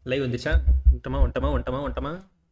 Live வந்துச்சா வந்துட்டமா வந்துட்டமா வந்துட்டமா வந்துட்டமா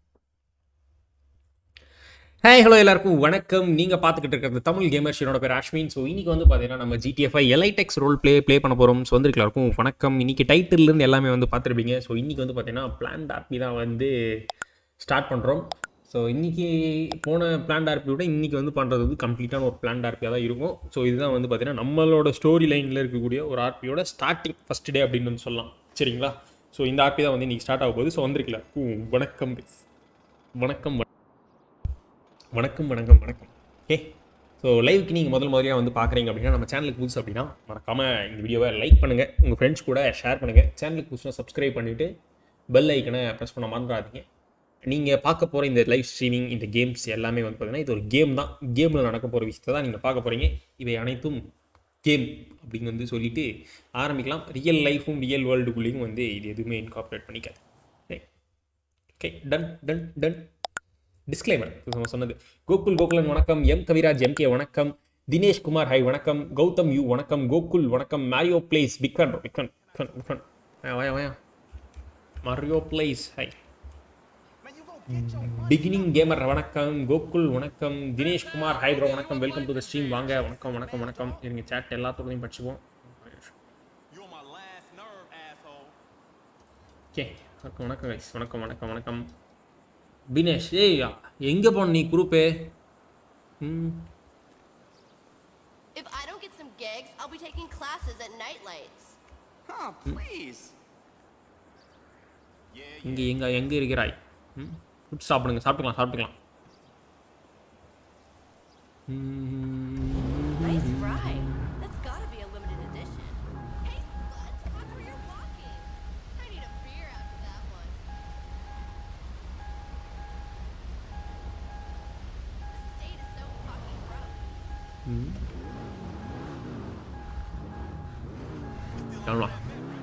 hi hello எல்லாருக்கும் வணக்கம் நீங்கள் பார்த்துக்கிட்டு இருக்கிறது தமிழ் கேமர்ஸ் என்னோட பேர் அஸ்வின் ஸோ இன்னைக்கு வந்து பார்த்தீங்கன்னா நம்ம ஜிடிஎஃப்ஐ எலைடெக்ஸ் ரோல் ப்ளே ப்ளே பண்ண போகிறோம் ஸோ வந்து எல்லாருக்கும் வணக்கம் இன்னைக்கு டைட்டில்லேருந்து எல்லாமே வந்து பார்த்துருப்பீங்க ஸோ இன்னைக்கு வந்து பார்த்தீங்கன்னா பிளான் ஆர்பி தான் வந்து ஸ்டார்ட் பண்ணுறோம் ஸோ இன்றைக்கி போன பிளான் ஆர்பியோட இன்றைக்கி வந்து பண்ணுறது வந்து கம்ப்ளீட்டான ஒரு பிளான் ஆர்பியாக தான் இருக்கும் ஸோ இதுதான் வந்து பார்த்தீங்கன்னா நம்மளோட ஸ்டோரி லைனில் இருக்கக்கூடிய ஒரு ஆர்பியோட ஸ்டார்டிங் ஃபஸ்ட் டே அப்படின்னு வந்து சொல்லலாம் சரிங்களா ஸோ இந்த ஆர்பி தான் வந்து இன்றைக்கி ஸ்டார்ட் ஆக போகுது ஸோ வந்திருக்கல வணக்கம் வணக்கம் வணக்கம் வணக்கம் வணக்கம் ஓகே ஸோ லைவுக்கு நீங்கள் முதல் முதலியாக வந்து பார்க்குறீங்க அப்படின்னா நம்ம சேனலுக்கு புதுசு அப்படின்னா மறக்காமல் இந்த வீடியோவை லைக் பண்ணுங்கள் உங்கள் ஃப்ரெண்ட்ஸ் கூட ஷேர் பண்ணுங்கள் சேனலுக்கு புதுசாக சப்ஸ்கிரைப் பண்ணிவிட்டு பெல் ஐக்கனை ப்ரெஸ் பண்ண மறந்துடாதீங்க நீங்கள் பார்க்க போகிற இந்த லைவ் ஸ்ட்ரீமிங் இந்த கேம்ஸ் எல்லாமே வந்து பார்த்தீங்கன்னா இது ஒரு கேம் தான் கேமில் நடக்க போகிற விஷயத்தை தான் நீங்கள் பார்க்க போகிறீங்க இவை அனைத்தும் கேம் அப்படின்னு வந்து சொல்லிட்டு ஆரம்பிக்கலாம் ரியல் லைஃபும் ரியல் வேர்ல்டுக்குள்ளேயும் வந்து இது எதுவுமே இன்கார்பரேட் பண்ணிக்காது okay done done done disclaimer நம்ம சொன்னது கோகுல் கோகுலன் வணக்கம் எம் கவிராஜ் எம்கே வணக்கம் தினேஷ் குமார் ஹை வணக்கம் கௌதம் யூ வணக்கம் கோகுல் வணக்கம் மேரியோ பிளேஸ் பிக்வன் பிக்வன் பிக்வன் பிக்வன் வாயா வாயா Mario plays hi beginning gamer வணக்கம் கோகுல் வணக்கம் தினேஷ் குமார் ஹை ப்ரோ வணக்கம் வெல்கம் டு த ஸ்ட்ரீம் வாங்க வணக்கம் வணக்கம் வணக்கம் இருங்க சேட் எல்லாத்தோடையும் படிச்சுப்போம் You're my last nerve, asshole. Okay வணக்கம் வணக்கம் guys. வணக்கம் வணக்கம் வணக்கம் பினேஷ் ஏய் எங்கே போன நீ குரூப்பே ம் If I don't get some gigs, I'll be taking classes at night lights. Huh, please. Yeah, இங்கே எங்க எங்கே இருக்கிறாய் ம் ஃபுட் சாப்பிடுங்க சாப்பிட்டுக்கலாம் சாப்பிட்டுக்கலாம் Nice fry. That's gotta be a limited edition. Hey, slut, watch where you're walking. I need a beer after that one. The state is so fucking gross. கிளம்பலாம்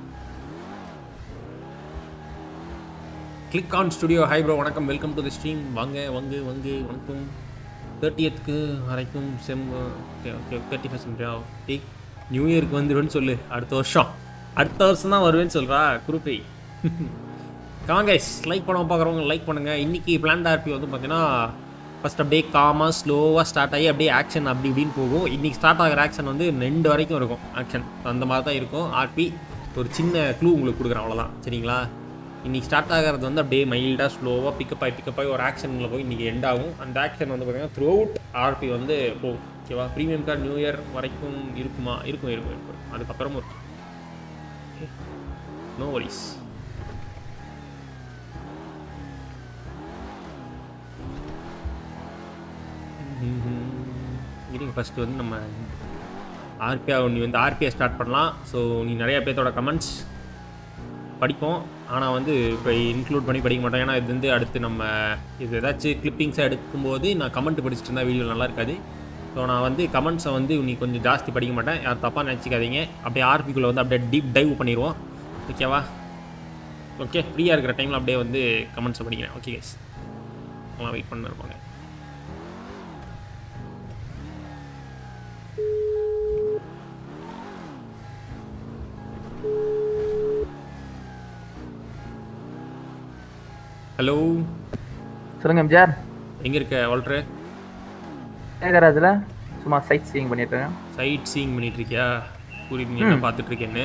click on studio hi bro வணக்கம் welcome to the stream வாங்க வாங்க வாங்க வணக்கம் தேர்ட்டியத்துக்கு வரைக்கும் செம் okay okay thirty percent the new இயருக்கு வந்துடுவேன்னு சொல்லு அடுத்த வருஷம் அடுத்த வருஷம் தான் வருவேன்னு சொல்கிறா குரூப்பை காங்கைஸ் லைக் பண்ண பார்க்குறவங்க லைக் பண்ணுங்கள் இன்றைக்கி பிளான் ஆர்பி வந்து பார்த்தீங்கன்னா ஃபஸ்ட் அப்படியே காமாக ஸ்லோவாக ஸ்டார்ட் ஆகி அப்படியே ஆக்ஷன் அப்படி இப்படின்னு போகும் இன்றைக்கி ஸ்டார்ட் ஆகிற ஆக்ஷன் வந்து ரெண்டு வரைக்கும் இருக்கும் ஆக்ஷன் அந்த மாதிரி தான் இருக்கும் ஆர்பி ஒரு சின்ன க்ளூ உங்களுக்கு கொடுக்குறேன் அவ்வளோதான் சரிங்களா இன்றைக்கி ஸ்டார்ட் ஆகிறது வந்து அப்படியே மைல்டாக ஸ்லோவாக பிக்கப் ஆகி பிக்கப் ஆகி ஒரு ஆக்ஷனில் போய் இன்றைக்கி எண்ட் ஆகும் அந்த ஆக்ஷன் வந்து பார்த்தீங்கன்னா த்ரூ அவுட் ஆர்பி வந்து போகும் ஓகேவா ப்ரீமியம் கார்டு நியூ இயர் வரைக்கும் இருக்குமா இருக்கும் இருக்கும் இருக்கும் அதுக்கப்புறமும் இருக்கும் நோ வரிஸ் இருங்க ஃபஸ்ட்டு வந்து நம்ம ஆர்பியா நீ வந்து ஆர்பிஐ ஸ்டார்ட் பண்ணலாம் ஸோ நீ நிறைய பேர்த்தோட கமெண்ட்ஸ் படிப்போம் ஆனால் வந்து இப்போ இன்க்ளூட் பண்ணி படிக்க மாட்டோம் ஏன்னா இது வந்து அடுத்து நம்ம இது ஏதாச்சும் கிளிப்பிங்ஸாக எடுக்கும்போது நான் கமெண்ட் படிச்சுட்டு இருந்தால் வீடியோ நல்லா இருக்காது ஸோ நான் வந்து கமெண்ட்ஸை வந்து நீ கொஞ்சம் ஜாஸ்தி படிக்க மாட்டேன் யார் தப்பாக நினச்சிக்காதீங்க அப்படியே ஆர்பிக்குள்ளே வந்து அப்படியே டீப் டைவ் பண்ணிடுவோம் ஓகேவா ஓகே ஃப்ரீயாக இருக்கிற டைமில் அப்படியே வந்து கமெண்ட்ஸை படிக்கிறேன் ஓகே கைஸ் எல்லாம் வெயிட் பண்ண இருப்பாங்க ஹலோ சொல்லுங்க எம்ஜிஆர் எங்கே இருக்க வால்ட்ரு ஏகராஜில் சும்மா சைட் சீயிங் பண்ணிட்டு இருக்கேன் சைட் சீயிங் பண்ணிட்டு இருக்கியா புரியுது நீ என்ன பார்த்துட்டு இருக்கேன்னு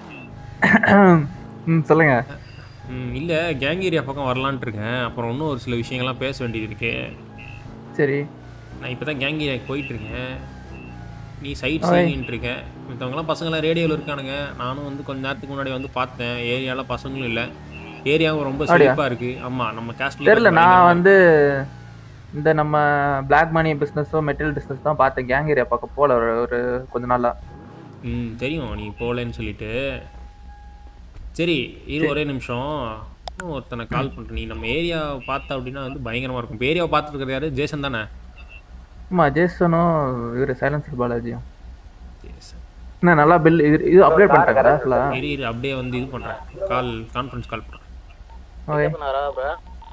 ம் சொல்லுங்க ம் இல்லை கேங் ஏரியா பக்கம் வரலான்ட்டு இருக்கேன் அப்புறம் இன்னும் ஒரு சில விஷயங்கள்லாம் பேச வேண்டியது இருக்கு சரி நான் இப்போ தான் கேங் ஏரியாவுக்கு போயிட்டு இருக்கேன் நீ சைட் ஓய். சீயிங்கிட்டு இருக்க மற்றவங்களாம் பசங்களாம் ரேடியோவில் இருக்கானுங்க நானும் வந்து கொஞ்ச நேரத்துக்கு முன்னாடி வந்து பார்த்தேன் ஏரியாவில் பசங்களும் இல்லை ஏரியாவும் ரொம்ப அப்படியா? செழிப்பாக இருக்குது ஆமாம் நம்ம கேஸ்ட்ல தெரியல நான் வந்து இந்த நம்ம பிளாக் மணி பிஸ்னஸோ மெட்டீரியல் பிஸ்னஸ் தான் பார்த்தேன் கேங் ஏரியா பார்க்க போல ஒரு ஒரு கொஞ்ச நாளா ம் தெரியும் நீ போகலன்னு சொல்லிட்டு சரி இரு ஒரே நிமிஷம் இன்னும் ஒருத்தனை கால் பண்ணுறேன் நீ நம்ம ஏரியா பார்த்த அப்படின்னா வந்து பயங்கரமாக இருக்கும் இப்போ ஏரியாவை பார்த்துருக்கிறது யாரு ஜேசன் தானே ஆமா ஜேசனும் இவர் சைலன்சர் பாலாஜியும் ஜேசன் என்ன நல்லா பில் இது இது அப்டேட் பண்ணிட்டாங்க ஃபுல்லாக இரு இரு அப்படியே வந்து இது பண்ணுறேன் கால் கான்ஃபரன்ஸ் கால் பண்ணுறேன் ஓகே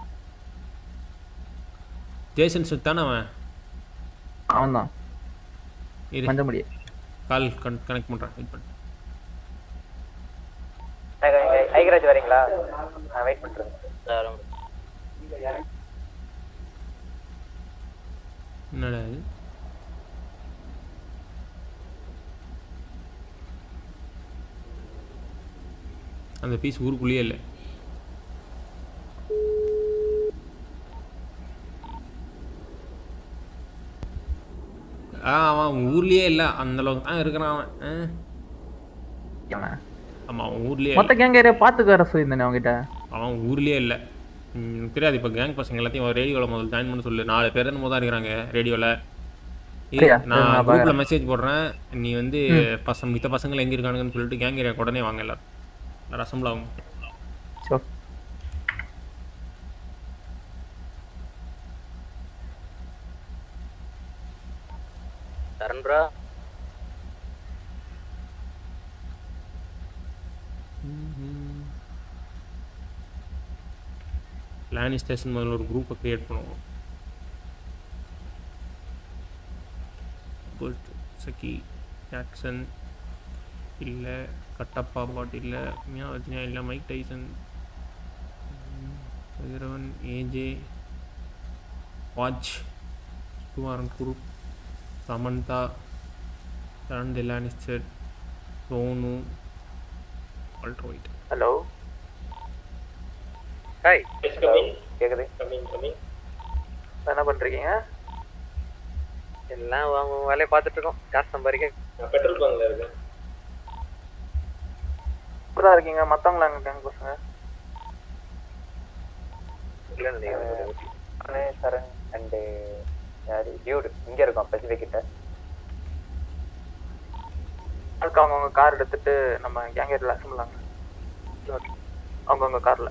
ஜேசன் சுத் தானே அவன் அவன் தான் இரு மஞ்ச முடிய கால் கன் கனெக்ட் பண்ணுறேன் வெயிட் பண்ணு ஐ பாக்கியராஜ் வரீங்களா நான் வெயிட் பண்ணுறேன் என்னடா இது அந்த பீஸ் ஊருக்குள்ளேயே இல்லை ஆ அவன் ஊர்லயே இல்லை அந்த அளவுக்கு தான் இருக்கிறான் அவன் ஆ. அவன். ஆமா அவன் ஊர்லயே மொத்த கேங் ஏரியா பாத்துக்க வர சொல்லியிருந்தேன் அவங்ககிட்ட அவன் ஊர்லயே இல்லை ம், தெரியாது இப்போ கேங் பசங்க எல்லாத்தையும் ரேடியோவில் முதல்ல ஜாயின் பண்ண சொல்லு நாலு பேர் என்னமோ தான் இருக்கிறாங்க ரேடியோவில் அப்படியா? சரி, நான் நான் குரூப்பில் பார்க்கறேன். மெசேஜ் போடுறேன் நீ வந்து பசங்க மித்த பசங்க எங்கே இருக்கானுங்கன்னு சொல்லிட்டு கேங் ஏரியா உடனே வாங்க எல்லாரும் எல்லாரும் அசம்பிள் ஆகும் சோ தரன் ப்ரோ லேனி ஸ்டேஷன் முதல்ல ஒரு குரூப்பை க்ரியேட் பண்ணுவோம் புல்ட் சக்கி ஜாக்சன் இல்லை கட்டப்பா பாட் இல்லை மியா வர்ஜினியா இல்லை Mike Tyson Kathiravan AJ watch Kumaran group Samantha Saran டெலானிஸ்டர் சோனு அல்ட்ரோயிட் ஹலோ ஹாய் கேக்குது என்ன பண்றீங்க எல்லாம் அவங்க வேலையை பார்த்துட்டு இருக்கோம் காசு சம்பாதிக்க பெட்ரோல் பங்க்ல இருக்கேன் இப்பதான் இருக்கீங்க மத்தவங்களா அங்க கேங் பசங்க இல்லை சரண் அண்டு யாரு டியூடு இங்க இருக்கோம் பெசிபிக் கிட்ட அதுக்கு அவங்கவுங்க கார் எடுத்துட்டு நம்ம கேங் ஏரியா அசம்பிளாங்க அவங்கவுங்க கார்ல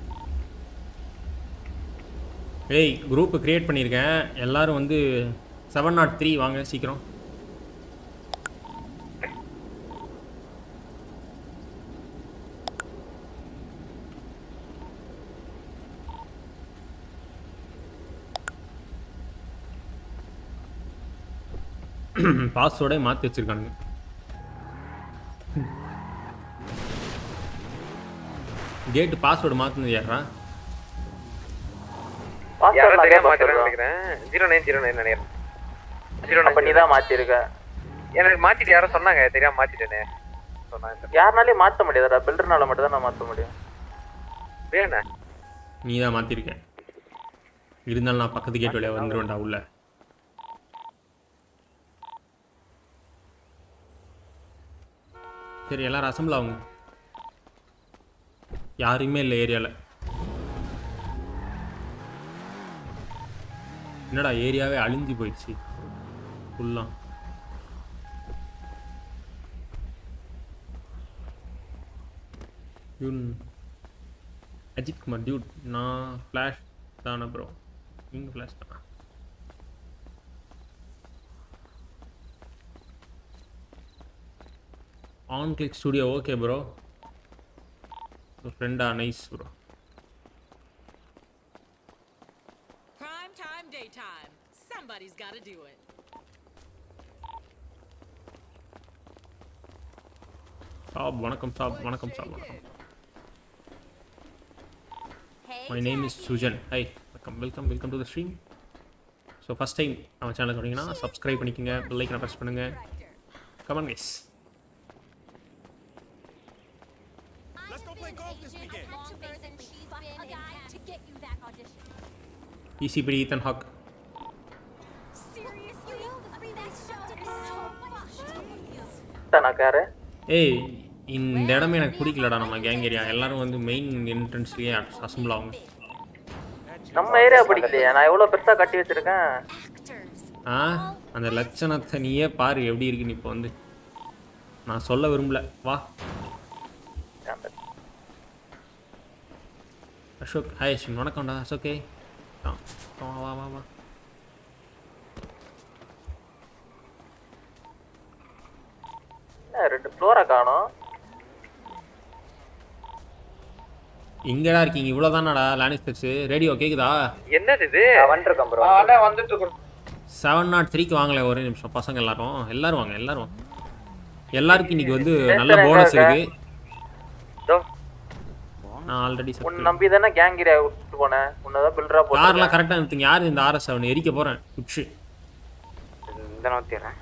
ஏய் குரூப் கிரியேட் பண்ணியிருக்கேன் எல்லாரும் வந்து செவன் நாட் த்ரீ வாங்க சீக்கிரம் பாஸ்வேர்டே மாற்றி வச்சிருக்கானுங்க கேட்டு பாஸ்வேர்டு மாற்றினது யாரா Password நான் கேட்க மாத்திரேன் சொல்றேன். நினைக்கிறேன் ஜீரோ நைன் ஜீரோ நைன் நினைக்கிறேன் அப்ப நீ தான் மாத்திருக்க எனக்கு மாத்திட்டு யாரோ சொன்னாங்க தெரியாம மாத்திட்டேனே சொன்னாங்க யாருனாலையும் மாத்த முடியாதுடா பில்டர்னால மட்டும் தான் நான் மாத்த முடியும் வேணா நீ தான் மாற்றிருக்க இருந்தாலும் நான் பக்கத்து கேட் வழியாக வந்துருவேன்டா உள்ள சரி எல்லாரும் அசம்பிள் ஆகுங்க யாருமே இல்லை ஏரியாவில் என்னடா ஏரியாவே அழிஞ்சு போயிடுச்சு ஃபுல்லாக டியூன் அஜித் குமார் டியூட் நான் ஃப்ளாஷ் தானே ப்ரோ நீங்கள் ஃப்ளாஷ் தானா on click studio okay bro ஃப்ரெண்டா nice bro Prime time, daytime. Somebody's got to do it. சாப் வணக்கம் சாப் வணக்கம் சாப் வணக்கம் Hey, my name is Sujan hi welcome welcome welcome to the stream so first time நம்ம சேனலுக்கு வந்தீங்கன்னா சப்ஸ்கிரைப் பண்ணிக்கோங்க பெல்லைக்கனை ப்ரெஸ் பண்ணுங்கள் come on guys Let's go play golf this weekend. longer than she's been a guy to get you that audition. ECPD Ethan Hawk Seriously? You know the best show is so much. நான் car ஏய் இந்த இடமே எனக்கு பிடிக்கலடா நம்ம gang area எல்லாரும் வந்து main என்ட்ரன்ஸ்லேயே assemble ஆகும் நம்ம ஏரியா பிடிக்கலையே நான் எவ்வளவு பெருசா கட்டி வச்சிருக்கேன் Actors. ஆ அந்த லட்சணத்தை நீயே பாரு எப்படி இருக்குன்னு இப்போ வந்து நான் சொல்ல விரும்பல வா அசோக் ஹாய் அஸ்வின் வணக்கம்டா அசோகே ஆ வா வா வா வா என்ன, ரெண்டு ஃப்ளோரா காணும் இங்கடா இருக்கீங்க இவ்வளோதானடா லேனிஸ்டர்ஸ் ரேடியோ கேக்குதா என்னது இது வந்துருக்கேன் ப்ரோ வந்துட்டு செவன் நாட் த்ரீக்கு வாங்கல ஒரே நிமிஷம் பசங்க எல்லாரும் எல்லாரும் வாங்க எல்லாரும் வாங்க எல்லாருக்கும் இன்னைக்கு வந்து நல்ல எங்க போனஸ் இருக்க? இருக்கு இதோ நான் ஆல்ரெடி உன்னை நம்பி தானே கேங் ஏரியா விட்டு போனேன் உன்னதான் பில்டரா போட்டு கார்லாம் கரெக்டாக நிறுத்துங்க யார் இந்த ஆர்எஸ் அவனை எரிக்க போகிறேன் குச்சி இந்த நோத்திடுறேன்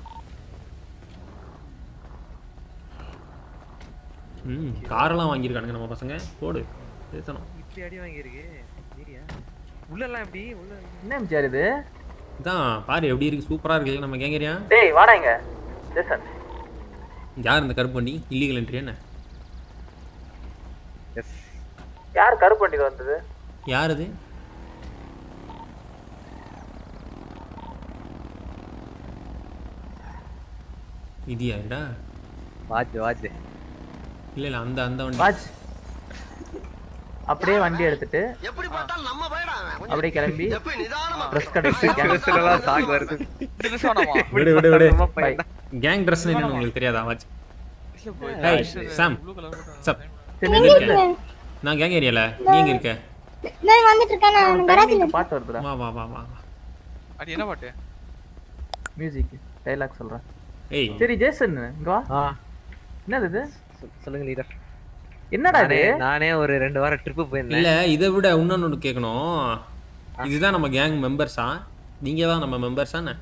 ம் காரெல்லாம் வாங்கியிருக்கானுங்க நம்ம பசங்க போடு பேசணும் இப்படி அடி வாங்கியிருக்கு ஏரியா உள்ள எல்லாம் எப்படி உள்ள என்ன எம்ஜிஆர் இது இதான் பாரு எப்படி இருக்கு சூப்பராக இருக்கு நம்ம கேங்கரியா டேய் வாடா இங்க ஜேசன் யார் இந்த கருப்பு வண்டி இல்லீகல் என்ட்ரி என்ன எஸ் யார் கருப்பு வண்டியில் வந்தது யார் இது இது யாருடா வாஜ் வாஜ் இல்லை இல்லை அந்த அந்த வண்டி வாட்ச் அப்படியே வண்டி எடுத்துட்டு அப்படியே கிளம்பி ட்ரெஸ் கடைக்கு எல்லாம் சாக் வருது விடு விடு விடு Bye. கேங் ட்ரெஸ் என்னன்னு உங்களுக்கு தெரியாதா வாட்ச் ஹேய் சாம் சப் சரி எங்க இருக்க நான் கேங் ஏரியால நீ எங்க இருக்க நான் வந்துட்டு இருக்கேன் நான் கராஜில் timing பாட்டு வருதுடா வா வா வா வா வா. அடி என்ன பாட்டு மியூசிக் டைலாக் சொல்றேன் ஏய் சரி ஜேசன் இங்க வா ஆ என்னது இது சொல்லுங்க லீடர் என்னடா இது நானே நானே ஒரு ரெண்டு வாரம் ட்ரிப்பு போயிருந்தேன் இல்ல இதை விட இன்னொன்னு கேட்கணும் இதுதான் நம்ம கேங் மெம்பர்ஸா நீங்க தான் நம்ம மெம்பர்ஸானே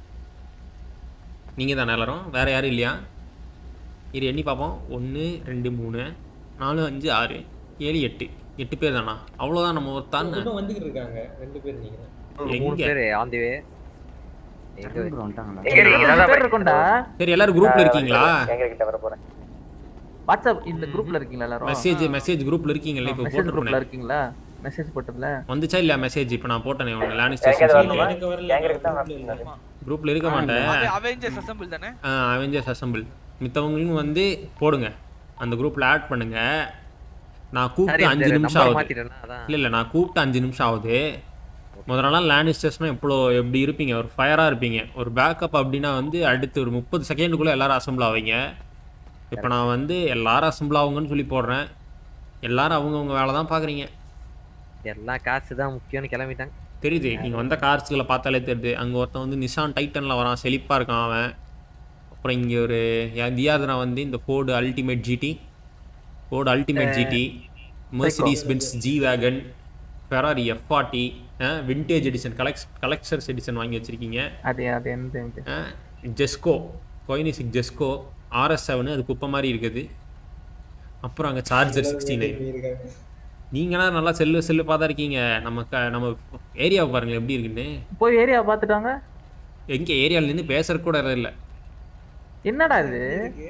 நீங்க தான் எல்லாரும் வேற யாரும் இல்லையா இது எண்ணி பார்ப்போம் ஒன்று ரெண்டு மூணு நாலு அஞ்சு ஆறு ஏழு எட்டு எட்டு பேர் தானா அவ்வளோதான் நம்ம ஒருத்தான் வந்துகிட்டு இருக்காங்க ரெண்டு பேர் நீங்க ஒரு மூணு எங்க? பேர் ஆன் தி வே எங்க இருபது பேர் இருக்கும்டா சரி எல்லாரும் குரூப்ல இருக்கீங்களா எங்க கிட்ட வர போறேன் வாட்ஸ்அப் இந்த குரூப்ல இருக்கீங்களா எல்லாரும் மெசேஜ் மெசேஜ் குரூப்ல இருக்கீங்கல்ல இப்போ மெசேஜ் குரூப்ல போட்டுருப்பேன் இருக்கீங்களா மெசேஜ் போட்டதுல வந்துச்சா இல்லையா மெசேஜ் இப்போ நான் போட்டேனே உங்க லேண்ட் எங்க ஸ்டேஷன் வரணுமா எனக்கு வரல, எங்க கிட்ட தான் group ல வரணும். இல்ல. குரூப்ல இருக்க மாட்டேன் அவெஞ்சர்ஸ் அசம்பிள் தானே அவெஞ்சர்ஸ் அசம்பிள் மித்தவங்களும் வந்து போடுங்க அந்த குரூப்ல ஆட் பண்ணுங்க நான் கூப்பிட்டு அஞ்சு நிமிஷம் ஆகுது மாத்திட்டேன்னா அதான் இல்ல இல்ல நான் கூப்பிட்டு அஞ்சு நிமிஷம் ஆகுது முதல்ல நாள் லேனிஸ்டர்ஸ்னா எவ்வளோ எப்படி இருப்பீங்க ஒரு ஃபயராக இருப்பீங்க ஒரு பேக்கப் அப்படின்னா வந்து அடுத்து ஒரு முப்பது செகண்டுக்குள்ளே எல்லாரும் அசம்பிள் ஆவீங்க இப்போ நான் வந்து எல்லாரும் அசம்பிள் ஆகுங்கன்னு சொல்லி போடுறேன் எல்லாரும் அவங்கவுங்க வேலை தான் பார்க்குறீங்க எல்லாம் காசு தான் முக்கியம்னு கிளம்பிட்டாங்க தெரியுது நீங்கள் வந்த கார்ஸ்களை பார்த்தாலே தெரியுது அங்கே ஒருத்தன் வந்து நிசான் டைட்டனில் வரான் செழிப்பாக இருக்கான் அவன் அப்புறம் இங்கே ஒரு யா- தியாதனா வந்து இந்த Ford ultimate GT Ford ultimate GT Mercedes Benz G wagon Ferrari F forty vintage edition collects collectors edition வாங்கி வச்சுருக்கீங்க அது அது எந்த Jesko Koenigsegg Jesko RS seven அது குப்பை மாதிரி இருக்குது அப்புறம் அங்கே சார்ஜர் சிக்ஸ்டி நைன் இருக்காங்க நீங்களாம் நல்லா செல்லு செல்லு பார்த்தா இருக்கீங்க நம்ம க நம்ம ஏரியாவை பாருங்களேன் எப்படி இருக்குன்னு போய் ஏரியா பார்த்துட்டாங்க எங்கே ஏரியாவில் நின்று பேசுறது கூட இல்லை என்னடா இது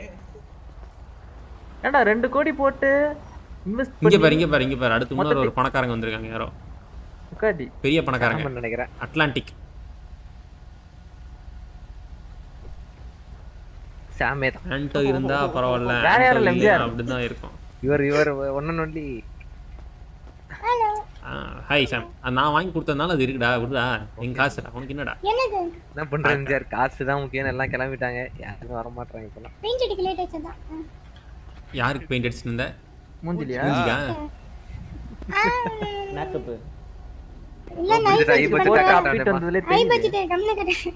ஏன்டா ரெண்டு கோடி போட்டு இன்வெஸ்ட் இங்கே பாரு இங்கே பாரு இங்கே பாரு அடுத்து இன்னொரு ஒரு பணக்காரங்க வந்திருக்காங்க யாரோ முக்காடி பெரிய பணக்காரங்க ஆமான்னு நினைக்கிறேன் அட்லாண்டிக் சாமே தான் ஆன்டோ இருந்தா பரவாயில்ல வேற யாரும் இல்ல, ஆன்டோ இல்லையா எம்ஜிஆர். அப்படிதான் இருக்கும் இவர் இவர் ஒன்னு ஒன்லி ஹாய் சாம் அது நான் வாங்கி கொடுத்ததுனால அது இருக்குடா கொடுடா எங்க காசுடா உனக்கு என்னடா என்னது என்ன பண்றேன் சார் காசு தான் முக்கியம் எல்லாம் கிளம்பிட்டாங்க யாரும் வர மாட்டாங்க இப்பெல்லாம் பெயிண்ட் அடிக்க லேட் ஆச்சு தான் யாருக்கு பெயிண்ட் அடிச்சுட்டு இருந்த மூஞ்சிலியா மூஞ்சிக்கா மேக்கப் இல்ல night budget, high budget photo ஆ அப்டேட் காட்டுறானேப்பா. வந்ததுல ஹை தெரியுது பட்ஜெட் கம்மி கட்ட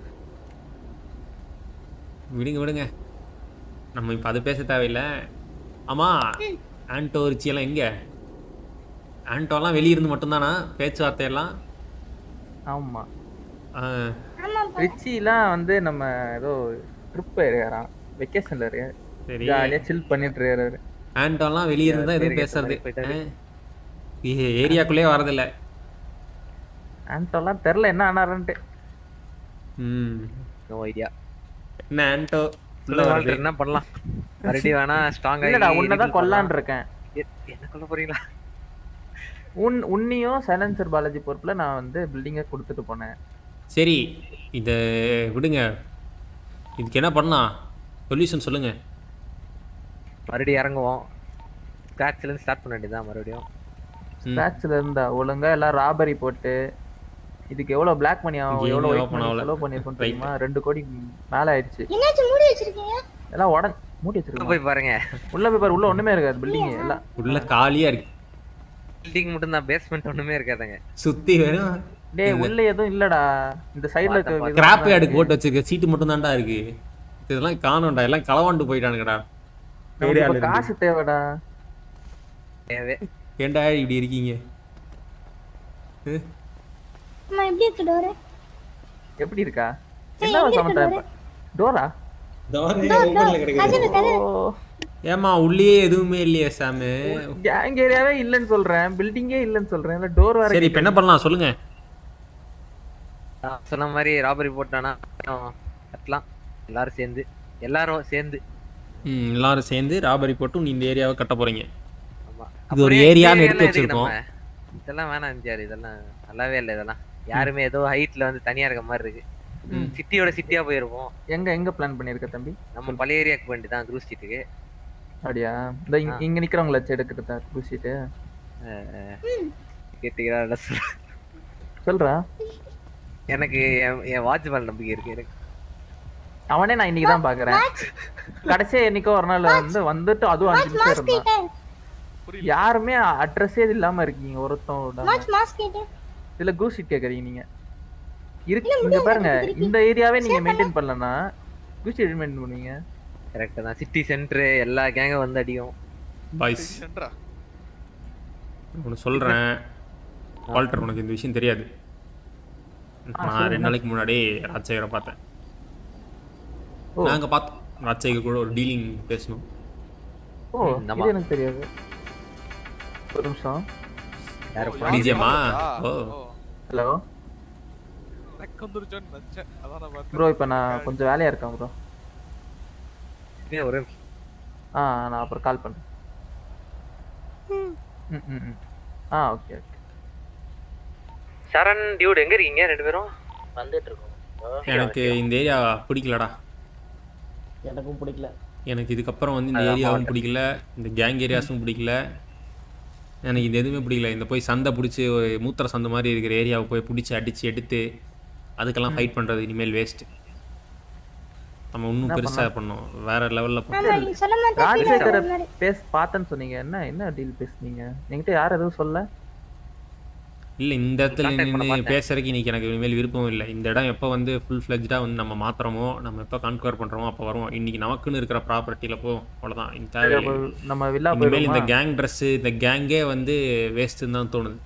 விடுங்க விடுங்க நம்ம இப்போ அது பேச தேவையில்லை ஆமா ஆன்டோ ரிச்சி எல்லாம் எங்க ஆன்டோலாம் வெளியிருந்து மட்டும்தானா பேச்சுவார்த்தையெல்லாம் ஆமா ஆ, ஆமா ரிச்சிலாம் வந்து நம்ம ஏதோ ட்ரிப் இருக்காராம் வெக்கேஷன்ல இருக்கு சரி ஜாலியா சில் பண்ணிட்டு இருக்காரு ஆன்டோலாம் வெளியிருந்து தான் எதுவும் சரி, பேசுறது போயிட்டாரு. ஆ. ஏரியாக்குள்ளேயே வரதில்ல ஆன்டோலாம் தெரில என்ன ஆனாருன்ட்டு ம் நோ ஐடியா என்ன ஆன்டோ உள்ள வருது. என்ன பண்ணலாம் மறுபடியும் வேணா ஸ்ட்ராங் இல்லடா உன்னதான் கொல்லான் இருக்கேன் என்ன கொல்ல போறீங்களா உன் உன்னியும் சைலன்சர் பாலாஜி பொறுப்புல நான் வந்து பில்டிங்கை கொடுத்துட்டு போனேன் சரி இதை விடுங்க இதுக்கு என்ன பண்ணலாம் சொல்யூஷன் சொல்லுங்க மறுபடியும் இறங்குவோம் ஸ்கிராட்ச்ல இருந்து ஸ்டார்ட் பண்ண வேண்டியதுதான் மறுபடியும் ம். ஸ்கிராட்ச்ல இருந்தா ஒழுங்கா எல்லாம் ராபரி போட்டு இதுக்கு எவ்வளவு பிளாக் மணி ஆகும் Game எவ்வளவு open ஒயிட் மணி ஆகல. செலவு பண்ணிருக்கோம் Right. தெரியுமா ரெண்டு கோடி மேல ஆயிடுச்சு என்னாச்சு மூடி வச்சிருக்கீங்க எல்லாம் உடனே மூடி உள்ள வச்சிருக்கோம் போய் பாருங்க உள்ள போய் பாரு உள்ள ஒண்ணுமே இருக்காது பில்டிங் எல்லாம் உள்ள காலியா இருக்கு பில்டிங் மட்டும் தான் பேஸ்மெண்ட் ஒண்ணுமே இருக்காதுங்க சுத்தி வெறும் டேய் உள்ள எதுவும் இல்லடா இந்த சைடுல பார்த்தேன், இருக்க கிராப் யார்டுக்கு போட்டு வச்சிருக்க சீட்டு மட்டும் தான்டா இருக்கு இதெல்லாம் காணோம்டா எல்லாம் களவாண்டு போயிட்டானுங்கடா நமக்கு இப்ப காசு தேவைடா தேவை ஏன்டா இப்படி இருக்கீங்க அஹ்? அம்மா எப்படி இருக்கு டோரு எப்படி இருக்கா சரி, என்ன எங்க இருக்கு சமந்தா டோரு? டோரா டோரே டோர் ஓப்பன்ல டோர் கிடக்குது கதவு கதவு ஓ ஏம்மா உள்ளே எதுவுமே இல்லையே சாமு கேங் ஏரியாவே இல்லைன்னு சொல்றேன் பில்டிங்கே இல்லைன்னு சொல்றேன் இல்ல டோர் வேற சரி இப்போ என்ன பண்ணலாம் சொல்லுங்க நான் சொன்ன மாதிரி ராபரி போட்டானா கட்டலாம் எல்லாரும் சேர்ந்து எல்லாரும் சேர்ந்து ம் எல்லாரும் சேர்ந்து ராபரி போட்டு நீ இந்த ஏரியாவை கட்ட போறீங்க ஆமா இது ஒரு அப்புறம் ஏன் ஏரியான்னு இந்த எடுத்து ஏரியால எதுக்கு வச்சிருக்கோம். நம்ம? இதெல்லாம் வேணாம் எம்ஜிஆர் இதெல்லாம் நல்லாவே இல்லை இதெல்லாம் யாருமே ஏதோ ஹைட்ல வந்து தனியா இருக்க மாதிரி இருக்கு சிட்டியோட சிட்டியா போயிருப்போம் எங்க எங்க பிளான் பண்ணிருக்க தம்பி நம்ம பழைய ஏரியாக்கு வேண்டிதான் குரூஸ் ஸ்ட்ரீட்டுக்கு அப்படியா இந்த இங்க- ஆ. இங்க நிக்கிறவங்கள வச்சு எடுக்கிறதா பூசிட்டு கேட்டுக்கிறா சொல்றா எனக்கு என் என் வாட்ச் மேல நம்பிக்கை இருக்கு எனக்கு அவனே நான் இன்னைக்கு தான் பாக்குறேன் கடைசியா என்னைக்கோ ஒரு நாள் வந்து வந்துட்டு அதுவும் அஞ்சு நிமிஷம் மாஸ்க் இருந்தான் கேட்டு யாருமே அட்ரஸே இல்லாம இருக்கீங்க ஒருத்தன் மாஸ்க் மாஸ்க் கேட்டு இதுல க்ரூ ஷீட் கேக்குறீங்க நீங்க இருக்கு இங்க பாருங்க இந்த ஏரியாவே நீங்க மெயின்டைன் பண்ணலன்னா க்ரூ ஷீட் மெயின்டைன் பண்ணுவீங்க கரெக்ட் தான் சிட்டி சென்டர் எல்லா கேங்கும் வந்து அடிக்கும் பாய்ஸ் சென்றா ஒன்று சொல்கிறேன் வால்டர் உனக்கு இந்த விஷயம் தெரியாது நான் ரெண்டு நாளைக்கு முன்னாடி ராஜசேகரை பார்த்தேன் ஓ. நாங்க பார்த்தோம் ராஜசேகர் கூட ஒரு டீலிங் பேசணும் ஓ ம், ஆமா. இது எனக்கு தெரியாது ஒரு நிமிஷம் யாரு ஓ, போனா? நிஜமா? ஓ ஓ. ஹலோ எனக்கு வந்துருச்சோன்னு நினைச்சேன் அதான் நான் பார்த்தேன் ப்ரோ இப்போ நான் கொஞ்சம் வேலையா இருக்கேன் ப்ரோ ஏன் ஒரு ஆ நான் அப்புறம் கால் பண்றேன் ம் ம் ம் ஆ ஓகே ஓகே சரண் டியூட் எங்க இருக்கீங்க ரெண்டு பேரும் வந்துட்டு இருக்கோம் எனக்கு இந்த ஏரியா பிடிக்கலடா எனக்கும் பிடிக்கல எனக்கு இதுக்கப்புறம் வந்து இந்த அதான் ஏரியாவும் மாவட்டம். பிடிக்கல இந்த கேங் ஏரியாஸும் பிடிக்கல எனக்கு இது எதுவுமே பிடிக்கல இந்த போய் சண்டை பிடிச்சி மூத்திர சந்தை மாதிரி இருக்கிற ஏரியாவை போய் பிடிச்சி அடித்து எடுத்து அதுக்கெல்லாம் ஃபைட் பண்ணுறது இனிமேல் வேஸ்ட் நம்ம இன்னும் என்ன பெருசாக பண்ணோம் வேற லெவலில் ஆமா நீங்க சொல்ல மாட்டேன் ராஜசேகர பேஸ் பார்த்தேன்னு சொன்னீங்க என்ன என்ன டீல் பேசுனீங்க என்கிட்ட யார் எதுவும் சொல்ல இல்லை இந்த இடத்துல Contact பண்ண நின்று மாட்டேன். பேசுறதுக்கு இன்னைக்கு எனக்கு இனிமேல் விருப்பம் இல்லை இந்த இடம் எப்போ வந்து ஃபுல் ஃப்ளெஜ்டாக வந்து நம்ம மாத்துறோமோ நம்ம எப்போ கான்குவர் பண்ணுறோமோ அப்போ வருவோம் இன்னைக்கு நமக்குன்னு இருக்கிற ப்ராப்பர்ட்டியில் போ அவ்வளோதான் இந்த சரி, அப்ப தேவையில்லை நம்ம வில்லா இனிமேல் இந்த போயிருமா கேங் ட்ரெஸ்ஸு இந்த கேங்கே வந்து வேஸ்ட்டுன்னு தான் தோணுது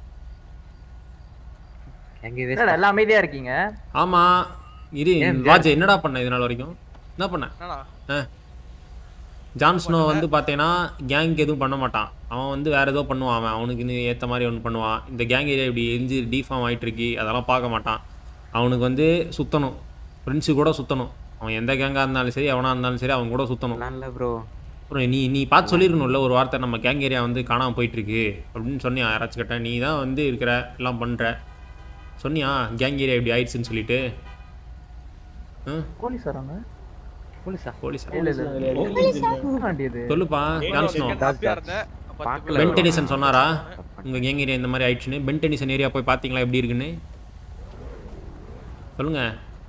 எங்க என்னடா எல்லாம் அமைதியா இருக்கீங்க ஆமா இரு ஏன் வாஜ் என்னடா பண்ண இது நாள் வரைக்கும் என்ன பண்ண என்னடா ஆ ஜான்ஸ்னோ வந்து பார்த்தீங்கன்னா கேங்க்கு எதுவும் பண்ண மாட்டான் அவன் வந்து வேற ஏதோ பண்ணுவான் அவன் அவனுக்கு இன்னும் ஏற்ற மாதிரி ஒன்று பண்ணுவான் இந்த கேங் ஏரியா இப்படி எரிஞ்சு டிஃபார்ம் ஆயிட்டு இருக்கு அதெல்லாம் பார்க்க மாட்டான் அவனுக்கு வந்து சுத்தணும் ஃப்ரெண்ட்ஸு கூட சுத்தணும் அவன் எந்த கேங்காக இருந்தாலும் சரி அவனா இருந்தாலும் சரி அவன் கூட சுத்தணும் நல்ல ப்ரோ அப்புறம் நீ நீ பார்த்து சொல்லிடணும்ல ஒரு வார்த்தை நம்ம கேங் ஏரியா வந்து காணாமல் போயிட்டு இருக்கு அப்படின்னு சொன்னியா யாராச்சும் கேட்டேன் நீ தான் வந்து இருக்கிற எல்லாம் பண்ணுற சொன்னியா கேங் ஏரியா இப்படி ஆயிடுச்சுன்னு சொல்லிட்டு ஆ போலீஸ் வராங்க போலீஸா போலீஸ் இல்ல இல்ல வேண்டியது சொல்லுப்பா ஜான்ஸ்னோ ஹாப்பியா இருந்தேன் பத்து பார்க்கல. பேர் பென் டெனிசன் சொன்னாரா உங்க கேங் ஏரியா இந்த மாதிரி ஆயிடுச்சுன்னு பென் டெனிசன் ஏரியா போய் பார்த்தீங்களா எப்படி இருக்குன்னு சொல்லுங்க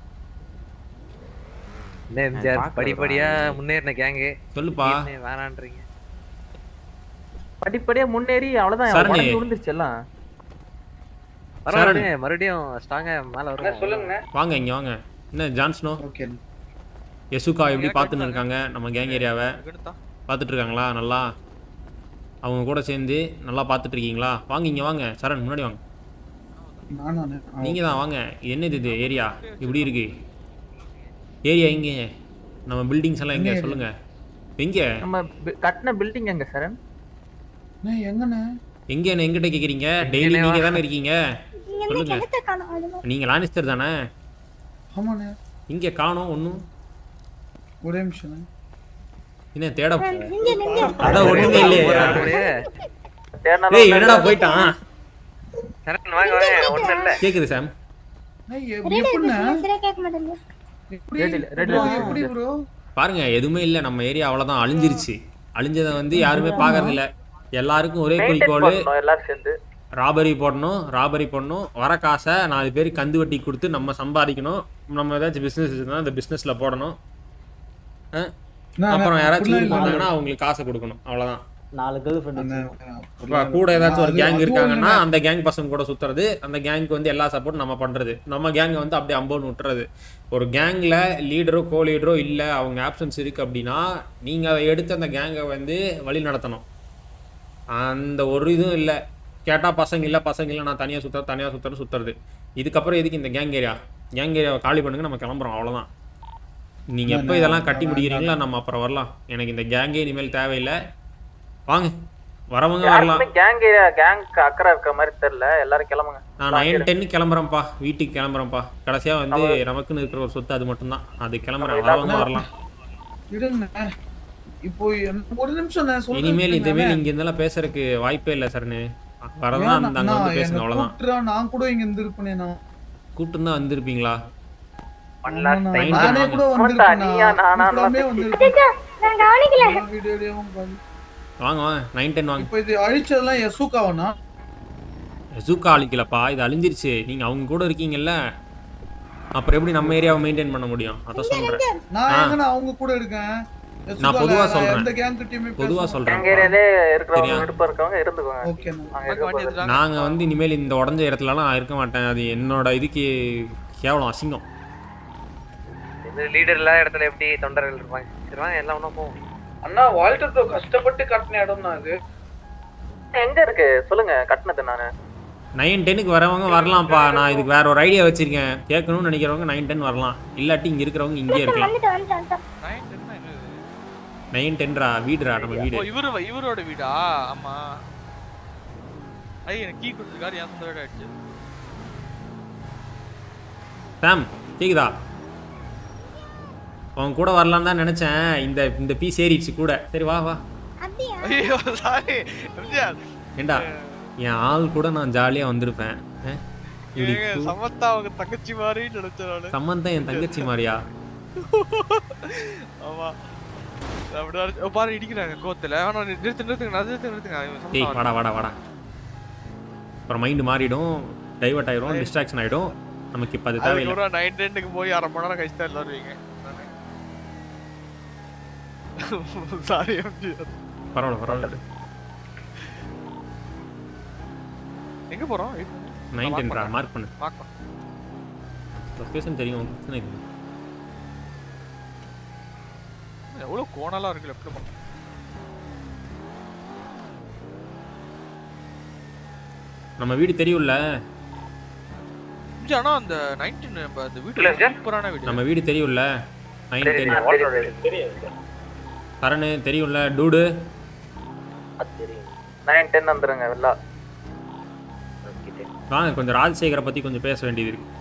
என்ன எம்ஜிஆர் படிப்படியா முன்னேறின கேங்கு சொல்லுப்பா வேணான்றீங்க படிப்படியா முன்னேறி அவ்வளவுதான் சரணி. உடம்பு விழுந்துருச்சு எல்லாம் பரவாயில்ல மறுபடியும் ஸ்ட்ராங்கா மேல வரும் சொல்லுங்க வாங்க இங்க வாங்க என்ன ஜான்ஸ்னோ ஓகே யசுகா எப்படி பார்த்துன்னு இருக்காங்க நம்ம கேங் ஏரியாவை எடுத்தா பார்த்துட்டு இருக்காங்களா நல்லா அவங்க கூட சேர்ந்து நல்லா பார்த்துட்டு இருக்கீங்களா வாங்க இங்க வாங்க சரண் முன்னாடி வாங்க நானும் நீங்க தான் வாங்க இது என்னது இது ஏரியா இப்படி இருக்கு ஏரியா எங்க நம்ம பில்டிங்ஸ் எல்லாம் எங்க சொல்லுங்க எங்க நம்ம பி- கட்டின பில்டிங் எங்க சரண் எங்கண்ணே எங்க என்ன எங்கிட்ட கேக்குறீங்க டெய்லி எங்கனே நீங்க வா. தானே இருக்கீங்க நீங்க வந்து சொல்லுங்க கிணத்த காணோம் அதுதான் நீங்க லானிஸ்டர் தானே ஆமாண்ணே இங்க காணோம் ஒன்றும் ஒரே நிமிஷம் என்ன தேட இங்க நிங்க அதான் ஒண்ணுமே இல்லையே தேடினாலும் ஏய் என்னடா போயிட்டான் சரண் வாங்க வாங்க ஒண்ணும் இல்ல கேக்குது சாம் ரேடியோ பேசுறேன் சரியா கேட்க மாட்டேங்குது எப்படி ரெடில- ரெடில bro, இருக்கு. எப்படி ப்ரோ பாருங்க எதுவுமே இல்ல நம்ம ஏரியா அவ்வளவுதான் அழிஞ்சிருச்சு அழிஞ்சதை வந்து யாருமே பாக்குறது இல்ல எல்லாருக்கும் ஒரே Maintain குறிக்கோள் பண்ணணும் எல்லாரும் சேர்ந்து ராபரி போடணும் ராபரி பண்ணணும் வர காசை நாலு பேர் கந்து வட்டி கொடுத்து நம்ம சம்பாதிக்கணும் நம்ம ஏதாச்சும் பிஸ்னஸ் இருந்தால் அந்த பிஸ்னஸ்ல போடணும் ஆ? நான் அப்புறம் யாராச்சும் அப்படிலாம் ஊருக்கு இல்ல. வந்தாங்கன்னா அவங்களுக்கு காசை கொடுக்கணும் அவ்வளவுதான் நாலு கேர்ள் ஃப்ரெண்ட் அண்ணே, இப்ப அப்படிலாம் கூட ஏதாச்சும் ஒரு அது- கேங் அதுவும் இருக்காங்கன்னா இல்லைண்ணே. அந்த கேங் பசங்க கூட சுத்துறது அந்த கேங்க்கு வந்து எல்லா சப்போர்ட் நம்ம பண்றது நம்ம கேங்கை வந்து அப்படியே அம்போன்னு விட்டுறது ஒரு கேங்ல லீடரோ கோ லீடரோ இல்ல அவங்க ஆப்சன்ஸ் இருக்கு அப்படின்னா நீங்க அதை எடுத்து அந்த கேங்கை வந்து வழி நடத்தணும் அந்த ஒரு இதுவும் இல்லை கேட்டால் பசங்க இல்லை பசங்க இல்லை நான் தனியாக சுற்றுற தனியாக சுற்றுறது சுற்றுறது இதுக்கப்புறம் எதுக்கு இந்த கேங் ஏரியா கேங் ஏரியாவை காலி பண்ணுங்க நம்ம கிளம்புறோம் அவ்வளோதான் நீங்கள் எப்போ இதெல்லாம் கட்டி முடிக்கிறீங்களோ நம்ம அப்புறம் வரலாம் எனக்கு இந்த கேங்கே இனிமேல் தேவையில்லை வாங்க வரவங்க வரலாம் கேங் ஏரியா கேங் அக்கறை இருக்கிற மாதிரி தெரியல எல்லாரும் கிளம்புங்க நான் நைன் டென்னு கிளம்புறேன்ப்பா வீட்டுக்கு கிளம்புறேன்ப்பா கடைசியாக வந்து நமக்குன்னு இருக்கிற ஒரு சொத்து அது மட்டும்தான் அது கிளம்புறேன் வரவங்க வரலாம் விடுங்க இப்போ என்ன- ஒரு நிமிஷம் நான் சொல்றேன் இனிமேல் கேளுங்க. இதுமேல் இங்க இருந்தெல்லாம் பேசுறதுக்கு வாய்ப்பே இல்லை சரணு வரதான் ஏன் அந்த அங்க நான் வந்து பேசுங்க என்னை அவ்வளவுதான் கூப்பிட்டுறா, நான் கூட இங்க இருந்திருப்பேனே நான் கூப்பிட்டு தான் வந்திருப்பீங்களா ஆமா, நான் Nine நானே ten கூட வாங்க. வந்திருப்பேன் நீயா, நானா, கூப்பிடாமே நான் வந்திருப்பேன் நான் கவனிக்கல வீடியோ வீடியோவும் பாரு. வாங்க வாங்க நைன் டென் வாங்க இப்போ இது அழிச்சதெல்லாம் எசுக்காவனா ஜூக்கா அழிக்கலப்பா இது அழிஞ்சிருச்சு நீங்க அவங்க கூட இருக்கீங்கல்ல அப்புறம் எப்படி நம்ம ஏரியாவை மெயின்டைன் பண்ண முடியும் அதான் சொல்றேன் நான் ஆ. எங்க அவுங்க கூட இருக்கேன் நான் பொதுவா சொல்றேன். எந்த கேங் கிட்டயுமே பொதுவா பேச சொல்றேன். கேங் ஏரியாலே இருக்கிறவங்க சரியா? விருப்பம் இருக்கவங்க இருந்துக்கோங்க ஓகே நாங்க இருக்க போறது. நாங்க வந்து இனிமேல் இந்த உடஞ்ச இடத்துலலாம் இருக்க மாட்டேன் அது என்னோட இதுக்கு கேவலம் அசிங்கம் இது லீடர் இல்லாத இடத்துல எப்படி தொண்டர்கள் இருப்பாங்க சரி வாங்க எல்லாம் ஒன்றும் போவோம் அண்ணா வால்டர் ப்ரோ கஷ்டப்பட்டு கட்டின இடம் தான் அது எங்க இருக்கு சொல்லுங்க கட்டினது நானு நைன் டென்னுக்கு வரவங்க வரலாம்ப்பா நான் இதுக்கு வேற ஒரு ஐடியா வச்சிருக்கேன் கேட்கணும்னு நினைக்கிறவங்க நைன் டென் வரலாம் இல்லாட்டி இங்க இருக்கிறவங்க இங்கே இருக்கலாம் வந்துட்டு வந்துட்டு வந்துட்டோம் நைன் டென்னா என்னது நைன் டென்ரா வீடுரா நம்ம வீடு ஓ இவரு இவரோட வீடா ஆமா ஐய் எனக்கு கீ கொடுத்துருக்காரு என் சொந்த வீடு ஆயிடுச்சு சாம் கேக்குதா உன் கூட வரலான்னு தான் நினைச்சேன் இந்த இந்த பீஸ் ஏறிடுச்சு கூட சரி வா வா அப்படியா ஐயோ சாரி எம்ஜிஆர் ஏண்டா என் ஆள் கூட நான் ஜாலியா வந்திருப்பேன் அஹ், இப்படி ஏங்க, கூ- சமத்தா அவங்க தங்கச்சி மாதிரி நினைச்சேன் நானு சம்மந்தம் என் தங்கச்சி மாதிரியா ஆமா அப்படிதான் இருந்துச்சு. ஓ, பாரு இடிக்கிறாங்க கோத்துல ஆனா நிறுத்து நிறுத்துங்க நான் நிறுத்து நிறுத்துங்க இவன் டேய் சமத்தா வாடா வாடா வாடா அப்புறம் மைண்டு மாறிடும் டைவர்ட் ஆயிடும் டிஸ்ட்ராக்ஷன் ஆயிடும் நமக்கு இப்போ அது தேவையில்லை அதுக்கப்புறம் நைன் டென்னுக்கு போய் அரை மணி நேரம் கழிச்சு தான் எல்லாரும் வருவீங்க சாரி எம்ஜிஆர் பரவாயில்ல பரவாயில்ல எங்க போறோம் நைன் டென்ரா மார்க் பண்ணு மார்க் பண்ணு லொக்கேஷன் தெரியும் பிரச்சனை இல்லை எவ்வளவு கோணலா இருக்கு லெஃப்ட்ல பண்ண நம்ம வீடு தெரியும்ல ஆனா அந்த நைன்டீன் நம்ம அந்த இல்ல வீட்டுல சார். சூப்பரான வீடு நம்ம வீடு தெரியும்ல நைன் சரி, டென் நான் தெரியும். கரணு தெரியும்ல டூடு நைன் டென் வந்துருங்க வெளில வாங்க கொஞ்சம் ராஜசேகரை பத்தி கொஞ்சம் பேச வேண்டியது இருக்கு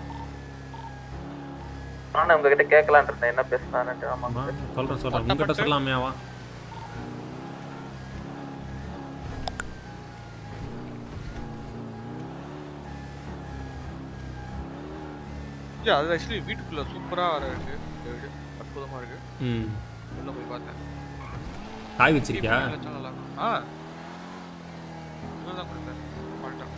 நானும் உங்ககிட்ட கேட்கலான் இருந்தேன் என்ன பேசுனான்னு ஆமா வா, சொல்றேன் சொல்றேன் உங்ககிட்ட சொல்லாமே வா இல்ல அது ஆக்சுவலி வீட்டுக்குள்ள சூப்பரா வர இருக்கு இந்த வீடு அற்புதமா இருக்கு ம் உள்ள போய் பார்த்தேன் காய் வச்சிருக்கியா TV வச்சா நல்லா இருக்கும். ஆ இவர்தான் கொடுத்தாரு பால்டா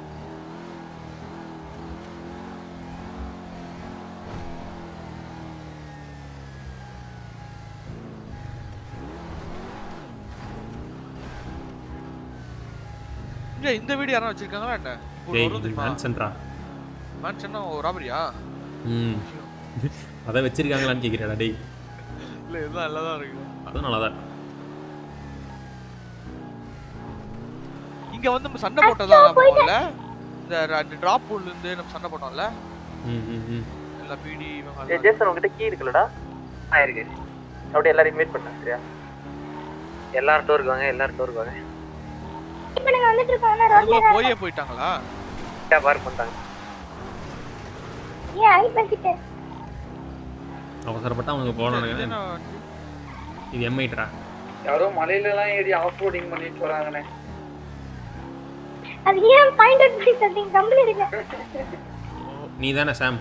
இல்ல இந்த வீடு யாரும் வச்சிருக்காங்களா என்ன இப்போ டேய் வரும் இது தெரியுமா மேன்சன்ரா மேன்ஷன்னா ராபரியா ம் அதை வச்சிருக்காங்களான்னு கேட்குறியாடா டேய் இல்ல இதெல்லாம் நல்லா தான் இருக்கு அதுவும் நல்லா தான் இங்க வந்து நம்ம சண்டை போட்டதா போகல இந்த ரெண்டு டிராப் பூல்ல இருந்து நம்ம சண்டை போட்டோம்ல ம் ம் ம் எல்லா பிடி இவங்க ஏய் எல்லாம். ஜேசன் உங்ககிட்ட கீ இருக்குல்லடா ஆ இருக்கு அப்படியே எல்லாரும் இன்வைட் பண்ண சரியா எல்லாரும் டோருக்கு வாங்க எல்லாரும் டோருக்கு வாங்க இப்ப நாங்க வந்துட்டு இருக்கோம் ஆனா ரோட்ல அதுக்குள்ள போயே போயிட்டாங்களா பார்க் பண்ணிட்டாங்க ஏன் ஐ பண்ணிட்டு அவசரப்பட்டு அவனுக்கு போகணும் இது என்ன இது எம்ஐட்ரா யாரோ மலையில எல்லாம் ஏறி ஆஃப் ரோடிங் பண்ணிட்டு வராங்கண்ணே அது ஏன் பாயிண்ட் அவுட் பண்ணி சொல்றீங்க கம்பெனி இருக்கு நீ தானே சாம்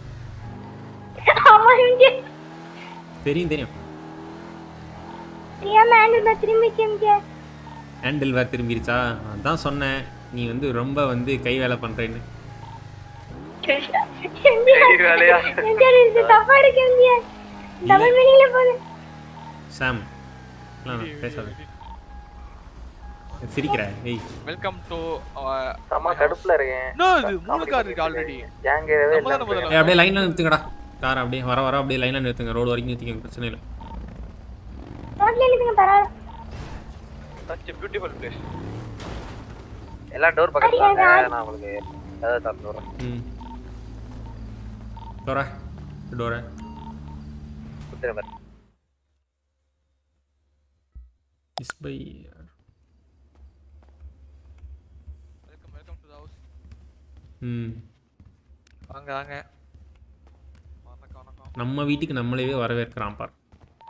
ஆமா இங்கே தெரியும் தெரியும் ஏன் மேண்டல் நான் திரும்பி திரும்பி ஹேண்டில் வேறு திரும்பிருச்சா அதான் சொன்னேன் நீ வந்து ரொம்ப வந்து கை வேலை பண்ணுறேன்னு வேலையா? இது தப்பா இருக்கு எம்ஜியா டபுள் மீனிங்ல போகுது சாம் இல்லை பேசாத சிரிக்கிற ஏய் வெல்கம் டு செம்ம கடுப்புல இருக்கேன் நோ இது மூணு கார் இருக்கு ஆல்ரெடி கேங் ஏரியாவே நம்ம தானே இல்ல முதல்ல ஏய், அப்படியே லைனில் நிறுத்துங்கடா கார் அப்படியே வர வர அப்படியே லைனில் நிறுத்துங்க ரோடு வரைக்கும் நிறுத்திக்கங்க பிரச்சனை இல்லை ரோட்ல இருக்குங்க பரவாயில்ல சச் பியூட்டிஃபுல் பிளேஸ் எல்லாம் டோர் பக்கத்துல வாங்க நான் உங்களுக்கு கதவை திறந்து விடுறேன் ம் டோரா டோரா குத்துறேன் பாரு இஸ் பை welcome welcome to the house ம் வாங்க வாங்க வணக்கம் வணக்கம் நம்ம வீட்டுக்கு நம்மளவே வரவேற்கிறான் பார்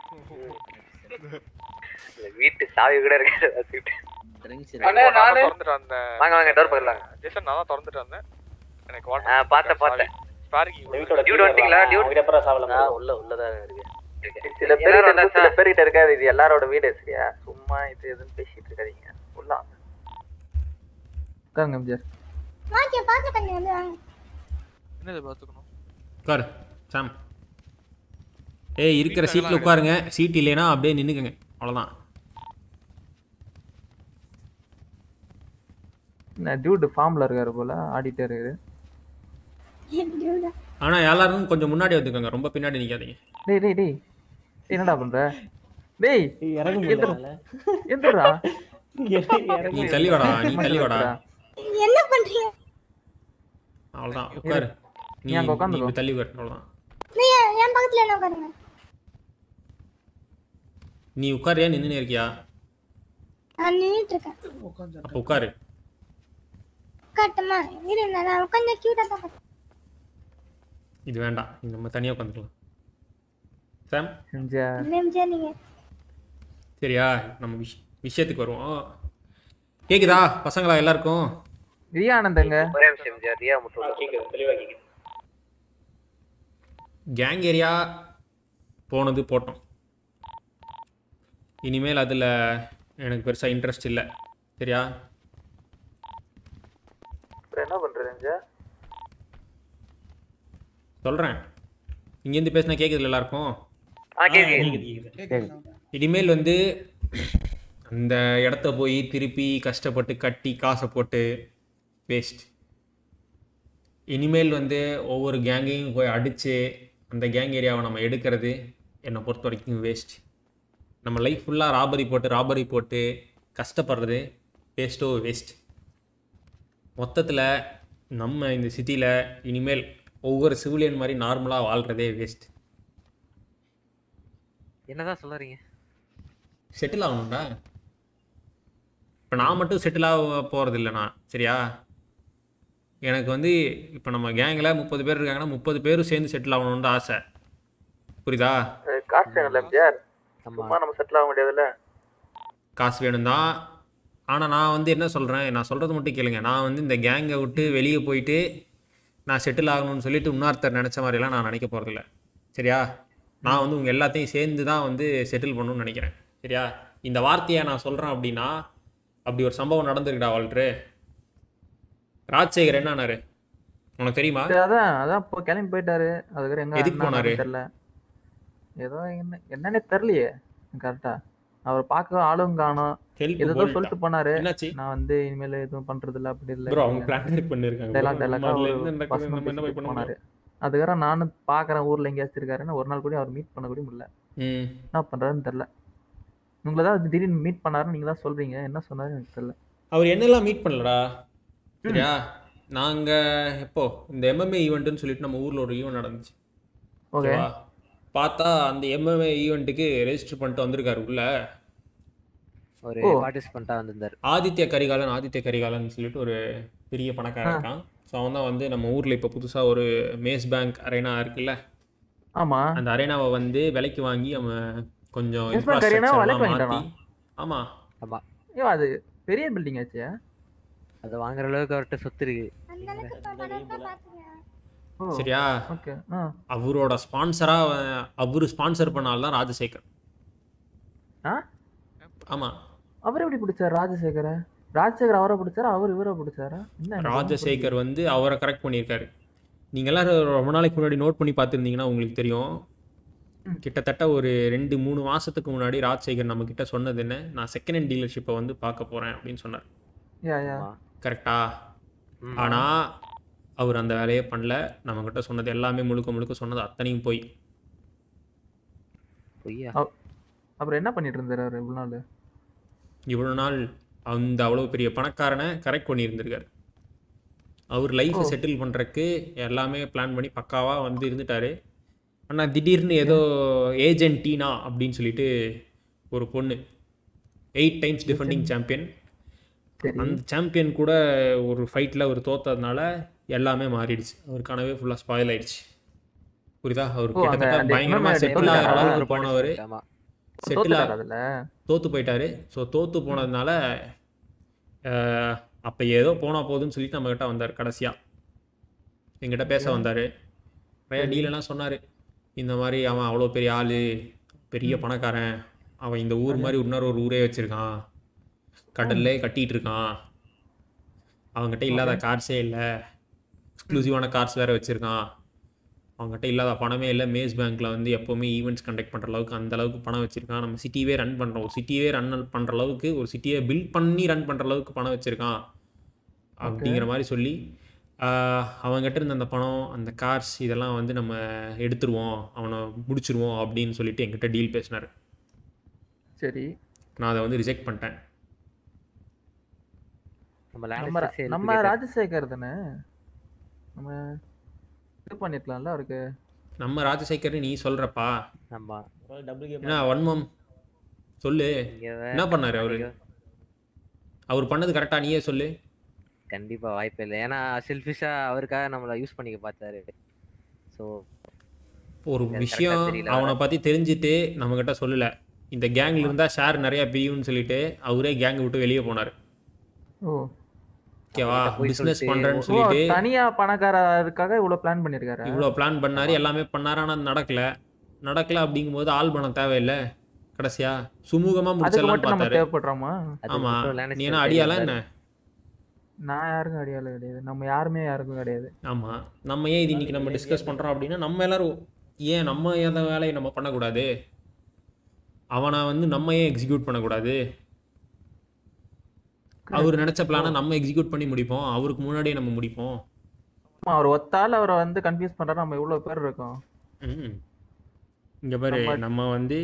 இந்த வீட்டு சாவி கூட இருக்காது வச்சுக்கிட்டு அண்ணே, நானு- திறந்துட்டு வந்தேன் வாங்க வாங்க டோர் பக்கத்துல வாங்க ஜெசன் நான் தான் திறந்துட்டு வந்தேன் எனக்கு ஆ பார்த்தேன் பார்த்தேன் ஸ்பார்க்கி டியூட் வந்துட்டீங்களா டியூட் ஆ, உள்ள உள்ளதான் இருக்கு சில பேர் சில பேர்கிட்ட இருக்காது இது எல்லாரோட வீடு சரியா சும்மா இது எதுவும் பேசிட்டு இருக்காதீங்க உள்ள வாங்க. உட்காருங்க எம்ஜிஆர் வாங்க பாத்து பண்ணி வந்து வாங்க என்னது பார்த்துக்கணும் உட்காரு சாம் ஏய் இருக்கிற சீட்டில் உட்காருங்க சீட் இல்லைன்னா அப்படியே நின்றுக்குங்க அவ்வளோதான் என்ன டியூட் ஃபார்ம்ல இருக்காரு போல ஆடிட்டே இருக்காரு ஆனால் எல்லாரும் கொஞ்சம் முன்னாடி வந்துக்கோங்க ரொம்ப பின்னாடி நிற்காதீங்க டேய் டேய் டேய் என்னடா பண்ற டேய் இறங்க எந்திரா முடியல எந்திரா நீ தள்ளி வாடா நீ தள்ளி வாடா என்ன பண்றீங்க அவ்வளோதான் உட்காரு நீ நீ அங்க நீ உட்காந்துக்கோ. இப்படி தள்ளி உட்காரு அவ்வளோதான் நீ என் பக்கத்துல என்ன உட்காருங்க நீ உட்காரியா நின்றுனே இருக்கியா நான் நின்னுட்டு இருக்கேன் அப்போ உட்காரு உட்காட்டுமா இரு நான் உட்காந்து கியூட்டா தான் உட்காருவேன். இது வேண்டாம் நீ நம்ம தனியாக உட்காந்துக்கலாம் சாம் எம்ஜிஆர் என்ன எம்ஜிஆர் நீங்க சரியா நம்ம விஷ் விஷயத்துக்கு வருவோம் கேக்குதா பசங்களா எல்லாருக்கும் ரியா ஆனந்தங்க ஒரே நிமிஷம் எம்ஜிஆர் ரியா மட்டும் உள்ள. கேக்குது தெளிவா கேக்குது கேங் ஏரியா போனது போட்டோம் இனிமேல் அதில் எனக்கு பெருசாக இன்ட்ரெஸ்ட் இல்லை சரியா அப்புறம் என்ன பண்றது எம்ஜிஆர் சொல்கிறேன் இங்கேருந்து பேசினா கேட்குதுல எல்லாருக்கும் ஆ கேக்கு இனிமேல் வந்து அந்த இடத்த போய் திருப்பி கஷ்டப்பட்டு கட்டி காசை போட்டு வேஸ்ட் இனிமேல் வந்து ஒவ்வொரு கேங்கையும் போய் அடித்து அந்த கேங் ஏரியாவை நம்ம எடுக்கிறது என்னை பொறுத்த வரைக்கும் வேஸ்ட் நம்ம லைஃப் ஃபுல்லாக ராபரி போட்டு ராபரி போட்டு கஷ்டப்படுறது வேஸ்ட்டோ வேஸ்ட் மொத்தத்தில் நம்ம இந்த சிட்டியில் இனிமேல் ஒவ்வொரு சிவிலியன் மாதிரி நார்மலாக வாழ்கிறதே வேஸ்ட் என்னதான் சொல்றீங்க செட்டில் ஆகணும்டா இப்போ நான் மட்டும் செட்டில் ஆக போகிறது இல்லைண்ணா சரியா எனக்கு வந்து இப்போ நம்ம கேங்கில் முப்பது பேர் இருக்காங்கன்னா முப்பது பேரும் சேர்ந்து செட்டில் ஆகணும்னு ஆசை புரியுதா காசு வேணும்ல எம்ஜிஆர் ஆமா சும்மா நம்ம செட்டில் ஆக முடியாதுல்ல காசு வேணும் தான் ஆனால் நான் வந்து என்ன சொல்கிறேன் நான் சொல்கிறது மட்டும் கேளுங்க நான் வந்து இந்த கேங்கை விட்டு வெளியே போயிட்டு நான் செட்டில் ஆகணும்னு சொல்லிட்டு இன்னொருத்தர் நினச்ச மாதிரிலாம் நான் நினைக்க போகிறதில்ல சரியா நான் வந்து உங்கள் எல்லாத்தையும் சேர்ந்து தான் வந்து செட்டில் பண்ணணும்னு நினைக்கிறேன் சரியா இந்த வார்த்தையை நான் சொல்கிறேன் அப்படின்னா அப்படி ஒரு சம்பவம் நடந்திருக்குடா வால்ட்ரு ராஜசேகர் என்னானாரு உனக்கு தெரியுமா சரி, அதான் அதான் இப்போ கிளம்பி போயிட்டாரு அதுக்கப்புறம் எங்க எதுக்கு என்ன போனாரு? ஆனாருன்னு தெரியல ஏதோ என்ன என்னன்னே தெரியலையே கரெக்டா அவர் பார்க்க ஆளும் காணோம் ஹெல்ப் ஏதோ சொல்லிட்டு போனாரு என்னாச்சு நான் வந்து இனிமேல் எதுவும் பண்றது இல்ல அப்படி ப்ரோ அவங்க இல்ல பிளான் பண்ணிருக்காங்க டைலாக் டைலாக்கா முதல்ல என்ன நடக்குது பசங்க நம்ம என்ன போய் பேசிட்டு பண்ண போனாரு முடியும் அதுக்கப்புறம் நானும் பாக்குறேன் ஊர்ல எங்கேயாச்சும் இருக்காருன்னு ஒரு நாள் கூட அவர் மீட் பண்ண கூட முடியல ம் என்ன பண்றாருன்னு தெரியல உங்களை தான் திடீர்னு மீட் பண்ணாருன்னு நீங்க தான் சொல்றீங்க என்ன சொன்னாரு எனக்கு தெரியல அவர் என்னெல்லாம் மீட் பண்ணலடா சரியா நாங்கள் எப்போ இந்த எம்எம்ஏ ஈவெண்ட்டுன்னு சொல்லிட்டு நம்ம ஊரில் ஒரு ஈவெண்ட் நடந்துச்சு ஓகே ஓகேவா பார்த்தா அந்த எம்எம்ஏ ஈவெண்ட்டுக்கு ரெஜிஸ்டர் பண்ணிட்டு வந்திருக்காரு உள்ள ஒரு ஓ. பார்ட்டிசிபெண்டா வந்திருந்தாரு ஆதித்ய கரிகாலன் ஆதித்ய கரிகாலன் சொல்லிட்டு ஒரு பெரிய பணக்காரன் இருக்கான் ஸோ அவன் தான் வந்து நம்ம ஊரில் இப்போ புதுசாக ஒரு மேஸ் பேங்க் அரேனா இருக்குல்ல ஆமா அந்த அரேனாவை வந்து விலைக்கு வாங்கி அவன் கொஞ்சம் Yes, bank arena infrastructure விலைக்கு எல்லாம் வாங்கிட்டானா? மாத்தி ஆமா ஆமா ஐயோ அது பெரிய பில்டிங் ஆச்சு அதை வாங்குற அளவுக்கு அவர்கிட்ட சொத்து இருக்கு அந்த அளவுக்கு இப்ப பணத்தை பாத்துங்க ஓ சரியா ஓகே ஆ அவரோட ஸ்பான்சரா அவரு ஸ்பான்சர் பண்ணால் தான் ராஜசேகர் ஆ ஆமா அவர் எப்படி பிடிச்சாரு ராஜசேகர ராஜசேகர் அவரை பிடிச்சாரா அவர் இவரை பிடிச்சாரா என்ன எனக்கு ஒண்ணும் ராஜசேகர் வந்து அவரை கரெக்ட் பண்ணியிருக்காரு நீங்க எல்லாரும் ரொம்ப நாளைக்கு முன்னாடி நோட் பண்ணி பார்த்துருந்தீங்கன்னா உங்களுக்கு தெரியும் கிட்டத்தட்ட ஒரு ரெண்டு மூணு மாசத்துக்கு முன்னாடி ராஜசேகர் நம்ம கிட்ட சொன்னது என்ன நான் செகண்ட் ஹேண்ட் டீலர்ஷிப்பை வந்து பார்க்க போறேன் அப்படின்னு சொன்னார் புரியல. யா யா ஆமா. கரெக்டா ம். ஆனா அவர் அந்த வேலையை பண்ணல நம்ம கிட்ட சொன்னது எல்லாமே முழுக்க முழுக்க சொன்னது அத்தனையும் போய் பொய்யா அப்புறம் என்ன பண்ணிட்டு இருந்தாரு அவர் இவ்வளவு நாள் இவ்வளோ நாள் அந்த அவ்வளோ பெரிய பணக்காரனை கரெக்ட் பண்ணியிருந்திருக்காரு அவர் லைஃப்பை செட்டில் பண்ணுறக்கு எல்லாமே பிளான் பண்ணி பக்காவாக வந்து இருந்துட்டாரு ஆனால் திடீர்னு ஏதோ ஏஜென்ட் டீனா அப்படின்னு சொல்லிட்டு ஒரு பொண்ணு எயிட் டைம்ஸ் டிஃபெண்டிங் சாம்பியன் அந்த சாம்பியன் கூட ஒரு ஃபைட்டில் அவர் தோத்ததுனால எல்லாமே மாறிடுச்சு அவர் கனவே ஃபுல்லாக ஸ்பாயில் ஆயிடுச்சு புரியுதா அவர் ஓ, அங்க கிட்டத்தட்ட அந்த பயங்கரமாக MMA செட்டில் ஆகிற தோத்துட்டாரா? அளவுக்கு போனவர் ஆமா செட்டில் தோத்துட்டாரா அதுல தோத்து போயிட்டாரு ஸோ தோத்து போனதுனால அப்போ ஏதோ போனா போதுன்னு சொல்லிட்டு நம்மக்கிட்ட வந்தார் கடைசியாக எங்கிட்ட பேச வந்தார் நிறைய டீலெல்லாம் சொன்னார் இந்த மாதிரி அவன் அவ்வளோ பெரிய ஆள் பெரிய பணக்காரன் அவன் இந்த ஊர் மாதிரி இன்னொரு ஒரு ஊரே வச்சுருக்கான் கடல்லே கட்டிகிட்டு இருக்கான் அவங்ககிட்ட இல்லாத கார்ஸே இல்லை எக்ஸ்க்ளூசிவான கார்ஸ் வேறு வச்சுருக்கான் அவங்ககிட்ட இல்லாத பணமே இல்லை மேஸ் பேங்க்கில் வந்து எப்போவுமே ஈவெண்ட்ஸ் கண்டக்ட் பண்ணுற அளவுக்கு அந்த அளவுக்கு பணம் வச்சுருக்கான் நம்ம சிட்டியே ரன் பண்ணுறோம் ஒரு சிட்டியே ரன் பண்ணுற அளவுக்கு ஒரு சிட்டியை பில்ட் பண்ணி ரன் பண்ணுற அளவுக்கு பணம் வச்சுருக்கான் அப்படிங்கிற மாதிரி சொல்லி ஆஹ், அவன்கிட்ட இருந்த அந்த பணம் அந்த கார்ஸ் இதெல்லாம் வந்து நம்ம எடுத்துருவோம் அவனை முடிச்சிருவோம் அப்படின்னு சொல்லிட்டு என்கிட்ட டீல் பேசினார் சரி நான் அதை வந்து ரிஜெக்ட் பண்ணிட்டேன் நம்ம நம்ம லாண்டஸ்டர்ஸே நம்ம எழுப்பிக்கிட்டாரு. ராஜசேகர் தானே நம்ம இது பண்ணிருக்கலாம்ல அவருக்கு நம்ம ராஜசேகர் நீ சொல்கிறப்பா ஆமா டபுள் கேம் என்ன வன்மம் சொல்லு இங்க வே- என்ன பண்ணாரு அவரு அவர் பண்ணது கரெக்டாக நீயே சொல்லு கண்டிப்பா வாய்ப்பே இல்லை ஏன்னா செல்ஃபிஷா அவருக்காக நம்மள யூஸ் பண்ணிக்க பார்த்தாரு ஸோ ஒரு எனக்கு விஷயம் correct ஆ தெரியல. அவனை பற்றி தெரிஞ்சுட்டு நம்மக்கிட்ட சொல்லலை இந்த கேங்கில் இருந்தால் ஷேர் நிறையா பியூன்னு சொல்லிட்டு அவரே கேங்கை விட்டு வெளியே போனார் ஓ ஓகேவா அவன்கிட்ட போய் பிஸ்னஸ் சொல்லிட்டு, பண்ணுறேன்னு ஓ சொல்லிட்டு தனியா பணக்காரருக்காக இவ்வளவு பிளான் பண்ணிருக்காரு இவ்வளோ பிளான் பண்ணாரு எல்லாமே பண்ணாரு ஆனால் நடக்கல நடக்கல அப்படிங்கும்போது ஆள் பணம் தேவையில்லை கடைசியா சுமூகமாக அதுக்கு முடிச்சிடலாம் மட்டும் நம்ம பார்த்தாரு தேவைப்படுறோமா ஆமா நீ என்ன அடியால என்ன நான் யாருக்கும் அடியாளு கிடையாது நம்ம யாருமே யாருக்கும் கிடையாது ஆமா நம்ம ஏன் இது இன்னைக்கு நம்ம டிஸ்கஸ் பண்றோம் அப்படின்னா நம்ம எல்லாரும் ஏன் நம்ம எந்த வேலையை நம்ம பண்ணக்கூடாது அவனை வந்து நம்ம ஏன் எக்ஸிக்யூட் பண்ணக்கூடாது அவர் நினைச்ச பிளானை நம்ம எக்ஸிக்யூட் பண்ணி முடிப்போம் அவருக்கு முன்னாடியே நம்ம முடிப்போம் ஆமா, அவர் ஒத்தால அவரை வந்து கன்ஃபியூஸ் பண்றாரு நம்ம இவ்வளவு பேர் இருக்கோம் ம். இங்க பாரு நம்ம- நம்ம வந்து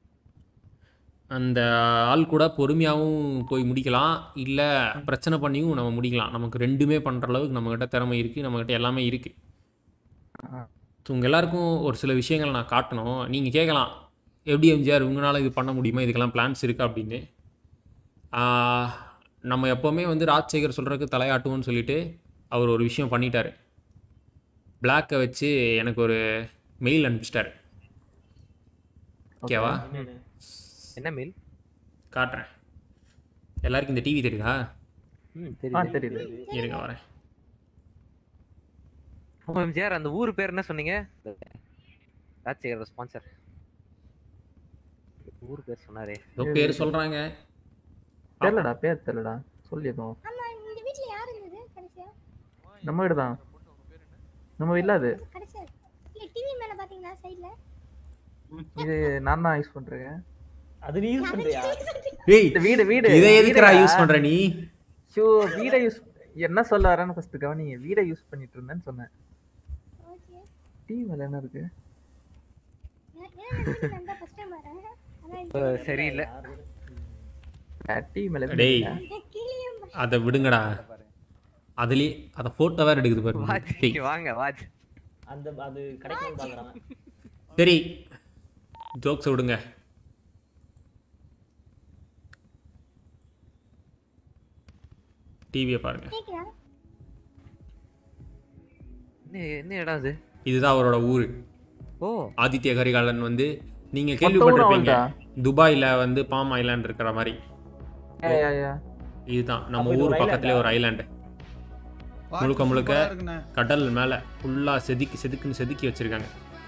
அந்த ஆள் கூட பொறுமையாகவும் போய் முடிக்கலாம் இல்லை பிரச்சனை பண்ணியும் நம்ம முடிக்கலாம் நமக்கு ரெண்டுமே பண்ணுற அளவுக்கு நம்மக்கிட்ட திறமை இருக்குது நம்மக்கிட்ட எல்லாமே இருக்குது ஸோ உங்கள் எல்லாருக்கும் ஒரு சில விஷயங்களை நான் காட்டணும் நீங்கள் கேட்கலாம் எப்படி எம்ஜிஆர் உங்களால் இது பண்ண முடியுமா இதுக்கெல்லாம் பிளான்ஸ் இருக்கா அப்படின்னு ஆஹ், நம்ம எப்போவுமே வந்து ராஜசேகர் சொல்கிறதுக்கு தலையாட்டுவோம்னு சொல்லிட்டு அவர் ஒரு விஷயம் பண்ணிட்டாரு பிளாக்கை வச்சு எனக்கு ஒரு மெயில் அனுப்பிச்சிட்டாரு ஓகேவா என்ன மீல் காட்டுறேன் எல்லாருக்கும் இந்த டிவி தெரியுதா ம் ஆ தெரியுது தெரியுது இருங்க வரேன் எம்ஜிஆர் அந்த ஊர் பேர் என்ன சொன்னீங்க ராஜசேகர் ஸ்பான்சர் ஊர் பேர் சொன்னாரே ஏதோ பேர் சொல்கிறாங்க தெரியலடா பேர் தெரியலடா சொல்லியிருக்கோம் ஆமா இந்த வீட்ல யார் இருந்தது கடைசியா நம்ம வீடு தான் நம்ம வீட்ல அது கடைசியா இல்ல டிவி மேல பாத்தீங்களா சைடுல இது நான் தான் யூஸ் பண்றேன் அது நீ யூஸ் பண்றியா ஏய் இந்த வீடு வீடு இதை எதுக்குடா வீடுடா. யூஸ் பண்ணுற நீ ஷோ வீடை யூஸ் என்ன சொல்ல வரேன்னு ஃபர்ஸ்ட் கவனிங்க வீடை யூஸ் பண்ணிட்டு இருந்தேன்னு சொன்னேன் ஓகே டிவி மேல என்ன இருக்கு ஏன்னா நான் ஃபர்ஸ்ட் டைம் வரேன் அதான் அஹ், சரியில்லை டிவி மேல டேய் இந்த கீழேயும் அதை விடுங்கடா அதுலேயே அதை ஃபோட்டோ வேறு எடுக்குது பாருங்க வாட்ச் டேய், வாங்க வாட்ச் அந்த அது கிடைக்கும் பாக்குறான் சரி ஜோக்ஸை விடுங்க டிவியை பாருங்க கேக்குதா என்ன என்ன இடம் அது இதுதான் அவரோட ஊர் ஓ ஆதித்ய கரிகாலன் வந்து நீங்க மொத்த ஊரும் கேள்விப்பட்டிருப்பீங்க அவன்தா? துபாயில வந்து பாம் ஐலாண்ட் இருக்கிற மாதிரி யா, யா, யா. இதுதான் நம்ம அப்ப இது ஊர் ஒரு பக்கத்துல island-ஆ? ஒரு ஐலாண்டு முழுக்க முழுக்க கடல் மேல ஃபுல்லா செதுக்கி செதுக்குன்னு செதுக்கி வச்சிருக்காங்க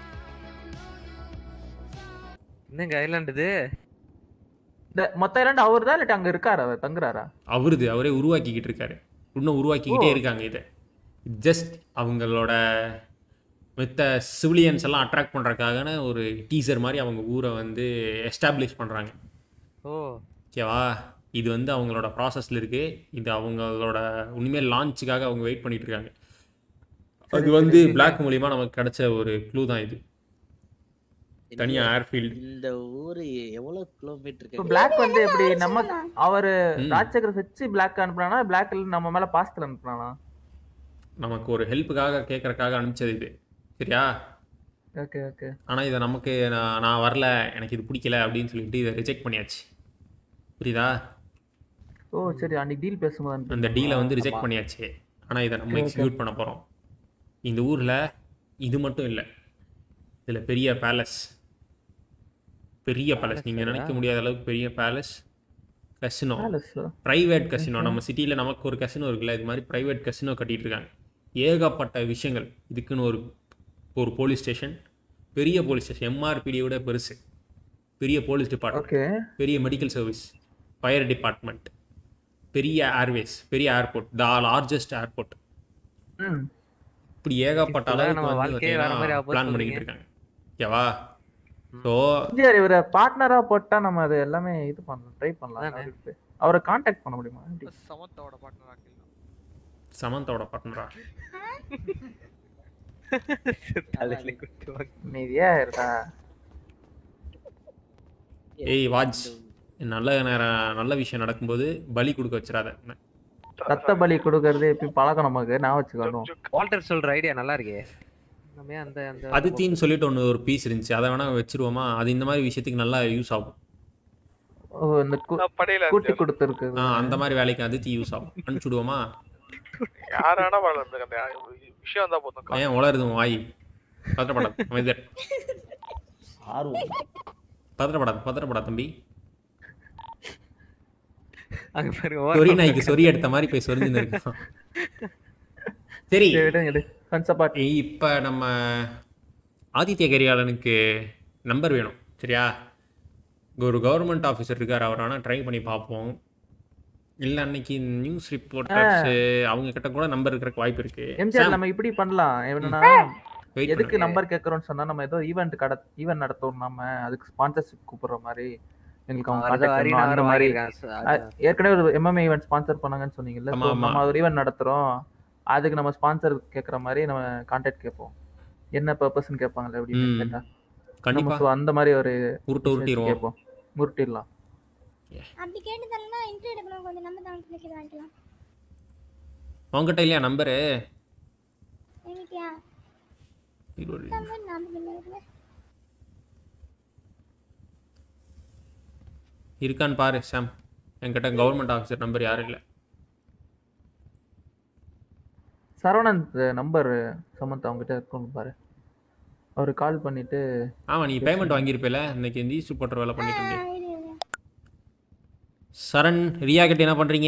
என்னங்க ஐலாண்ட் இது இந்த மொத்த இரண்டு அவர் தான் இல்லாட்டி அங்க இருக்காரு அவர் தங்குறாரா அவருது அவரே உருவாக்கிக்கிட்டு இருக்காரு இன்னும் உருவாக்கிக்கிட்டே இருக்காங்க இதை ஜஸ்ட் அவங்களோட மித்த சிவிலியன்ஸ் எல்லாம் அட்ராக்ட் பண்ணுறதுக்கான ஒரு டீசர் மாதிரி அவங்க ஊரை வந்து எஸ்டாப்ளிஷ் பண்ணுறாங்க ஓ ஓகேவா இது வந்து அவங்களோட ப்ராசஸில் இருக்குது இது அவங்களோட உண்மையில் லான்ச்சுக்காக அவங்க வெயிட் பண்ணிட்டு இருக்காங்க அது வந்து பிளாக் மூலியமா நமக்கு கிடைச்ச ஒரு க்ளூ தான் இது தனியா ஏர்ஃபீல்டு இந்த ஊரு எவ்வளவு கிலோமீட்டர் இப்போ பிளாக் வந்து எப்படி நம்ம அவரு ம். ராஜசேகர் வச்சு பிளாக் அனுப்புனானா பிளாக் நம்ம மேல பாஸ்டல் அனுப்புனானா நமக்கு ஒரு ஹெல்ப்புக்காக கேட்கறக்காக அனுப்பிச்சது இது சரியா ஓகே ஓகே ஆனால் இதை நமக்கு நான் நான் வரல எனக்கு இது பிடிக்கல அப்படின்னு சொல்லிட்டு இதை ரிஜெக்ட் பண்ணியாச்சு புரியுதா ஓ சரி அன்னைக்கு டீல் பேசும்போது அந்த அனுப்பிச்சிருந்தா. டீலை வந்து ரிஜெக்ட் பண்ணியாச்சு ஆனால் இதை நம்ம Okay, okay. எக்ஸிக்யூட் பண்ண போகிறோம் இந்த ஊரில் இது மட்டும் இல்லை இதில் பெரிய பேலஸ் பெரிய பேலஸ் நீங்கள் நினைக்க முடியாத அளவுக்கு பெரிய பேலஸ் கசினோ Palace ஆ? Private casino Okay. நம்ம சிட்டியில் நமக்கு ஒரு கசினோ இருக்குல்ல இது மாதிரி ப்ரைவேட் கசினோ கட்டிட்டு இருக்காங்க ஏகப்பட்ட விஷயங்கள் இதுக்குன்னு ஒரு ஒரு போலீஸ் ஸ்டேஷன் பெரிய போலீஸ் ஸ்டேஷன் எம்ஆர்பிடியை விட பெருசு பெரிய போலீஸ் டிபார்ட்மெண்ட் Okay. பெரிய மெடிக்கல் சர்வீஸ் ஃபயர் டிபார்ட்மெண்ட் பெரிய ஏர்வேஸ் பெரிய ஏர்போர்ட் த லார்ஜஸ்ட் ஏர்போர்ட் ம் இப்படி ஏகப்பட்ட இப்பெல்லாம் அளவுக்கு நம்ம வந்து வாழ்க்கையே வேற மாதிரி ஆக போகுது பிளான் பண்ணிக்கிட்டு இருக்காங்க ஓகேவா ஸோ சரி இவரை பார்ட்னரா போட்டா நம்ம அது எல்லாமே இது பண்ணலாம் ட்ரை பண்ணலாம் அவருக்கு. அவரை காண்டாக்ட் பண்ண முடியுமா எப்படி? சமத்தாவோட பார்ட்னர் சமந்தோட பார்ட்னரா தலையில குத்து வாங்க. அமைதியா இருக்கா ஏய் வாட்ச் நல்ல நேரம் நல்ல விஷயம் நடக்கும்போது பலி கொடுக்க வச்சிடாத ரத்த பலி கொடுக்கறது எப்படி பழக்கம் நமக்கு நான் வச்சுக்கணும் வால்டர் சொல்ற ஐடியா நல்லா இருக்கே நம்ம ஏன் அந்த அந்த அதித்தின்னு சொல்லிட்டு ஒன்று ஒரு பீஸ் இருந்துச்சு அதை வேணா வச்சிருவோமா அது இந்த மாதிரி விஷயத்துக்கு நல்லா யூஸ் ஆகும் ஓ இந்த கு- படையில கூட்டி கொடுத்துருக்கு ஆ அந்த மாதிரி வேலைக்கு அதித்தி யூஸ் ஆகும் அனுப்பிச்சுடுவோமா யாரானா வரல அந்த விஷயம் தான் போதும் ஏன் உளருது உன் வாய் பத்திரப்படாது அமைதியா இரு. ஆர்வம் பத்திரப்படாது பத்திரப்படா தம்பி அங்க பாருங்க சொறி ஓரம் நாய்க்கு சொறி எடுத்த மாதிரி போய் சொரிஞ்சுன்னு இருக்கான் சரி இப்போ நம்ம ஆதித்ய கரிகாலனுக்கு நம்பர் வேணும் சரியா ஒரு கவர்மெண்ட் ஆஃபீஸர் இருக்கார் அவர் வேணால் ட்ரை பண்ணி பார்ப்போம் இல்லை அன்னைக்கு நியூஸ் ரிப்போர்ட்டர்ஸ் அவங்க கிட்ட கூட நம்பர் இருக்கிறக்கு வாய்ப்பு இருக்கு எம்ஜிஆர் சாம், நம்ம இப்படி பண்ணலாம் என்னன்னா Wait எதுக்கு பண்ணுங்க. நம்பர் கேட்கறோம்னு சொன்னா நம்ம ஏதோ ஈவெண்ட் கட ஈவெண்ட் நடத்தோம் நம்ம அதுக்கு ஸ்பான்சர்ஷிப் கூப்பிடுற மாதிரி எங்களுக்கு அவங்க அவர் கான்டாக்ட் அரி பண்ணணும் அந்த நகரம் மாதிரி வாங்கியிருக்காங்க. அஹ், ஏற்கனவே ஒரு எம்எம்ஏ ஈவெண்ட் ஸ்பான்சர் பண்ணாங்கன்னு சொன்னீங்கல்ல ஆமா, So, ஆமா. நம்ம ஒரு ஈவெண்ட் நடத்துறோம் அதுக்கு நம்ம ஸ்பான்சர் கேட்குற மாதிரி நம்ம கான்டாக்ட் கேட்போம் என்ன பர்பஸ்ன்னு கேட்பாங்கல்ல அப்படின்னு ம். கேட்டா கண்டிப்பா. நம்ம so அந்த மாதிரி ஒரு உருட்டு விஷயத்தை உருட்டிடுவோம். கேட்போம் உருட்டிடலாம் அப்படி கேட்டு தரலன்னா இன்டர்வியூ எடுக்கணும் கொஞ்சம் நம்ம தான் கிளிக் வாங்கிக்கலாம் உங்ககிட்ட இல்லையா நம்பரு என்கிட்டயா இருபது நம்பர் ஞாபகம் இல்லை இருக்குல்ல? இருக்கான்னு பாரு சாம் என்கிட்ட கவர்மெண்ட் ஆஃபீஸர் நம்பர் யாரும் இல்லை சரவணன் நம்பர் சமந்த் அவங்ககிட்ட இருக்கணும் பாரு அவர் கால் பண்ணிட்டு ஆமாம் நீ பேமெண்ட் வாங்கியிருப்பேல இன்னைக்கு இந்த ஈஸ்ட் போட்டுற வேலை பண்ணிட்டு இருந்தேன் சரண் ரியா கிட்ட என்ன பண்ணுறீங்க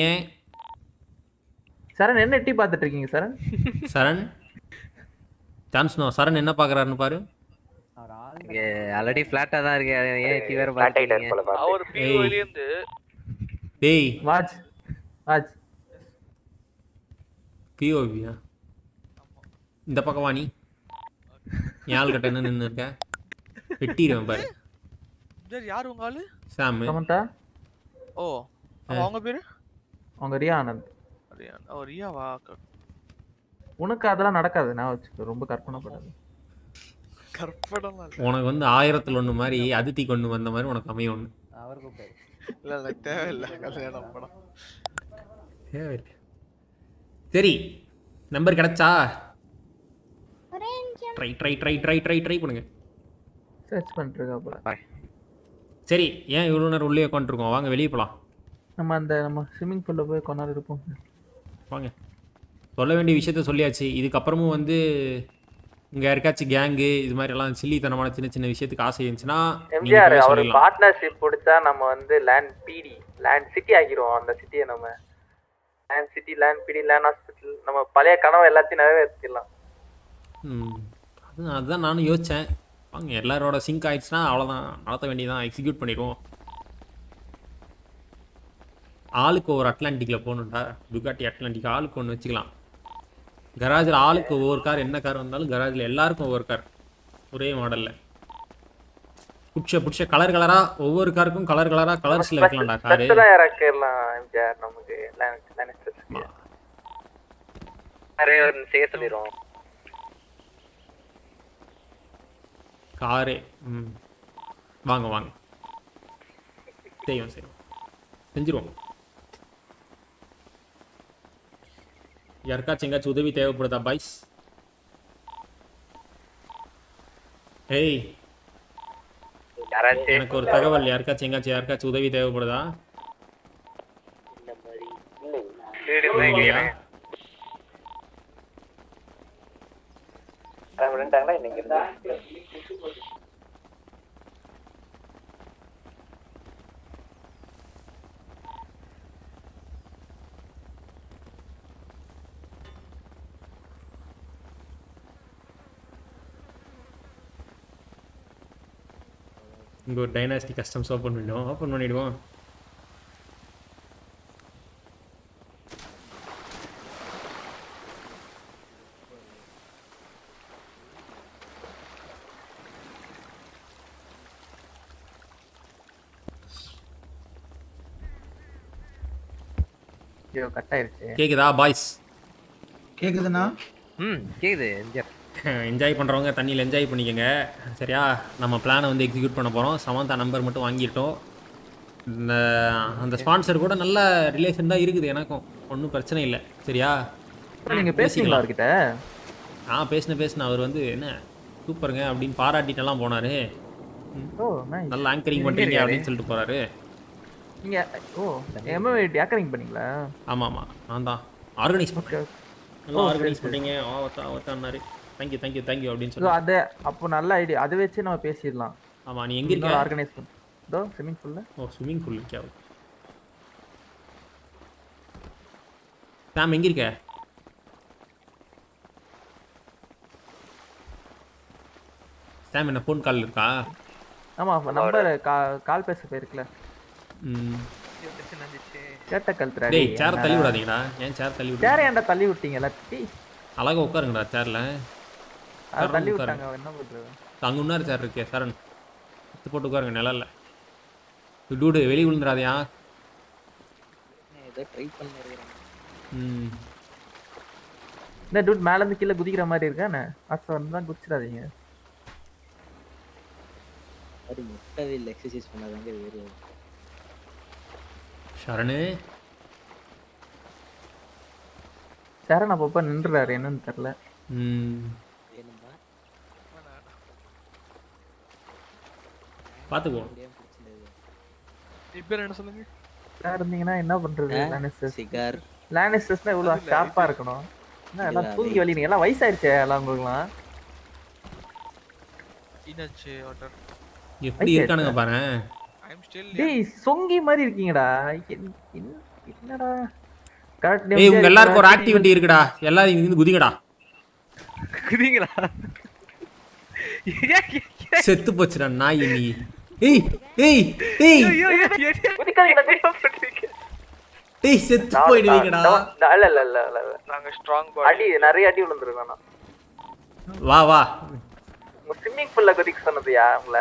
சரண் என்ன எட்டி பார்த்துட்டு இருக்கீங்க சரண் சரண் சான்ஸ்னோ சரண் என்ன பார்க்குறாருன்னு பாரு இங்க ஆல்ரெடி ஃபிளாட்டா தான் இருக்கு அதை ஏன் எட்டி வேற பாத்துட்டீங்க அவர் பிஓல இருந்து டேய் வாட்ச் வாட்ச் பிஓவியா இந்த பக்கம் வா நீ என் ஆள் கிட்ட என்ன நின்று இருக்க வெட்டிடுவேன் பாரு சரி யார் உங்க ஆளு சாம் சமந்தா ஓ அப்ப அவங்க பேரு அவங்க ரியா ஆனந்த் ரியா ஓ ரியாவா உனக்கு அதெல்லாம் நடக்காது நான் வச்சுக்கோ ரொம்ப கற்பனை பண்ணாது கற்படம் உனக்கு வந்து ஆயிரத்தில் ஒன்று மாதிரி அதித்தி கொண்டு வந்த மாதிரி உனக்கு அமையும் ஒன்று அவர் கூப்பிட்டாரு இல்ல இல்ல தேவையில்ல கல்யாணம் படம் தேவையில்லை சரி நம்பர் கிடைச்சா ஒரே நிமிஷம் try try try try try try பண்ணுங்க சர்ச் பண்ணிட்டு இருக்கா போல சரி ஏன் இவ்வளோ நேரம் உள்ளே உட்காந்துருக்கோம் வாங்க வெளியே போகலாம் நம்ம அந்த நம்ம ஸ்விம்மிங் பூல்ல போய் கொஞ்ச நேரம் இருப்போம் வாங்க சொல்ல வேண்டிய விஷயத்த சொல்லியாச்சு இதுக்கப்புறமும் வந்து இங்கே யாருக்காச்சும் கேங்கு இது மாதிரி எல்லாம் சில்லித்தனமான சின்ன சின்ன விஷயத்துக்கு ஆசை இருந்துச்சுன்னா நீங்க எம்ஜிஆர் போய் அவர் சொல்லிடலாம். பார்ட்னர்ஷிப் பிடிச்சா நம்ம வந்து லேண்ட் பிடி லேண்ட் சிட்டி ஆக்கிடுவோம் அந்த சிட்டியை நம்ம land city land PD land hospital நம்ம பழைய கனவு எல்லாத்தையும் நிறைவேற்றிடலாம் ம் அது அதுதான் நானும் யோசித்தேன் வாங்க எல்லாரோட சிங்க் ஆயிடுச்சுன்னா அவ்வளோதான் நடத்த வேண்டியதான் எக்ஸிக்யூட் பண்ணிடுவோம் ஆளுக்கு ஒரு அட்லாண்டிக்கில் போகணுண்டா டுகாட்டி அட்லாண்டிக் ஆளுக்கு ஒன்று வச்சுக்கலாம் கராஜில் ஆளுக்கு ஒவ்வொரு கார் என்ன கார் வந்தாலும் கராஜில் எல்லாருக்கும் ஒவ்வொரு கார் ஒரே மாடலில் பிடிச்ச பிடிச்ச கலர் கலராக ஒவ்வொரு காருக்கும் கலர் கலராக கலர்ஸில் வைக்கலாம்டா காரு ஸ்பெஷலாக இறக்கிடலாம் எம்ஜிஆர் நமக்கு லேண்ட் லேண்ட் நிறைய ஒரு செய்ய சொல்லிடுவோம் காரு ம் வாங்க வாங்க செய்வோம் செய்வோம் செஞ்சிருவோம் யாருக்காச்சும் எங்காச்சும் உதவி தேவைப்படுதா பாய்ஸ் ஏய் யாராச்சும் எனக்கு ஒரு தகவல் யாருக்காச்சும் எங்காச்சும் யாருக்காச்சும் உதவி தேவைப்படுதா இல்லையா? விழுந்தாங்களா இன்னைக்கு இருந்து இங்க ஒரு டைனாஸ்டி கஸ்டம்ஸ் ஓப்பன் பண்ணிடுவோம் ஓப்பன் பண்ணிடுவோம் ஐயோ கட் ஆயிருச்சு கேக்குதா பாய்ஸ் கேக்குதுண்ணா ம் கேக்குது எம்ஜிஆர் என்ஜாய் பண்ணுறவங்க தண்ணியில் என்ஜாய் பண்ணிக்கோங்க சரியா நம்ம பிளானை வந்து எக்ஸிக்யூட் பண்ண போகிறோம் சமந்தா நம்பர் மட்டும் வாங்கிட்டோம் இந்த அந்த ஸ்பான்சர் கூட நல்ல ரிலேஷன் தான் இருக்குது எனக்கும் ஒன்றும் பிரச்சனை இல்லை சரியா நீங்க பேசுறீங்களா பேசிக்கலாம். அவர்கிட்ட ஆ பேசின பேசின அவர் வந்து என்ன சூப்பருங்க அப்படின்னு பாராட்டிட்டெல்லாம் போனார் ஓ nice. நல்லா ஆங்கரிங் எங்க பண்ணுறீங்க இருக்காரு? அப்படின்னு சொல்லிட்டு போகிறாரு நீங்க ஓ எம்எம் ஏக்கரிங் பண்ணீங்களா ஆமாம் ஆமாம் நான் தான் ஆர்கனைஸ் ஓகே நல்லா ஓ, சரி, ஆர்கனைஸ் சரி. பண்ணுறீங்க ஆவத்தா ஆவத்தான்னாரு தேங்க்யூ தேங்க்யூ தேங்க்யூ அப்படின்னு ஸோ சொல்லி அது அப்போ நல்ல ஐடியா அதை வச்சு நம்ம பேசிடலாம் ஆமாம் நீ எங்கே இருக்க ஆர்கனைஸ் பண்ண இதோ ஸ்விம்மிங் பூல்ல ஓ ஸ்விம்மிங் பூல் இருக்கா சாம் எங்கே இருக்க சாம் என்ன ஃபோன் கால் இருக்கா ஆமா நம்பர் கால் பேச போயிருக்குல ம் கேட்ட கழுத்துறா டேய் சேர் தள்ளி விடாதீங்கடா ஏன் சேர் தள்ளி விடு சேர ஏன்டா தள்ளி விட்டீங்கல்ல டீ அழகா உட்காருங்கடா சேர்ல அதை தள்ளி விட்டாங்க என்ன பண்றது அங்கே இன்னொரு சேர் இருக்கே சரண் எடுத்து போட்டு உட்காருங்க நிழல்ல டூடு வெளியே விழுந்துடாதயா ஏதோ ட்ரை பண்ணிருக்கிறேன் ம் இந்த டூட் மேல இருந்து கீழே குதிக்கிற மாதிரி இருக்கானே அசை வந்து தான் குதிச்சிடாதீங்க அது முட்டவே இல்லை எக்ஸசைஸ் பண்ணாதாங்க வேறு சரணு சரண் அப்பப்ப நின்றுறாரு என்னன்னு தெரியல ம் வேணும்பா பார்த்துக்குவோம் பேர் என்ன சொல்லுங்க இதா இருந்தீங்கன்னா என்ன பண்றது ஆ, லானிஸ்டர்ஸ் சிகார் லானிஸ்டர்ஸ்னா இவ்வளவு ஷார்ப்பா இருக்கணும் என்ன எல்லாம் தூங்கி வலி நீங்க எல்லாம் வயசாயிருச்சே எல்லாம் உங்களுக்குலாம் இன்னாச்சு வாட்டர் எப்படி ஐயா, இருக்கானுங்க பாரு ஐ அம் ஸ்டில் டேய் சொங்கி மாதிரி இருக்கீங்கடா என்- என்ன- என்னடா கரெக்ட் ஏய் உங்க எல்லாருக்கும் ஒரு ஆக்டிவிட்டி இருக்குடா எல்லாரும் இங்க இருந்து குதிங்கடா குதிங்களா செத்து போச்சுடா நாய் நீ ஏய் ஏய் ஏய் ஏய் செத்து போயிடுவீங்கடா இல்ல இல்ல இல்ல இல்ல இல்ல. நாங்க ஸ்ட்ராங் அடி நிறைய அடி விழுந்துருக்கோம் நான் வா வா உங்க ஸ்விம்மிங் பூல்ல குதிக்க சொன்னதுயா உங்கள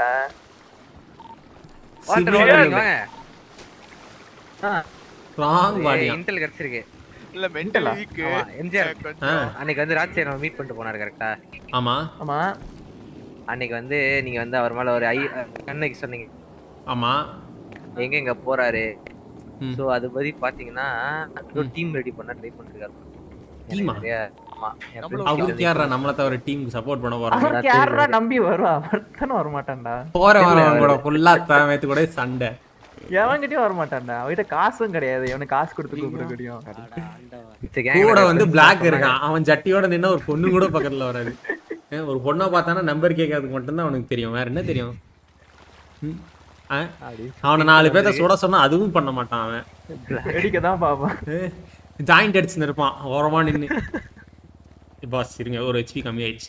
வாட்டர் Swimming வாங்க pool. வாங்க ராங் பாடியா இன்டெல் கிடைச்சிருக்கு இல்ல மென்டல் வீக் ஆமா, எம்ஜிஆர் ஆ அன்னைக்கு வந்து ராஜ்சே நம்ம மீட் பண்ணிட்டு போனாரு கரெக்டா ஆமா ஆமா அன்னைக்கு வந்து நீங்க வந்து அவர் மேல ஒரு ஐ கண்ணைக்கு சொன்னீங்க ஆமா எங்க எங்க போறாரு ம். சோ அது பத்தி பாத்தீங்கன்னா ஒரு டீம் ரெடி பண்ண ட்ரை பண்ணிருக்காரு Team ஆ? நிறைய- ஆமா என் friends அவருக்கு வந்து யாரா நம்மள தவிர டீமுக்கு சப்போர்ட் பண்ண போறாங்க அவருக்கு யாரா நம்பி வருவா ஒருத்தனும் வர மாட்டான்டா போற வரவன் கூட ஃபுல்லா தேவைத்து கூட சண்டை எவன்கிட்டயும் வர மாட்டான்டா அவன்கிட்ட காசும் கிடையாது இவனுக்கு காசு கொடுத்து கூப்பிட முடியும் இந்த gang கூட ல வந்து friends பிளாக் சொன்னாங்க. இருக்கான் அவன் ஜட்டியோட நின்னா ஒரு பொண்ணு கூட பக்கத்துல வராது ஏன், ஒரு பொண்ணை பார்த்தானா நம்பர் கேட்கறதுக்கு மட்டும்தான் அவனுக்கு தெரியும் வேற என்ன தெரியும் ம்? ஆ? அவனை நாலு பேர்த்த சுட சொன்னா அதுவும் பண்ண மாட்டான் அவன் வெடிக்க தான் பாப்பான் ஜாயிண்ட் அடிச்சுன்னு இருப்பான் ஓரமா நின்று பாஸ் இருங்க ஒரு ஹெச்பி கம்மி ஆயிடுச்சு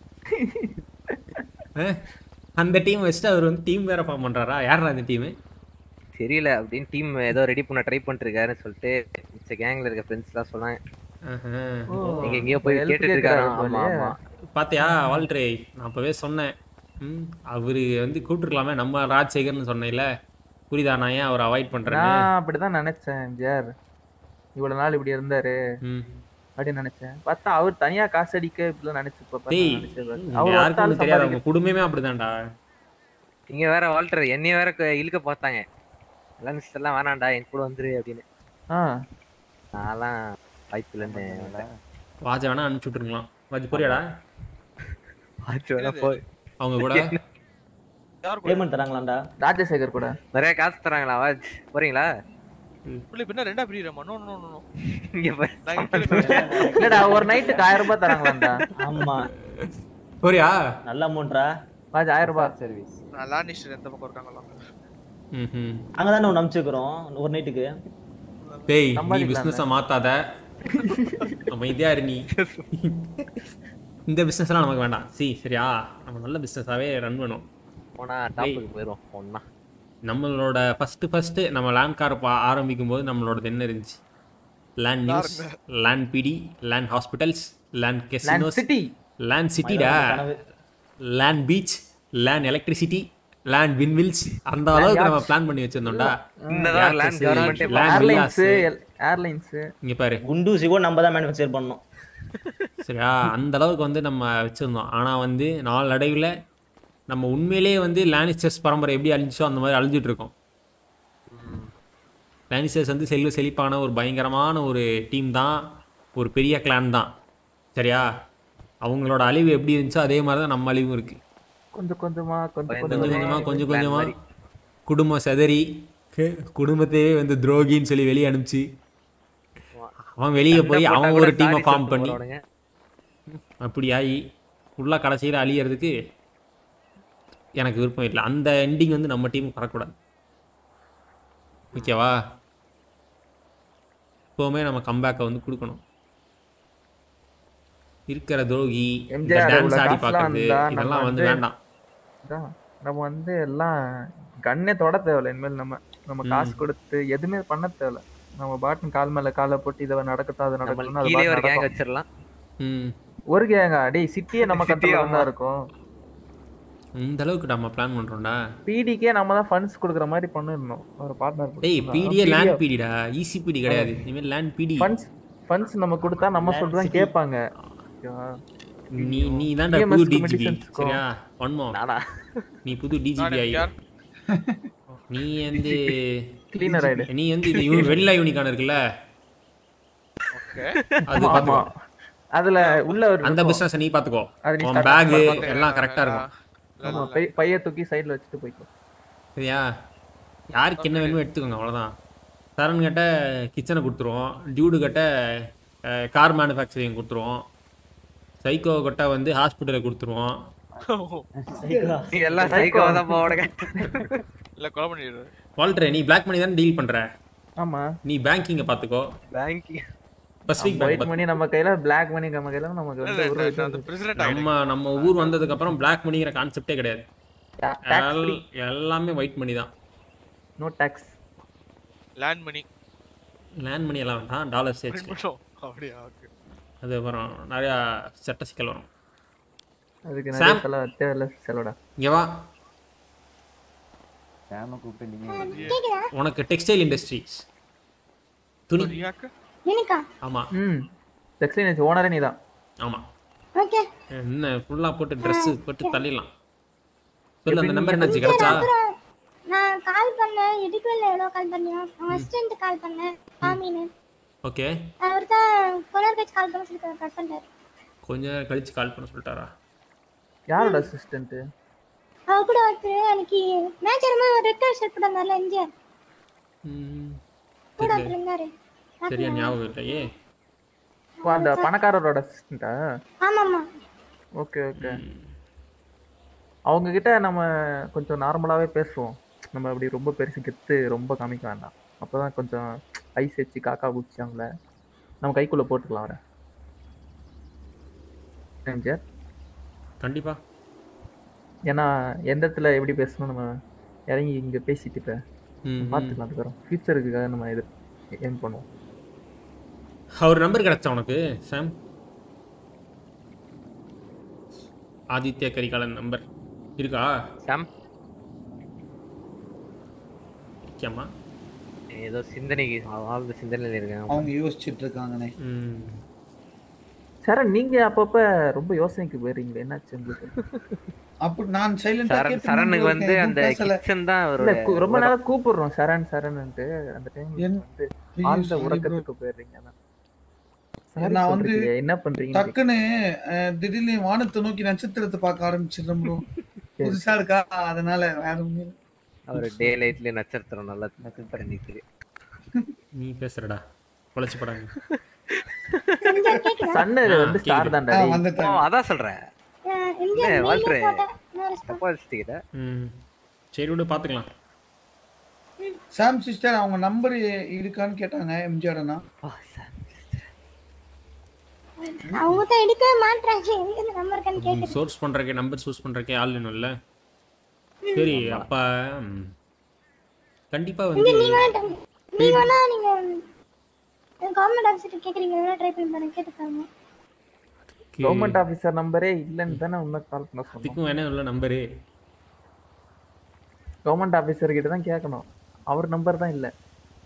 ஆ? அந்த டீம் வச்சுட்டு அவர் வந்து டீம் வேற ஃபார்ம் பண்றாரா யாரா அந்த டீம் தெரியல அப்படின்னு டீம் ஏதோ ரெடி பண்ண ட்ரை பண்ணிட்டு இருக்காருன்னு சொல்லிட்டு மிச்ச கேங்ல இருக்க ஃப்ரெண்ட்ஸ் எல்லாம் சொன்னாங்க நீங்க எங்கேயோ போய் help கேட்டுட்டு இருக்காரு கேக்குறாரு ஆமா போலயே. ஆமா பாத்தியா வால்ட்ரே நான் அப்பவே சொன்னேன் ம் அவரு வந்து கூப்பிட்டுருக்கலாமே நம்ம ராஜசேகர்னு சொன்னேன்ல புரியுதா நான் ஏன் அவர் அவாய்ட் பண்றேன்னு நான் அப்படிதான் நினைச்சேன் எம்ஜிஆர் இவ்வளவு நாள் இப்படி இருந்தாரு ம் அப்படின்னு நினைச்சேன் பார்த்தா அவர் தனியா காசு அடிக்க இப்படிலாம் நினைச்சு இப்ப பார்த்தா டேய் நினைச்சே பாரு. இங்க அவர் யாருக்கும் ஒருத்தாள் ஒண்ணும் தெரியாது அவங்க சம்பாதிக்க- குடும்பமே அப்படிதான்டா இங்க வேற வால்டர் என்னைய வேற க- இழுக்க பார்த்தாங்க லன்ஸ் எல்லாம் வேணாம்டா என் கூட வந்துரு அப்படின்னு ஆ நான்லாம் வாய்ப்பு இல்லைன்னு வாஜை வேணா அனுப்பிச்சு விட்டுருக்கலாம் வாஜ் போறியாடா வாட்ச் வேணா போய் அவங்க கூட பேமெண்ட் தராங்களாண்டா ராஜசேகர் கூட நிறைய காசு தராங்களா வாட்ச் போறீங்களா புள்ளி பின்ன ரெண்டா பிரியுறமா நோ நோ நோ இங்க பாரு. இல்லடா ஒரு நைட்டுக்கு ஆயிரம் ரூபாய் தராங்களாண்டா ஆமா போறியா நல்ல அமௌண்ட்ரா வாஜ் ஆயிரம் ரூபாய் சர்வீஸ் நான் லானிஸ்டர் எந்த பக்கம் இருக்காங்களா ம்ஹும். அங்க தானே ஒன்று அனுப்பிச்சுக்கிறோம் ஒரு நைட்டுக்கு டேய் நீ சம்பாதிக்கலாம்ல. பிசினஸ மாத்தாத அமைதியா இரு நீ இந்த பிசினஸ் எல்லாம் நமக்கு வேண்டாம் சி சரியா நம்ம நல்ல பிசினஸாவே ரன் பண்ணும் போனா டாப்புக்கு போயிரும் ஒன்னா நம்மளோட ஃபர்ஸ்ட் ஃபர்ஸ்ட் நம்ம லேண்ட் கார் ஆரம்பிக்கும் போது நம்மளோட என்ன இருந்துச்சு land news land PD land hospitals land land casinos city land சிட்டிடா land beach land electricity land windmills அந்த அளவுக்கு நம்ம பிளான் பண்ணி வச்சிருந்தோம்டா இந்ததான் land government ஏ லேண்ட் ஏர்லைன்ஸ் வில்லாஸ் ஏர்லைன்ஸ் இங்க பாரு குண்டூசி கூட நம்ம தான் மேனுஃபேக்சர் பண்ணோம் சரியா அந்த அளவுக்கு வந்து நம்ம வச்சிருந்தோம் ஆனா வந்து நாளடைவில் நம்ம உண்மையிலேயே வந்து லானிஸ்டர்ஸ் பரம்பரை எப்படி அழிஞ்சோ அந்த மாதிரி அழிஞ்சிட்டு இருக்கோம் லானிஸ்டர்ஸ் வந்து செல்வ செழிப்பான ஒரு பயங்கரமான ஒரு டீம் தான் ஒரு பெரிய கிளான் தான் சரியா அவங்களோட அழிவு எப்படி இருந்துச்சோ அதே மாதிரி தான் நம்ம அழிவும் இருக்கு கொஞ்சம் கொஞ்சமா கொஞ்சம் கொஞ்சம் கொஞ்சமா கொஞ்சமா கொஞ்சம் plan கொஞ்சமா மாதிரி. குடும்பம் செதறி கு- குடும்பத்தையே வந்து துரோகின்னு சொல்லி வெளியே அனுப்பிச்சு அவன் வெளியே போய் சண்டை அவன் போட்டா ஒரு கூட டீமை sorry ஃபார்ம் சொல்லிட்டு பண்ணி போறவனுங்க. அப்படி ஆகி ஃபுல்லாக கடைசியில் அழியறதுக்கு எனக்கு விருப்பம் இல்லை அந்த எண்டிங் வந்து நம்ம டீமுக்கு வரக்கூடாது ஓகேவா எப்போவுமே நம்ம கம்பேக்கை வந்து கொடுக்கணும் இருக்கிற துரோகி இந்த MJR டான்ஸ் ஆடி இவ்வளவு காசுலாம் பார்க்கறது இருந்தா நம்ம இதெல்லாம் வந்து வந்து- வேண்டாம் அதான், நம்ம வந்து எல்லாம் கண்ணே தொட தேவையில்ல இனிமேல் நம்ம நம்ம காசு கொடுத்து எதுவுமே பண்ண தேவையில்ல நம்ம பாட்டுன்னு கால் மேல காலை போட்டு இதை நடக்கட்டும் அது நடக்கட்டும் அது கீழே ஒரு பாட்டு கேங் நடக்கும். வச்சிடலாம் ம் ஒரு கேங்க டேய் சிட்டியே நம்ம City, கண்ட்ரோல்ல ஆமா. தான் இருக்கும் இந்த அளவுக்கு நம்ம பிளான் பண்ணுறோம்டா பிடிக்கே நம்ம தான் ஃபண்ட்ஸ் கொடுக்குற மாதிரி பண்ணிடணும் ஒரு பார்ட்னர் டேய் பிடியே லேண்ட் பிடிடா ஈசி பிடி கிடையாது இனிமேல் லேண்ட் பிடி ஃபண்ட்ஸ் ஃபண்ட்ஸ் நம்ம கொடுத்தா நம்ம சொல்றதான் கேட்பாங்க ஓகேவா? நீ நீ தான்டா EMS புது க்கு டிஜிபி medicines க்கும். சரியா ஒன்மோ நானா நீ புது டிஜிபி ஆகி யார்? நீ வந்து Cleaner ஆயிடு. நீ வந்து இந்த யூ வெள்ளை யூனிகான் இருக்குல்ல ஓகே அது ஆமா. பாத்துக்கோ அதுல உள்ள ஒரு அந்த இருக்கும். பிசினஸ் நீ பாத்துக்கோ அது நீ உன் start பேக் பண்ணு. எல்லாம் கரெக்டா இருக்கும் ஆமா, பை- பைய தூக்கி சைடுல வச்சுட்டு போய்க்கோ சரியா யாருக்கு என்ன வேணுமோ எடுத்துக்கோங்க அவ்வளவுதான் சரண் கிட்ட கிச்சனை கொடுத்துருவோம் டியூடு கிட்ட கார் மேனுஃபேக்சரிங் கொடுத்துருவோம் சைக்கோ கிட்ட வந்து ஹாஸ்பிட்டலை கொடுத்துருவோம் நீ எல்லாம் சைக்கோ தான் போடுங்க இல்ல கொலை பண்ணிடுறது வால்டர் நீ பிளாக் மணி தானே டீல் பண்ற ஆமா நீ பேங்கிங்கை பாத்துக்கோ banking Pacific white bank money நம்ம கையில பிளாக் மணி நம்ம கையில நமக்கு வந்து ஒரு இது அந்த இருக்கு. பிரசிடென்ட் நம்ம நம்ம ஊர் வந்ததுக்கு அப்புறம் பிளாக் மணிங்கிற கான்செப்டே கிடையாது Ta- tax எல்- free, எல்லாமே ஒயிட் மணி தான் no tax. Land money land money எல்லாம் வேண்டாம் டாலர் சேர்த்து மட்டும் அப்படியா ஓகே அது அப்புறம் நிறையா சட்ட சிக்கல் வரும் அதுக்கு Sam. நிறைய செலவு தேவையில்ல செலவுடா இங்க வா சேம கூப்பிட்டு நீங்க கேக்குதா உனக்கு டெக்ஸ்டைல் இண்டஸ்ட்ரீஸ் துணி ரியாக்கு எனக்கா ஆமா ம் டெக்ஸ்டைல் ஓனரே நீ தான் ஆமா ஓகே என்ன ஃபுல்லா போட்டு Dress போட்டு தள்ளிடலாம் சொல்லு அந்த நம்பர் என்னாச்சு கிடைச்சா அப்புறம் நான் கால் பண்ணேன் எடுக்கவே இல்லை எவ்வளோ கால் பண்ணியா அவன் அசிஸ்டன்ட் கால் பண்ணேன் ஆமீனு ஓகே அவர் தான் கொலர் கட்சி கால் பண்ண சொல்லி கட் பண்ணிட்டாரு கொஞ்ச நேரம் கழிச்சு கால் பண்ண சொல்லிட்டாரா யாரோட அசிஸ்டன்ட் அவர் கூட ஒருத்தர் அன்னைக்கு மேட்ச் வரும்போது ஒரு ரெட் கலர் ஷர்ட் போட்டிருந்தார்ல எம்ஜிஆர் ம், கூட தெரியல. ஒருத்தர் இருந்தாரு சரியா ஞாபகம் இல்லையே அந்த பணக்காரரோட அசிஸ்டண்டா ஆமாம்மா ஓகே ஓகே அவங்க கிட்ட நம்ம கொஞ்சம் நார்மலாவே பேசுவோம் நம்ம அப்படி ரொம்ப பெருசு கெத்து ரொம்ப காமிக்க வேண்டாம் அப்பதான் கொஞ்சம் ஐஸ் வச்சு காக்கா பூச்சி அவங்கள நம்ம கைக்குள்ள போட்டுக்கலாம் அவரை எம்ஜிஆர் கண்டிப்பா ஏன்னா எந்த இடத்துல எப்படி பேசணும் நம்ம இறங்கி இங்க பேசிட்டு இப்ப ம், ம். பார்த்துக்கலாம் அதுக்கப்புறம் ஃபியூச்சருக்கு நம்ம இது ஏம் பண்ணுவோம் அவர் நம்பர் கிடைச்சா உனக்கு சாம் ஆதித்ய கரிகாலன் நம்பர் இருக்கா சாம் ஓகேம்மா ஏதோ சிந்தனைக்கு ஆழ்ந்த சிந்தனையில இருக்கேன் அவங்க யோசிச்சுட்டு இருக்காங்கண்ணே ம் சரண் நீங்க அப்பப்ப ரொம்ப யோசனைக்கு போயிடுறீங்களே என்னாச்சு உங்களுக்கு அப்ப நான் சைலண்டா சரண் கேட்டு சரணுக்கு இருக்கேன், வந்து எதுவும் அந்த பேசல. கிச்சன் தான் இல்ல அவரோட கு- ரொம்ப நேரம் கூப்பிடுறோம் சரண் சரண்ன்ட்டு அந்த டைம் என்- வந்து ஐயோ, ஆழ்ந்த sorry bro. உறக்கத்துக்கு போயிடுறீங்க அதான். Sorry நான் வந்து சொல்றீங்களே, என்ன பண்றீங்க டக்குன்னு அஹ், திடீர்னு வானத்தை நோக்கி நட்சத்திரத்தை பார்க்க ஆரம்பிச்சிடுறோம் ப்ரோ புதுசா இருக்கா அதனால வேற ஒண்ணும் இல்ல. அவர் டே லைட்லயே நட்சத்திரம் நல்லா நட்சத்திரம் நிக்குது நீ பேசுறடா குழச்சி படாங்க சன்னு ஆ, வந்து ஸ்டார் கேக்குது. தான்டா ஆ, டேய். ஓ வந்துட்டாங்க அதான் சொல்றேன் எம்ஜிஆர் ஏய், நீங்க வாழ்த்துரு. போட்ட இன்னொரு spot. தப்பா வச்சுக்கிட்ட ம் சரி விடு பார்த்துக்கலாம் சாம் சிஸ்டர் அவங்க நம்பர் இருக்கான்னு கேட்டாங்க எம்ஜிஆர் அண்ணா அவங்க தான் எடுக்கவே மாட்றாங்க எங்க இந்த நம்பர் இருக்கான்னு கேக்குறேன் சோர்ஸ் பண்ணுறக்கே நம்பர் சூஸ் பண்ணுறக்கே ஆள் வேணும்ல சரி அப்போ கண்டிப்பாக இங்க வந்து நீங்க வேணா நீங்க வேணா நீங்க கவர்மெண்ட் ஆஃபீஸர் கேக்குறீங்க வேணா ட்ரை பண்ணி பாருங்க கேட்டுக்காங்க கவர்மெண்ட் ஆபீசர் நம்பரே இல்லன்னு தானே உன்ன கால் பண்ண சொன்னோம் அதுக்கும் வேணா உள்ள நம்பரு கவர்மெண்ட் ஆபீசர் கிட்ட தான் கேட்கணும் அவர் நம்பர் தான் இல்ல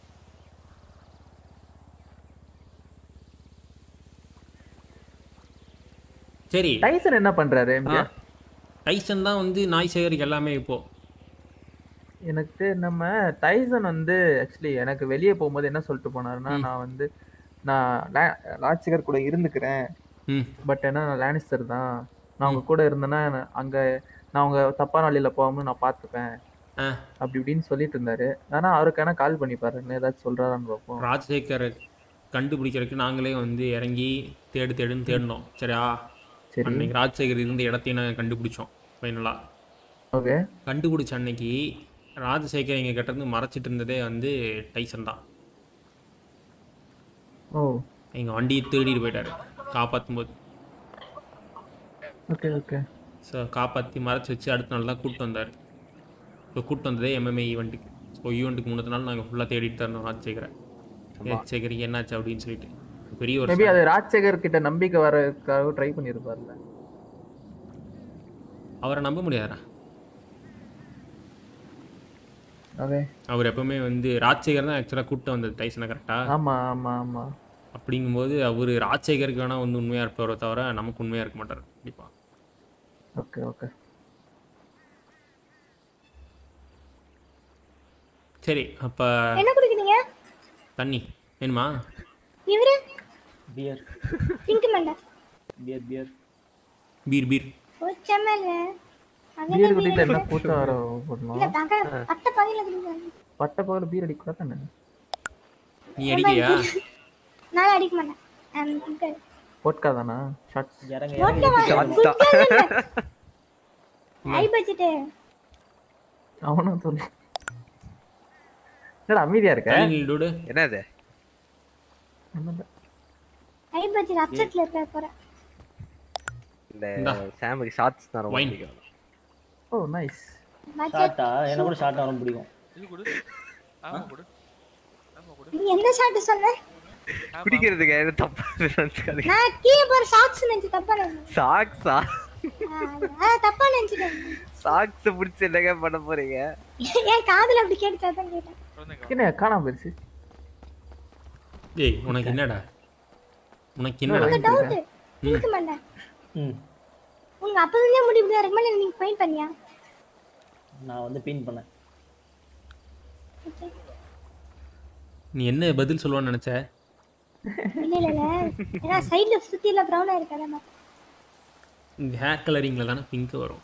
சரி டைசன் என்ன பண்றாரு ஆ எம்ஜிஆர் டைசன் தான் வந்து நாய் சேகரிக்கு எல்லாமே இப்போ எனக்கு நம்ம டைசன் வந்து ஆக்சுவலி எனக்கு வெளியே போகும்போது என்ன சொல்லிட்டு போனாருன்னா ம். நான் வந்து நான் லா- லாட்சிகர் கூட இருந்துக்கிறேன் ம் பட் என்ன நான் லேனிஸ்டர் தான் நான் அவங்க கூட இருந்தேன்னா நான் அங்க நான் அவங்க தப்பான வழியில போகாம நான் பார்த்துப்பேன் ஆ அப்படி இப்படின்னு சொல்லிட்டு இருந்தாரு ஆனா அவருக்கான கால் பண்ணி பாருங்க ஏதாச்சும் சொல்றாரான்னு பார்ப்போம் ராஜசேகரை கண்டுபிடிக்கிறதுக்கு நாங்களே வந்து இறங்கி தேடு தேடுன்னு தேடினோம் சரியா சரி அன்னைக்கு ராஜசேகர் இருந்த இடத்தையும் நாங்கள் கண்டுபிடிச்சோம் ஃபைனலாக ஓகே கண்டுபிடிச்ச அன்னைக்கு ராஜசேகர் எங்கள் கிட்ட இருந்து மறைச்சிட்டு இருந்ததே வந்து டைசன் தான் ஓ எங்கள் வண்டியை தேடிட்டு போயிட்டாரு காப்பாற்றும் போது ஓகே ஓகே ஸோ காப்பாற்றி மறைச்சி வச்சு அடுத்த நாள் தான் கூப்பிட்டு வந்தார் இப்போ கூப்பிட்டு வந்ததே எம்எம்ஏ ஈவெண்ட்டுக்கு ஸோ ஈவெண்ட்டுக்கு முன்னத்த நாள் நாங்கள் ஃபுல்லாக தேடிட்டு தான் இருந்தோம் ராஜசேகரை ராஜசேகருக்கு என்னாச்சு அப்படின்னு சொல்லிட்டு பெரிய ஒரு மேபி அது ராஜசேகர் கிட்ட நம்பிக்கை வரதுக்காக ட்ரை பண்ணியிருப்பார்ல அவரை நம்ப முடியாதா ஓகே அவர் எப்பவுமே வந்து ராஜசேகர் தான் ஆக்சுவலாக கூப்பிட்டு வந்தது டைசனை கரெக்டாக ஆமா ஆமா ஆமா அப்படிங்கும்போது அவர் ராஜசேகருக்கு வேணால் வந்து உண்மையாக இருப்பவரை தவிர நமக்கு உண்மையாக இருக்க மாட்டார் கண்டிப்பாக ஓகே ஓகே சரி அப்போ என்ன குடிக்கிறீங்க தண்ணி வேணுமா இவரு பியர் பிங்க் மண்டா பியர் பியர் பீர் பீர் போச்சமல்ல பீர் குடிக்கல என்ன கூட்டம் வர போடணும் இல்ல தக பட்ட பகையில குடிக்கிறாங்க பட்ட பகல பீர் அடிக்கூடாது தானே நீ அடிக்கலையா நான் அடிக்க மாட்டேன் I'm good. போட்கா தானா ஷார்ட்ஸ் இறங்க vodka இறங்க வா- குடிக்கவே இல்ல. ஐ பட்ஜெட்டு அவனும் சொல்லு என்னடா அமைதியா இருக்க கலினில் டூடு என்னது ஒண்ணும் இல்ல. ஐ பட்ஜெட் அப்செட்ல இருக்க போறேன் இந்த இந்தா. சாமுக்கு ஷார்ட்ஸ் தான் ரொம்ப Wine. பிடிக்கும் ஓ நைஸ் பட்ஜெட் ஷார்ட்டா எனக்கு கூட ஷார்ட்டா ரொம்ப பிடிக்கும் இது கொடு ஆமா கொடு ஆமா கொடு நீ எந்த ஷாட் சொன்ன குடிக்கிறதுக்கு எது தப்பா நினைச்சுக்காதீங்க நான் கீழே போற ஷார்ட்ஸ் நினைச்சு தப்பா நினைச்சேன் சாக்ஸா ஆ, தப்பா நினைச்சிட்டேன் சாக்ஸ் பிடிச்சி என்னங்க பண்ண போறீங்க என் காதுல அப்படி கேட்டுச்சா தான் கேட்டேன் குழந்தைங்க என்ன காணாம போயிருச்சு ஏய் உனக்கு என்னடா உனக்கு என்னடா உங்க டவுட் பிங்க் மண்டா ம் உங்க அப்பவே முடிவு இருக்கு மேல நீங்க பெயிண்ட் பண்ணியா நான் வந்து பின் பண்ணேன் நீ என்ன பதில் சொல்லுவான்னு நினச்ச இல்ல இல்ல இல்ல ஏன்னா சைடுல சுத்தி எல்லாம் ப்ரௌனா இருக்காத இந்த ஹேர் கலரிங்கில் தானே பிங்க் வரும்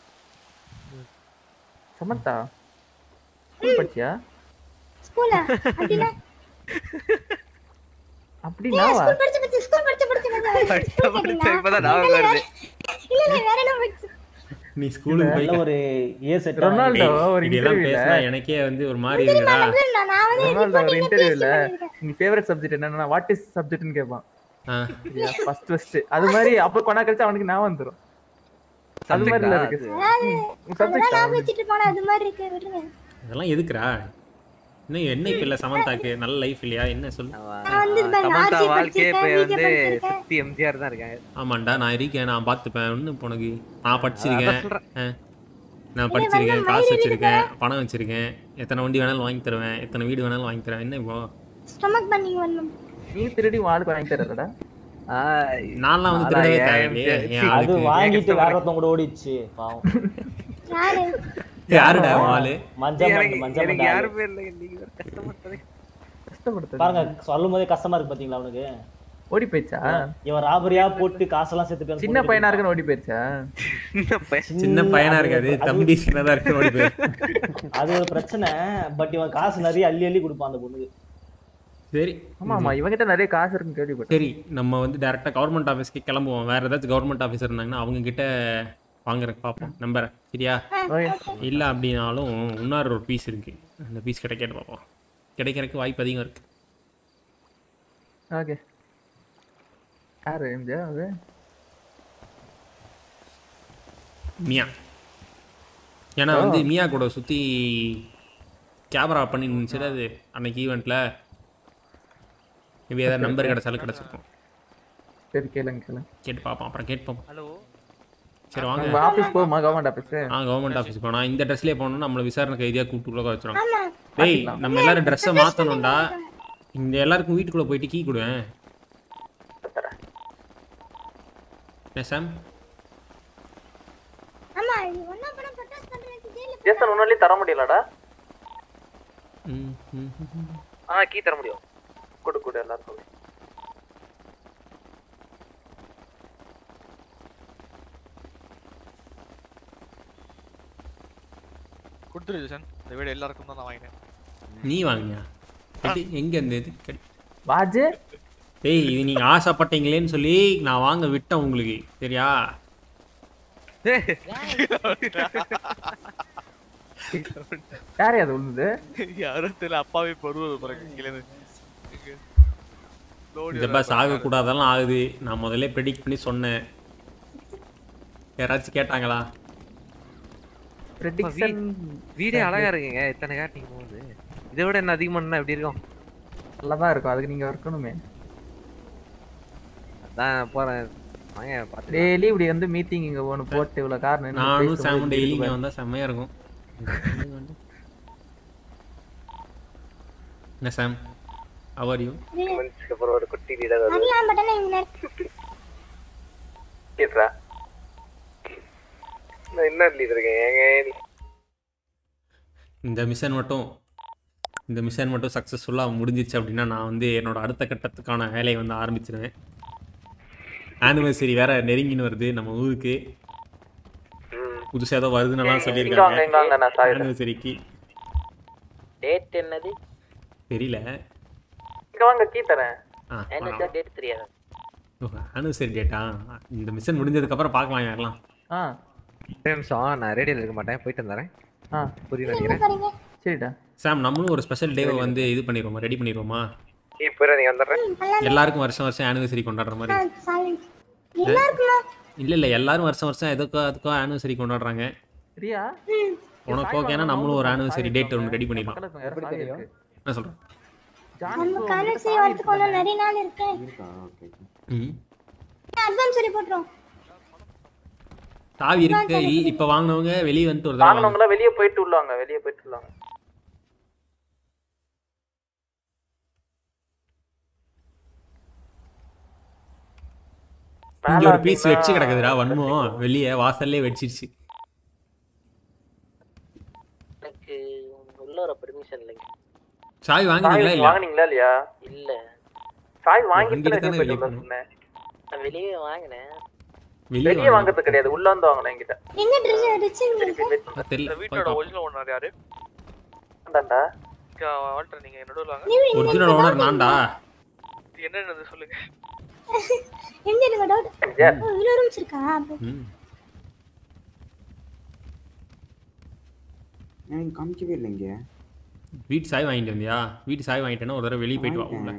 சமந்தா ஸ்கூல் படிச்சியா ஸ்கூலா அப்படின்னா அப்படின்னா ஸ்கூல் படிச்சு படிச்சு ஸ்கூல் படிச்சு படிச்சு படிச்ச படிச்ச இப்பதான் ஞாபகம் வருது இல்ல இல்ல வேற என்ன படிச்சு நீ ஸ்கூலுக்கு போய் நல்ல ஒரு இயர் செட் ரொனால்டோ ஒரு இதெல்லாம் இன்டர்வியூல பேசினா எனக்கே வந்து ஒரு மாதிரி இருக்குடா நான் நான் வந்து ரொனால்டோ ஒரு reporting ல இன்டர்வியூல PhD பண்ணிருக்கேன். உங்க ஃபேவரட் சப்ஜெக்ட் என்னன்னா வாட் இஸ் சப்ஜெக்ட்னு கேட்பான் ஆ ஃபர்ஸ்ட் ஃபர்ஸ்ட் அது மாதிரி அப்ப கொண்டா கழிச்சு அவனுக்கு ஞாபகம் வந்துரும் அது மாதிரி இல்ல இருக்கு அதாவது உங்க அதெல்லாம் சப்ஜெக்ட் ஞாபகம் வச்சுட்டு போனா அது மாதிரி இருக்கு விடுங்க அதெல்லாம் எதுக்குடா இன்னும் என்ன இப்போ இல்லை சமந்தாக்கு நல்ல லைஃப் இல்லையா என்ன சொல்லு நான் வந்து பாருங்க, சமந்தா RC வாழ்க்கையே இப்ப படிச்சிருக்கேன், வந்து VJ படிச்சிருக்கேன். சுத்தி எம்ஜிஆர் தான் இருக்காங்க ஆமாண்டா நான் இருக்கேன் நான் பார்த்துப்பேன் ஒன்று உனக்கு நான் படிச்சிருக்கேன் அதான் சொல்றேன். ஆ. நான் படிச்சிருக்கேன் காசு வச்சிருக்கேன் பணம் வச்சிருக்கேன் எத்தனை வண்டி வேணாலும் வாங்கி தருவேன் எத்தனை வீடு வேணாலும் வாங்கி தருவேன் என்ன இப்போ ஸ்டொமக் பண்ணிங் வரணும் நீ திருடி உன் ஆளுக்கு வாங்கி தரலடா நான்லாம் வந்து திருடவே தேவையில்லையே ஏன் அது அதுக்கு வாங்கிட்டு வேற ஒருத்தவங்க கூட ஓடிச்சு பாவம் யாரு யாருடா உன் ஆளு மஞ்சள் எனக்கு- மண்டை, மஞ்சள் எனக்கு மண்டை ஆளு. யாருமே இல்லை நீங்க வேற கஷ்டப்பட்டதே கஷ்டப்படுத்து பாருங்க சொல்லும் போதே கஷ்டமா இருக்கு பாத்தீங்களா அவனுக்கு ஓடி போயிடுச்சா இவன் ராபரியா போட்டு காசெல்லாம் சேர்த்துட்டு சின்ன பையனா இருக்குன்னு ஓடி போயிடுச்சா சின்ன பையனா இருக்காது தம்பி சின்னதா இருக்கு ஓடி போயிரு. அது ஒரு பிரச்சனை பட் இவன் காசு நிறைய அள்ளி அள்ளி கொடுப்பான் அந்த பொண்ணுக்கு சரி ஆமா ஆமா இவங்கிட்ட நிறைய காசு இருக்குன்னு கேள்விப்பட்டேன் சரி நம்ம வந்து டேரெக்டாக கவர்மெண்ட் ஆஃபீஸ்க்கு கிளம்புவோம் வேற ஏதாச்சும் கவர்மெண்ட் ஆஃபீஸர் இருந்தாங்கன்னா அவங்க கிட்ட வாங்குறதுக்கு பார்ப்போம் நம்பரை சரியா இல்லை அப்படின்னாலும் இன்னொரு ஒரு பீஸ் இருக்கு அந்த பீஸ் கிடைக்காது பார்ப்போம் கிடைக்கிறதுக்கு வாய்ப்பு அதிகம் இருக்கு ஓகே யாரு எம்ஜியா அது மியா ஏன்னா வந்து மியா கூட சுற்றி கேமரா பண்ணி இருந்துச்சுல அது அன்னைக்கு ஈவெண்ட்டில் இப்படி ஏதாவது நம்பர் கிடச்சாலும் கிடச்சிருக்கும் சரி கேளுங்க கேளுங்க கேட்டு பார்ப்போம் அப்புறம் கேட்போம் ஹலோ சரி வாங்க நம்ம ஆபீஸ் போமா கவர்மெண்ட் ஆபீஸ் ஆ கவர்மெண்ட் ஆஃபீஸ் போனா இந்த ட்ரெஸ்லேயே போனோம் நம்மளை விசாரணை கைதியாக கூப்பிட்டு உள்ள வச்சிருவாங்க ஆமா டேய் நம்ம எல்லாரும் ட்ரெஸ்ஸை மாற்றணும்டா இந்த எல்லாருக்கும் வீட்டுக்குள்ளே போயிட்டு கீ கொடுவேன் என்ன சாம் ஆமா இது ஒண்ணா படம் பட்டாசு பண்றதுக்கு ஜெயில ஜேசன் உன்னாலே தர முடியலடா ம் ம் ம். ஆ கீ தர முடியும் கொடு கொடு எல்லாருக்கும் கொடுத்துரு ஜெசன் இந்த வீடு எல்லாருக்கும் தான் நான் வாங்கினேன் நீ வாங்கியா எது எங்க இந்த இது கெடு- பாஜு டேய் இது நீங்க ஆசைப்பட்டீங்களேன்னு சொல்லி நான் வாங்க விட்டேன் உங்களுக்கு சரியா யாரு அது விழுந்தது யாரும் தெரியல அப்பாவே பருவது பிறகு இங்கிலேருந்து இந்த பஸ் ஆகக்கூடாதெல்லாம் ஆகுது நான் முதல்ல ப்ரெடிக்ட் பண்ணி சொன்னேன் யாராச்சும் கேட்டாங்களா ப்ரெடிக்ஷன் வீடே அழகா இருக்குங்க இத்தனை காட்டிங் போகுது இதை விட என்ன அதிகமா எப்படி இருக்கும் நல்லா தான் இருக்கும் அதுக்கு நீங்க இருக்கணுமே அதான் போறேன் வாங்க பார்த்து டெய்லி இப்படி வந்து மீட்டிங் இங்க ஒன்று போட்டு இவ்வளவு கார் நின்னு நானும் பேசும்போது சாம் இப்படி டெய்லி இருக்கு இங்கே பாரு. வந்தால் செம்மையாக இருக்கும் என்ன சாம் அவர் யூ அப்புறம் ஒரு குட்டி வீடு ஏதாவது வரலாம் பட் ஆனா இவங்க கேட்றா நான் என்ன எழுதிட்டு இருக்கேன் ஏங்க நீ- இந்த மிஷன் மட்டும் இந்த மிஷன் மட்டும் சக்ஸஸ்ஃபுல்லாக முடிஞ்சிச்சு அப்படின்னா நான் வந்து என்னோட அடுத்த கட்டத்துக்கான வேலையை வந்து ஆரம்பிச்சிருவேன் ஆனிவர்சரி வேற நெருங்கின்னு வருது நம்ம ஊருக்கு புதுசாக ஏதோ வருதுன்னெல்லாம் இங்க வாங்க, சொல்லியிருக்காங்க இங்க வாங்க, நான் சாயிடுறேன். ஆனிவர்சரிக்கு டேட் என்னது தெரியல இங்க வாங்க கீ தரேன் ஆ என்ன டேட் தெரியாது ஆனிவர்சரி டேட்டா இந்த மிஷன் முடிஞ்சதுக்கப்புறம் பார்க்கலாம் யாரெல்லாம் ஆ ஒரு நிமிஷம் நான் ரேடியோல இருக்க மாட்டேன் போயிட்டு வந்துடுறேன் ஆ புரியுது எங்க நினைக்கிறேன் போறீங்க சரிடா சாம் நம்மளும் ஒரு ஸ்பெஷல் டேவை வந்து இது பண்ணிடுவோமா ரெடி பண்ணிடுவோமா இப்போ நீங்க வந்துடுறேன் எல்லாருக்கும் வருஷம் வருஷம் ஆனிவர்சரி கொண்டாடுற மாதிரி சாலன்ஸ் எல்லாருக்குமா இல்லை இல்லை எல்லாரும் வருஷம் வருஷம் எதுக்கோ அதுக்கோ ஆனிவர்சரி கொண்டாடுறாங்க ரியா உனக்கு ஓகேனா நம்மளும் ஒரு ஆனிவர்சரி டேட் ஒன்று ரெடி பண்ணிடலாம் எப்படி தெரியும் என்ன சொல்கிறேன் நம்ம காலேஜ் வரதுக்கு ஒன்றும் நிறைய நாள் இருக்கு ம் அட்வான்ஸ் சொல்லி போட்டுரும் தாவி இருக்கு இல் இப்போ வாங்கினவங்க வெளியே வந்துட்டு ஒரு தடவை வாங்க. வாங்கினவங்களா வெளியே போயிட்டு உள்ளாங்க வெளியே போயிட்டு உள்ளாங்க இங்க ஒரு பீஸ் வெச்சு கிடக்குதுடா வன்மம் வெளியே வாசல்லே வெடிச்சிருச்சு எனக்கு உள்ள வர பெர்மிஷன் இல்லைங்க சாய் வாங்குனீங்களா இல்ல வாங்குனீங்களா இல்லையா இல்ல சாய் வாங்கிட்டு வாங்கிட்டு தான் தானே வெளியே வெளியே போயிட்டு போகணும். சொன்னேன் நான் வெளியே வாங்கினேன் வெளியே வெளியே வாங்குறது கிடையாது உள்ள வந்து வாங்கணும் என்கிட்ட எங்க ட்ரெஸ் ரிச்சுங்க ஆ, தெரியல இந்த வீட்டோட ஒரிஜினல் ஓனர் யாரு தான்டா இங்க வால்டர் நீங்க நடுவில் வாங்க ஒரிஜினல் ஓனர் நான்டா என்னன்னு சொல்லுங்க எங்க இருக்க டவுட் இவ்வளோ ரூம்ஸ் இருக்கா அப்போ ம் எனக்கு காமிக்கவே இல்லைங்க வீட்டு சாய் வாங்கிட்டு வந்தியா வீட்டு சாய் வாங்கிட்டேன்னா ஒரு தடவை வெளியே போயிட்டு வா உள்ள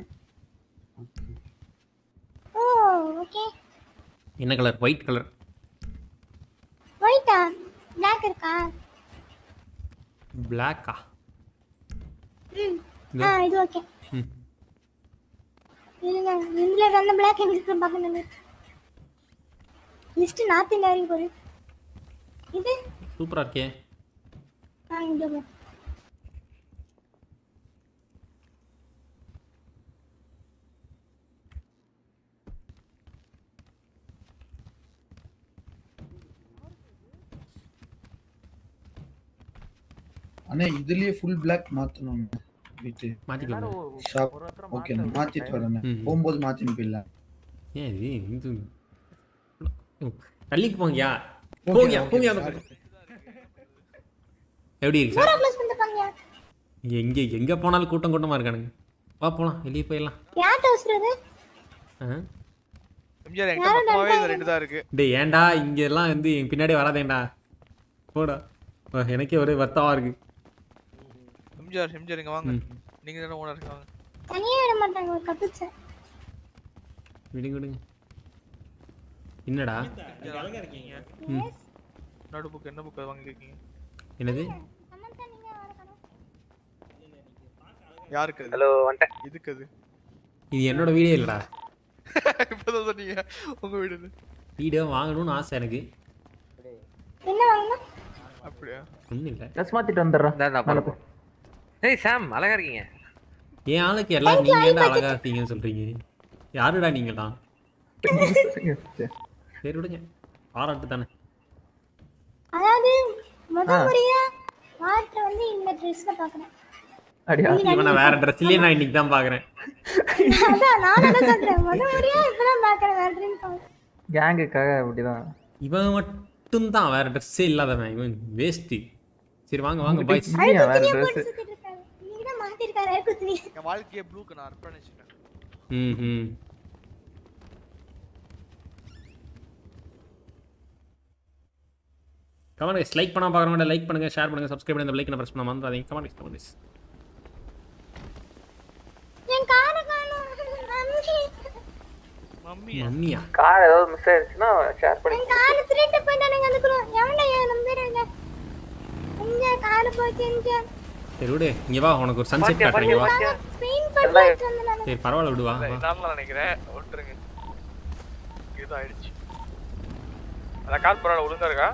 ஓ ஓகே என்ன கலர் ஒயிட் கலர் ஒயிட்டா பிளாக் இருக்கா பிளாக்கா ம் இந்த- ஆ இது ஓகே ம் இல்லைங்க இதுல அந்த பிளாக் எங்க இருக்கு பார்க்கணும் லிஸ்ட் நார்த் இந்தியா வரைக்கும் போகுது இது சூப்பரா இருக்கே ஆ இங்க போ. அண்ணா இதுலயே ஃபுல் பிளாக் மாத்தணும் வீட்டு மாத்திக்கோங்க ஷாப் ஓகே நான் மாத்திட்டு வரேன் ம். போகும்போது மாத்தின்னு போயிடலாம் ஏன் இது இது தள்ளிக்கு போங்கயா Okay, போங்கயா okay, போங்கயா sorry. எப்படி இருக்கு ஊரா சார் க்ளோஸ் பண்ணிருப்பாங்க எங்க எங்க போனாலும் கூட்டம் கூட்டமா இருக்கானுங்க வா போலாம் வெளியே போயிடலாம் யார்கிட்ட வச்சுறது ஆ? எம்ஜிஆர் என்கிட்ட மொத்தமாவே இந்த ரெண்டு தான் இருக்கு டேய் ஏன்டா இங்க எல்லாம் வந்து என் பின்னாடி வராதேன்டா போடா வா, எனக்கே ஒரே வருத்தமா இருக்கு எம்ஜிஆர் எம்ஜிஆர் இங்க வாங்க ம். நீங்க தானே ஓனர் இருக்காங்க தனியா விட மாட்டாங்க ஒரு கப்பிள்ஸ் விடுங்க விடுங்க என்னடா அழகா இருக்கீங்க ம். நடு புக் என்ன புக் வாங்கிருக்கீங்க என்னது யாருக்கு அது? ஹலோ வந்துட்டேன் இதுக்கு அது இது என்னோட வீடியோ இல்லடா இப்பதான் சொன்னீங்க உங்க வீடு வீடியோ வாங்கணும்னு ஆசை எனக்கு என்ன வாங்கணும் அப்படியா ஒன்றும் இல்லை ட்ரெஸ் மாத்திட்டு வந்துடுறேன் மேல போ. ஏய் சாம் அழகா இருக்கீங்க என் ஆளுக்கு எல்லாம் நீங்க ஏன்டா அழகா இருக்கீங்கன்னு சொல்றீங்க யாருடா நீங்கடா சரி விடுங்க பாராட்டு தானே அதாவது முத ஆ. முறையா வாட்டரை வந்து இந்த ட்ரெஸ்ல பாக்குறேன் அடியா இவனை வேற ட்ரெஸ்லயே நான் இன்னைக்கு தான் பாக்குறேன் அதான் நான் என்ன சொல்றேன் முத முறையா இப்பதான் பாக்குறேன் வேற ட்ரெஸ் பாக்குறேன் கேங்குக்காக அப்படிதான் இவன் மட்டும் தான் வேற ட்ரெஸ்ஸே இல்லாதவன் இவன் வேஸ்ட் சரி வாங்க வாங்க பாய்ஸ் இல்லையா வேற துணியை ட்ரெஸ் போட்டு சுத்திட்டு இருக்காரு நீங்க தான் மாத்திருக்காரு அழுக்கு துணி என் வாழ்க்கையை ப்ளூக்கு நான் அர்ப்பணிச்சிட்டேன் ம் ம் கமெண்ட் கைஸ் லைக் பண்ணா பார்க்குறவங்க லைக் பண்ணுங்க ஷேர் பண்ணுங்க சப்ஸ்கிரைப் பண்ணுங்க லைக் பிரஸ் பண்ண மறந்துடாதீங்க கமெண்ட் கைஸ் கமெண்ட் கைஸ் என் காரை காணோம் மம்மி மம்மி மம்மியா கார் ஏதாவது மிஸ் ஆயிடுச்சுன்னா ஷேர் பண்ணி என் காரை திருட்டு போயிட்டானுங்க அதுக்குள்ள எவன்டா ஏன் நம்பிடுங்க இங்க காரு போச்சு இங்க சரி விடு இங்க வா உனக்கு ஒரு சன்செட் காட்டுறீங்க வா ஸ்பெயின் போட்டு போயிட்டு வந்தேன் நானு. சரி பரவாயில்ல விடு வா வா. நான் நினைக்கிறேன் விட்டுருங்க இது ஆயிடுச்சு அந்த கால் பரவாயில்ல ஒழுங்கா இருக்கா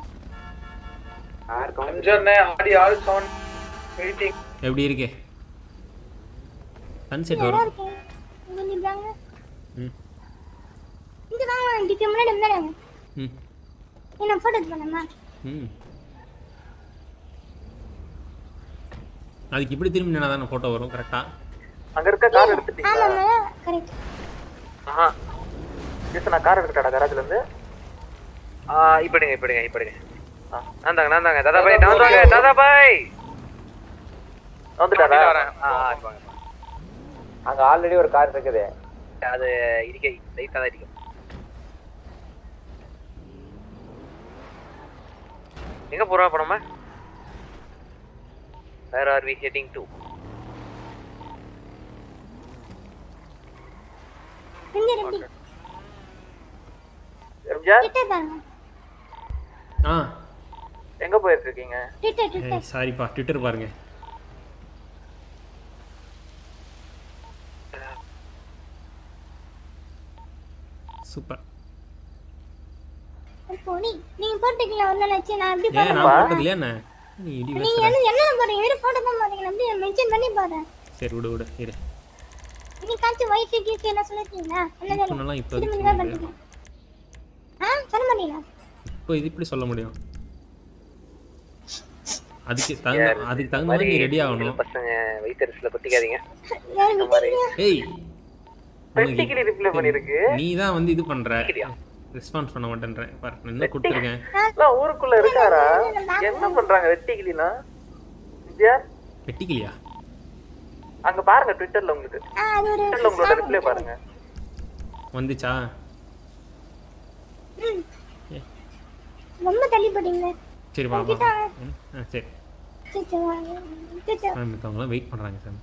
அஞ்சண்ணே ஆடி ஆல் சவுண்ட் வெயிட்டிங் எப்படி இருக்கு சன்செட் நல்லா வரும் இருக்கேன் இங்க நிப்பாங்க ம் இங்க வாங்க இதுக்கு முன்னாடி முன்னாடி வாங்க ம் என்ன போட்டோ எடுத்து பண்ணமா ம் அதுக்கு இப்படி திரும்பி நின்னா தானே ஃபோட்டோ வரும் கரெக்டாக அங்க இருக்க கார் எடுத்துட்டீங்களா ஆமா கரெக்ட் ஆஹா ஜெஸ் நான் கார் எடுத்துட்டா கராஜ்ல இருந்து ஆ இப்படிங்க இப்படிங்க இப்படிங்க நான் தாங்க நான் தாங்க தாதா பாய் நான் தாங்க தாதா பாய் வந்துட்டாரா ஆ ஆ, வாங்க, வாங்க. அங்க ஆல்ரெடி ஒரு கார் இருக்குது அது இடிக்க லைட்டா தான் இடிக்கும் எங்க போறோம் அப்ப நம்ம where are we heading to இங்க ரெடி எம்ஜிஆர் கிட்ட பாருங்க ஆ எங்க போயிட்டு இருக்கீங்க ட்விட்டர் ட்விட்டர் சாரிப்பா ட்விட்டர் பாருங்க சூப்பர் போடி நீங்க போட்டுக்கல ஒண்ணு நினைச்சு நான் எப்படி ஏன் நான் போடுறேன் போட்டது இல்லையா என்ன நீ இடி நீங்க பேசுற என்ன என்ன போறீங்க வெறும் போட்டோ தான் போறீங்க நான் அப்படியே மென்ஷன் பண்ணி போறேன் சரி விடு விடு இரு இன்னைக்காச்சும் வைஃபை கீஃபை என்ன சொல்லிருக்கீங்களா என்ன சொன்னலாம் இப்போ திரும்பி தான் பண்றீங்க ஆ சொல்ல மாட்டீங்களா இப்போ இது இப்படி சொல்ல முடியும் அதுக்கு தகுந்த அதுக்கு தகுந்த மாதிரி நீ ரெடி ஆகணும் பசங்க வயிற்றுல கொட்டிக்காதீங்க யாரு விட்டீங்க ஏய் பெட்டிக்கிளி ரிப்ளை பண்ணிருக்கு நீ தான் வந்து இது பண்ற ரெஸ்பான்ஸ் பண்ண மாட்டேன்றேன் பாரு நான் இன்னும் கொடுத்துருக்கேன் எல்லாம் ஊருக்குள்ள இருக்காரா என்ன பண்றாங்க வெட்டிக்கிளினா எம்ஜிஆர் வெட்டிக்கலையா அங்க பாருங்க ட்விட்டர்ல உங்களுக்கு ஆ அது ஒரு ட்விட்டர்ல உங்களோட ரிப்ளை பாருங்க வந்துச்சா ம். ரொம்ப தள்ளி போட்டீங்களே சரி வா வா வா. ம், ஆ சரி சிச்சோ சிச்சோ ஆ, மத்தவங்கலாம் வெயிட் பண்றாங்க சார்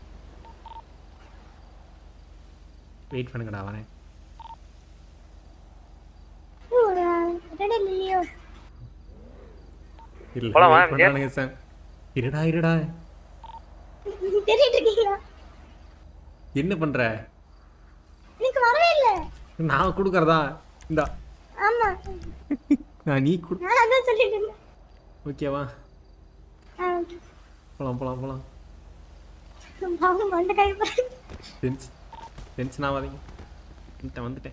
வெயிட் பண்ணுங்கடா வரேன் ரெடி இல்லையோ இல்ல போலாமா, wait விஜய்? பண்றானுங்க சார் இருடா இருடா தேடிட்டு இருக்கீங்களா என்ன பண்ற எனக்கு வரவே இல்ல நான் கொடுக்கறதா இந்தா ஆமா நான் நீ கொடு நான் அதான் சொல்லிட்டு இருந்தேன் ஓகேவா ஆ, போலாம் போலாம் போலாம் பாவம் மண்டை கை பாருங்க டென்ஸ் டென்ஷன் ஆகாதீங்க வந்துட்டேன் வந்துட்டேன்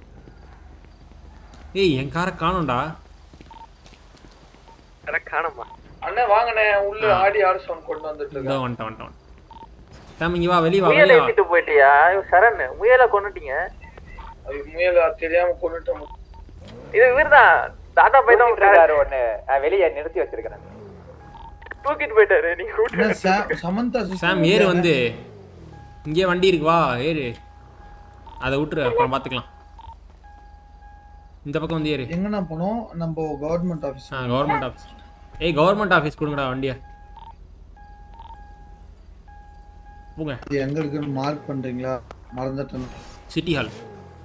ஏய் என் காரை காணோம்டா காணமா அண்ணா வாங்கண்ணே உள்ள ஆடி ஆர் சவுண்ட் கொண்டு வந்துட்டு இதோ இருக்கேன் வந்துட்டேன் வந்துட்டேன் சாம் இங்கே வா வெளியே வா முயலை வெளியே வா ஏத்திட்டு போயிட்டியா ஐயோ, சரண் முயலை கொண்டுட்டீங்க அது முயல தெரியாம கொண்டுட்டோம் இது இவர்தான் தாத்தா பையன் இருக்காரு ஒண்ணு நான் வெளியே நிறுத்தி வச்சிருக்கிறேன் தூக்கிட்டு போயிட்டாரு நீங்க அண்ணா, சா- சமந்தா sister சாம் ஏறு வந்து இங்கே வண்டி இருக்கு வா ஏறு அதை விட்டுரு அப்புறம் பார்த்துக்கலாம் இந்த பக்கம் வந்து ஏறு எங்கண்ணா போனோம் நம்ம கவர்மெண்ட் ஆபீஸ் ஆ கவர்மெண்ட் ஆஃபீஸ் ஏய் கவர்மெண்ட் ஆஃபீஸ் கொடுங்கடா வண்டியை போங்க எங்க இருக்குன்னு மார்க் பண்றீங்களா மறந்துட்டேன் சிட்டி ஹால்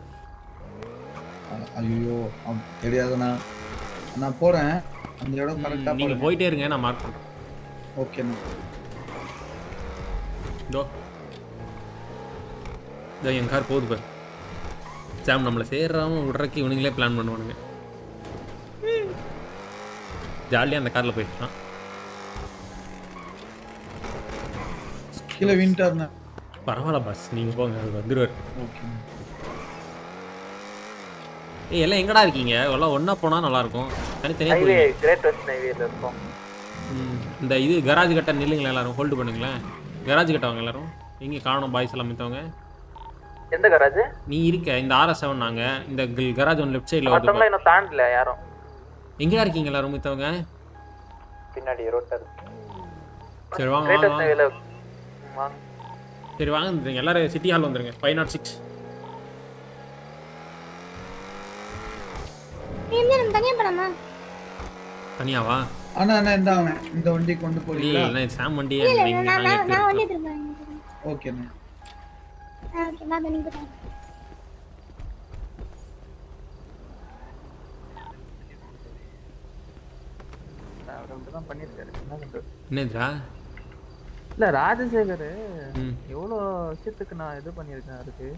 ஐயோ தெரியாதுண்ணா நான் போறேன் அந்த இடம் கரெக்டா நீங்கள் போயிட்டே இருங்க நான் மார்க் பண்ணுறேன் ஓகேண்ணா இதோ இதோ என் கார் போகுது பாரு சாம் நம்மளை சேர்றாம விட்றக்கு இவனுங்களே பிளான் பண்ணுவானுங்க ஜாலியாக அந்த காரில் போயிட்டான் கீழே வின்டர்ண்ணா பரவாயில்ல பாஸ் நீங்கள் போங்க அது வந்துடுவார் ஓகே ஏய் எல்லாம் எங்கடா இருக்கீங்க எல்லாம் ஒன்றா போனால் நல்லாயிருக்கும் தனித்தனியாக ஹைவே போவீங்க. கிரேட் வெஸ்ட் ஹைவேல இருக்கோம் ம், இந்த இது கராஜ் கட்ட நில்லுங்களேன் எல்லாரும் ஹோல்டு பண்ணுங்களேன் கராஜ் கட்ட வாங்க எல்லாரும் எங்கே காணோம் பாய்ஸ் எல்லாம் மித்தவங்க எந்த கராஜ் நீ இருக்க இந்த ஆர்எஸ் செவன் நாங்கள் இந்த கராஜ் ஒன்று லெஃப்ட் சைடில் மத்தவங்க வருது இன்னும் தாண்டல யாரும் எங்கடா இருக்கீங்க எல்லாரும் மித்தவங்க பின்னாடி ரோட்டர் சரி வாங்க கிரேட் வாங்க, வெஸ்ட் வாங்க ஹைவேல வாங்க சரி வாங்க வந்துருங்க எல்லாரும் சிட்டி ஹால் வந்துருங்க ஃபைவ் நாட் சிக்ஸ் ஏன் நம்ம தனியா போலாமா தனியாவா அண்ணா அண்ணா இந்தாங்க இந்த வண்டி கொண்டு இல்லை போறீங்களா இல்லை சாம் வண்டி இல்ல நீங்க இல்ல நான் நாங்க நான் நான் வண்டி எடுத்து திரும்புறேன் ஓகேண்ணா ஓகே பாய் நீங்க போயிட்டு அவர் அப்படிதான் பண்ணிருக்காரு என்ன பண்றது என்னதுடா இல்ல ராஜசேகர் ம். எவ்வளோ விஷயத்துக்கு நான் இது பண்ணியிருக்கேன் அதுக்கு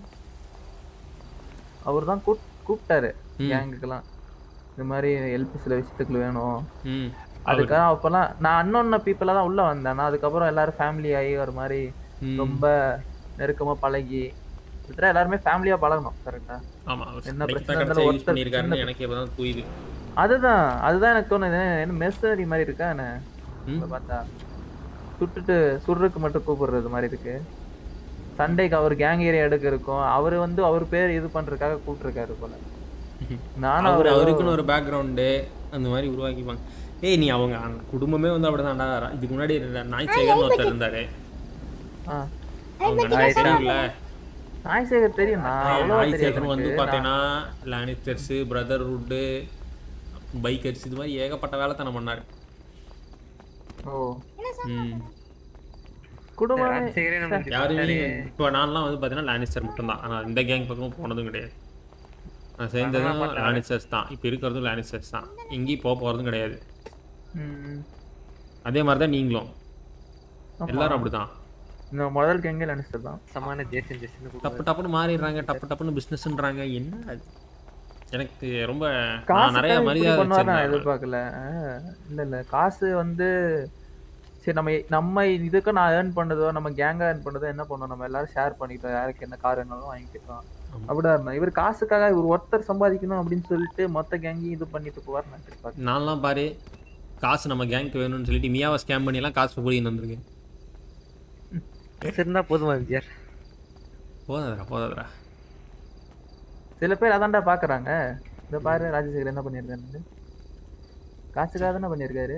அவர் தான் கூப்பிட்டாரு ம். கேங்குக்கெல்லாம் இந்த மாதிரி ஹெல்ப் சில விஷயத்துக்கு வேணும் ம் அதுக்காக அப்பெல்லாம் நான் அன்னொன்ன பீப்புளாக தான் உள்ள வந்தேன் நான் அதுக்கப்புறம் எல்லாரும் ஃபேமிலி ஆகி ஒரு மாதிரி ம். ரொம்ப நெருக்கமா பழகி கிட்டத்தட்ட எல்லாருமே ஃபேமிலியா பழகணும் கரெக்டா ஆமா அவர் என்ன கிடைத்த பிரச்சனை கடைசியா இருந்தாலும் யூஸ் பண்ணியிருக்காருன்னு ஒருத்தர் எனக்கு இப்பதான் புரியுது அதுதான் அதுதான் எனக்கு தோணுது என்ன மெர்சனரி மாதிரி இருக்கா என்ன ம். இப்ப பார்த்தா சுட்டுட்டு சுடுறதுக்கு மட்டும் கூப்பிடுறது மாதிரி இருக்கு சண்டைக்கு அவர் கேங் ஏரியா எடுக்க இருக்கும் அவர் வந்து அவர் பேர் இது பண்றதுக்காக கூப்பிட்டுருக்காரு போல நானும் அவர் அவரு அவருக்குன்னு ஒரு பேக்ரவுண்டு அந்த மாதிரி உருவாக்கிப்பாங்க ஏய் நீ அவங்க அந்த குடும்பமே வந்து அப்படிதான்டா இதுக்கு முன்னாடி இருந்த நாய் சேகர்னு ஒருத்தர் இருந்தாரு ஆ. அவங்க எனக்கு தெரியும்ல நாய் சேகர் தெரியும் நான் அவ்வளவா நாய் தெரியாது சேகர் வந்து எனக்கு. பார்த்தீங்கன்னா லானிஸ்டர்ஸ் பிரதர்ஹுட்டு பைக்கர்ஸ் இது மாதிரி ஏகப்பட்ட வேலைத்தனம் பண்ணாரு ஓ ம் குடும்பமே யாருமே இப்போ நான்லாம் வந்து பார்த்தீங்கன்னா லானிஸ்டர் மட்டும்தான் ஆனால் இந்த கேங் பக்கம் போனதும் கிடையாது நான் சேர்ந்ததும் லானிஸ்டர்ஸ் தான் இப்போ இருக்கிறதும் லானிஸ்டர்ஸ் தான் எங்கேயும் போக போகிறதும் கிடையாது ம். அதே மாதிரி தான் நீங்களும் ஆமா. எல்லாரும் அப்படிதான் இந்த முதல் கேங்கே அனுப்பிச்சது தான் சமான ஜேசன் ஜேசன் டப்பு டப்புன்னு மாறிடுறாங்க டப்பு டப்புன்னு பிஸ்னஸ்ன்றாங்க என்ன அது எனக்கு ரொம்ப நான் காசு நிறைய மரியாதை பண்ணுவார் நான் வச்சிருந்தேன் எதிர்பார்க்கல ஆ, இல்ல இல்ல காசு வந்து சரி நம்ம நம்ம இதுக்கு நான் ஏர்ன் பண்ணதோ நம்ம கேங்கா ஏர்ன் பண்ணதோ என்ன பண்ணோம் நம்ம எல்லாரும் ஷேர் பண்ணிக்கிட்டோம் யாருக்கு என்ன கார் வேணாலும் வாங்கிக்கிட்டோம் அப்படிதான் இருந்தோம் இவர் காசுக்காக இவர் ஒருத்தர் சம்பாதிக்கணும் அப்படின்னு சொல்லிட்டு மொத்த கேங்கையும் இது பண்ணிட்டு போவார் நான் எதிர்பார்க்கல நான்லாம் பாரு காசு நம்ம கேங்க்கு வேணும்னு சொல்லிட்டு மியாவை ஸ்கேம் பண்ணிலாம் காசு பிடிக்கின்னு வந்திருக்கேன் இருந்தா போதுமா எம்ஜிஆர் போதாதரா போதாதரா சில பேர் அதான்டா பாக்குறாங்க இந்த பாரு ராஜசேகர் என்ன பண்ணிருக்காரு காசுக்காக தானே பண்ணிருக்காரு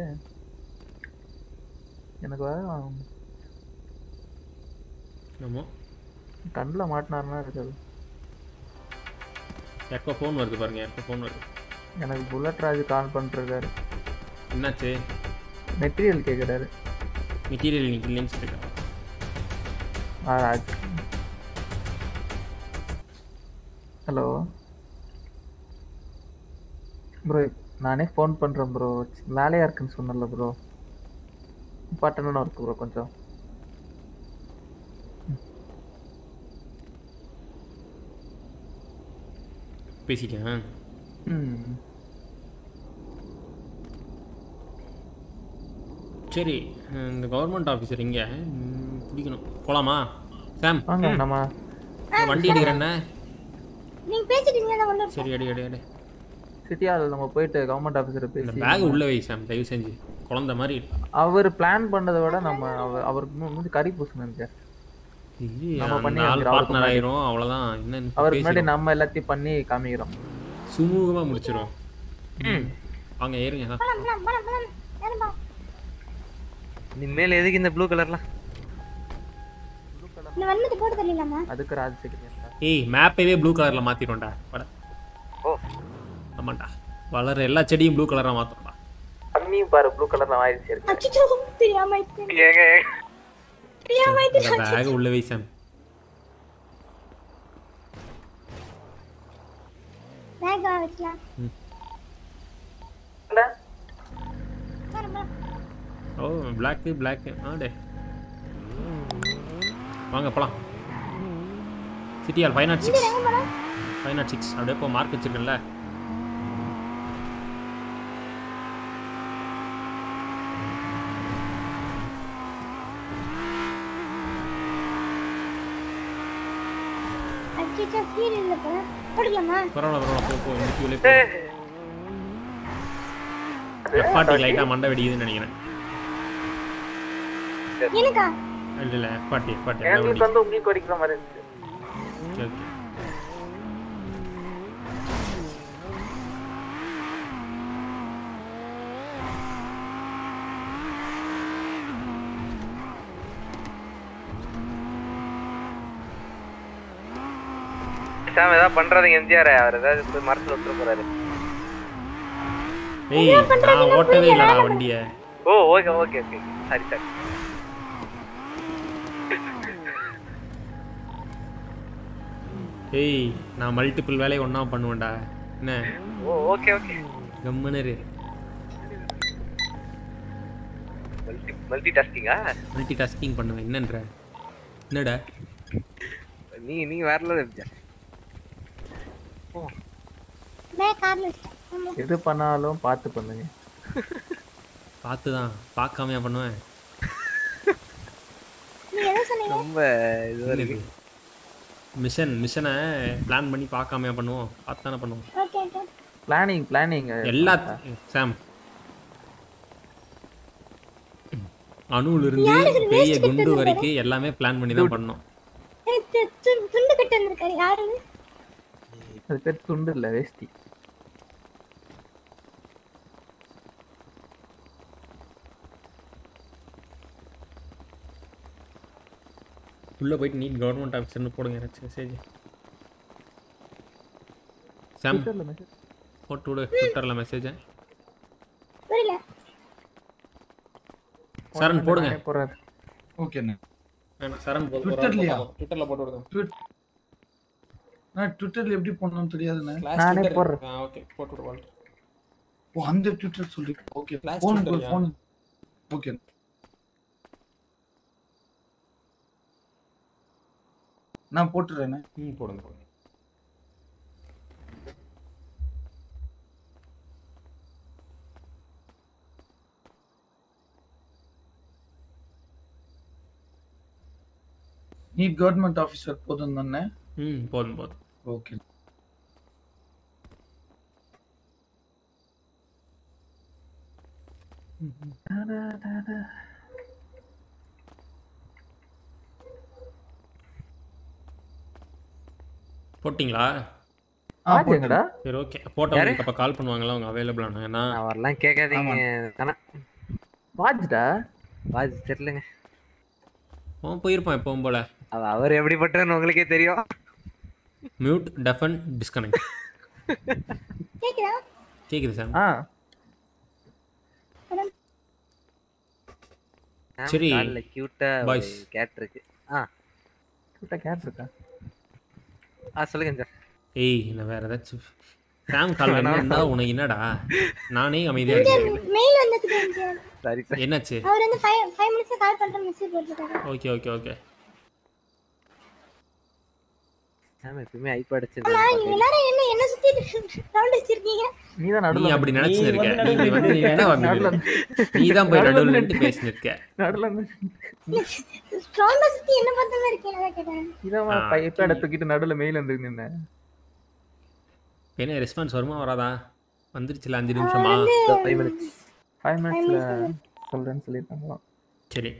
எனக்கு வர நம்ம கண்ணுல மாட்டினாருன்னா இருக்காது எப்போ ஃபோன் வருது பாருங்க எப்போ ஃபோன் வருது எனக்கு புல்லட் ராஜ் கால் பண்ணிருக்காரு என்னாச்சு மெட்டீரியல் கேக்குறாரு மெட்டீரியல் இன்னைக்கு இல்லைன்னு சொல்லிட்டேன் ஆ ராஜ் ஹலோ ப்ரோ நானே ஃபோன் பண்றேன் ப்ரோ வேலையா இருக்குன்னு சொன்னல ப்ரோ இம்பார்ட்டன்டான இருக்கு ப்ரோ கொஞ்சம் பேசிட்டேன் ம் சரி இந்த கவர்மெண்ட் ஆஃபீஸர் இங்கே பிடிக்கணும் போகலாமா சாம் வாங்க நம்ம வண்டி எடுக்கிறேன்ன நீங்க பேசிட்டீங்க நான் கொண்டு சரி அடி அடி அடி சிட்டி ஹால் நம்ம போயிட்டு கவர்மெண்ட் ஆஃபீஸர் இந்த பேசி பேக் உள்ள வை சாம் தயவு செஞ்சு குழந்தை மாதிரி அவர் பிளான் பண்ணதை விட நம்ம அவர் அவருக்கு மு- முடிஞ்சு கறி பூசணும் சார் நம்ம பண்ணி நாலு காமிக்கிறோம். அவருக்கு பார்ட்னர் முன்னாடி. ஆயிரும் அவ்வளோதான் என்னன்னு அவருக்கு முன்னாடி பேசிடுவோம். நம்ம எல்லாத்தையும் பண்ணி காமிக்கிறோம் சுமூகமாக முடிச்சிடும் வாங்க ஏறுங்க போலாம் போலாம் போலாம் போலாம் ஏறுப்பா இனிமேல் எதுக்கு இந்த ப்ளூ கலர்லாம் இந்த வன்மத்தை போட்டு தள்ளிடலாமா அதுக்கு ராஜசேகர் ஏய் மேப்பவே ப்ளூ கலரில் மாற்றிடும்டா வட ஓ ஆமாண்டா வளர எல்லா செடியும் ப்ளூ கலராக மாற்றணும்டா அம்மியும் பாரு ப்ளூ கலர்ல ஆயிடுச்சு இருக்கு அச்சோ தெரியாம ஆயிடுச்சு. ஏங்க தெரியாம ஆயிடுச்சு. பேக் உள்ள வை சாம் பேக் வச்சுக்கலாம் ம். போலாம், போலாம். ஓ பிளாக்கு பிளாக்கு ஆடே வாங்க போலாம் சிட்டியால் ஃபைவ் நாட் சிக்ஸ் எங்க போலாம்? ஃபைவ் நாட் சிக்ஸ் அப்படியே இப்போ மார்க் வச்சிருக்கேன்ல அச்சச்சோ, feel இல்ல போல. போட்டுக்கலாமா? பரவாயில்ல பரவாயில்ல போ போ முடிச்சுலே போ எஃப்ஆர்டி லைட்டாக மண்டை வெடிக்குதுன்னு நினைக்கிறேன் எனக்கா இல்லை இல்லை எஃப்ஆர்டி எஃப்ஆர்டி எங்களுக்கு வந்து உங்களுக்கு வடிக்கிற மாதிரி இருந்துச்சு ஓகே ஓகே சாம் ஏதாவது பண்றதுங்க எம்ஜிஆர் அவர் ஏதாவது போய் மரத்துல விட்டுற போறாரு ஏய் நான் ஓட்டவே இல்லைடா வண்டியை ஓ okay okay okay sorry sorry ஏய் நான் மல்டிபிள் வேலையை ஒன்றா பண்ணுவேன்டா என்ன ஓ ஓகே ஓகே கம்முன்னு இரு மல்டி மல்டி டாஸ்கிங்கா மல்டி டாஸ்கிங் பண்ணுவேன் என்னன்ற என்னடா நீ நீங்க வரல எம்ஜிஆர் பேக் கார்ல வச்சுட்டேன். ஆமா. எது பண்ணாலும் பார்த்து பண்ணுங்க பார்த்து தான் பார்க்காமையா பண்ணுவேன் நீங்க எதை சொன்னீங்க ரொம்ப இதுவா இருக்கு மிஷன் மிஷனை பிளான் பண்ணி பார்க்காமையா பண்ணுவோம் பார்த்து தானே பண்ணுவோம் ஓகே ஓகே பிளானிங் பிளானிங் எல்லா சாம் அணுல இருந்து யாருக்கு பெரிய waste குண்டு கட்டு வரைக்கும் எல்லாமே பிளான் பண்ணி தான் பண்ணோம் ஏய், து- து- துண்டு கட்டு வந்திருக்காரு யாரு அது பேர் துண்டு இல்ல வேஷ்டி உள்ள போயிட்டு நீட் கவர்மெண்ட் ஆஃபீஸர்னு போடுங்க எனக்கு மெசேஜ் சாம் ட்விட்டர்ல message. போட்டு விடு ட்விட்டரில் மெசேஜை புரியல சரண் போடுங்க நானே போடுறேன் ஓகேண்ணே வேணாம், சரண் போடு ட்விட்டர்லயா? ட்விட்டரில் போட்டு விடுங்க ட்விட் நான் ட்விட்டர்ல எப்படி பண்ணணும்னு தெரியாதுண்ணே நானே போடுறேன். ஓகே போட்டு விடு வாழ்க்கை ஓ அந்த ட்விட்டர் சொல்றீங்க okay Flash phone Twitter, phone okay நான் போட்டுறேண்ணே ம் போடுங்க போடுங்க நீட் கவர்மெண்ட் ஆஃபீஸர் போதும் தானே ம் போதும் போதும் ஓகே போட்டிங்களா ஆச்சு எங்கடா சரி ஓகே போட்டவங்களுக்கு அப்போ கால் பண்ணுவாங்களா அவங்க அவைலபிள் ஆனாங்கன்னா அவரெல்லாம் கேட்காதீங்க தானே வாட்ச்டா வாஜ் தெரியலங்க அவன் போயிருப்பான் எப்பவும் போல அவ அவர் எப்படிப்பட்டன்னு உங்களுக்கே தெரியும் மியூட் டெஃபன் டிஸ்கனெக்ட் கேக்குதா கேக்குது சார் ஆ சரி. கியூட்டா Boys. கேட் இருக்கு ஆ கிட்ட கேட் இருக்கா ஆ சொல்லுங்க சார் ஏய் நான் வேற ஏதாச்சும் சாம் கால் என்ன உனக்கு என்னடா நானே அமைதியா இருக்கேன் மெயில் வந்ததுக்கு எம்ஜிஆர். சாரி சார் என்னாச்சு அவர் வந்து ஃபைவ் ஃபைவ் மினிட்ஸ்ல கால் பண்ற மெசேஜ் போட்டுருக்காரு ஓகே ஓகே ஓகே சாம் எப்பயுமே ஐப் அடிச்சு ஆமா நீங்க எல்லாரும் என்ன என்ன சுத்தி ரவுண்ட் வச்சிருக்கீங்க நீ தான் நீ நடுவுல அப்படி வந்து- நினைச்சு நீ இருக்க வந்து நீ வந்து நீ என்ன நடுவுல வந்து நீ தான் போய் நடுவுல நடுவில் நின்னு- நின்று பேசினு இருக்க நடுவுல வந்து ஸ்ட்ராங்கா சுத்தி என்ன பார்த்த மாதிரி இருக்கீங்க அதான் கேட்டேன் இதான் ஆ, பைப்பேட தூக்கிட்டு நடுவுல மெயில் வந்து நின்னேன் என்ன ரெஸ்பான்ஸ் வருமா வராதா வந்துருச்சுல அஞ்சு நிமிஷமா ஃபைவ் மினிட்ஸ் ஃபைவ் மினிட்ஸ்ல minutes சொல்றேன்னு சொல்லியிருக்காங்களாம் சரி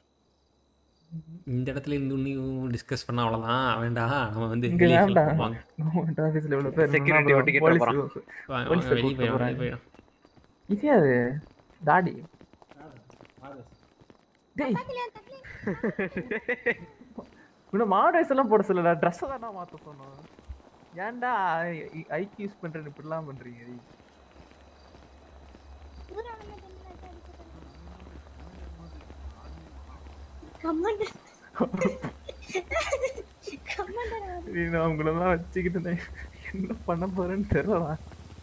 இந்த இடத்துல இருந்து இன்னும் டிஸ்கஸ் பண்ண அவ்வளோதான் வேண்டாம் நம்ம வந்து இங்க வெளியே வேண்டாம் கிளம்புவோம். வாங்க கவர்மெண்ட் ஆஃபீஸ்ல இவ்வளவு பேர் Security ஒட்டி கேட்ட போலீஸ் போறான். வாங்க, போலீஸ் வாங்க, வெளியே போயிடும் வெளியே போயிடும் இது யாரு தாடி டேய் இன்னும் மாடர்ஸ் எல்லாம் போட சொல்லல ட்ரெஸ் தான் மாத்த சொன்னோம் ஏன்டா ஐக்கு யூஸ் பண்றேன்னு இப்படிலாம் பண்றீங்க டேய்? கமாண்டர் கமாண்டர் டேய், நான் உங்களெல்லாம் வச்சுக்கிட்டு நான் என்ன பண்ண போறேன்னு தெரியல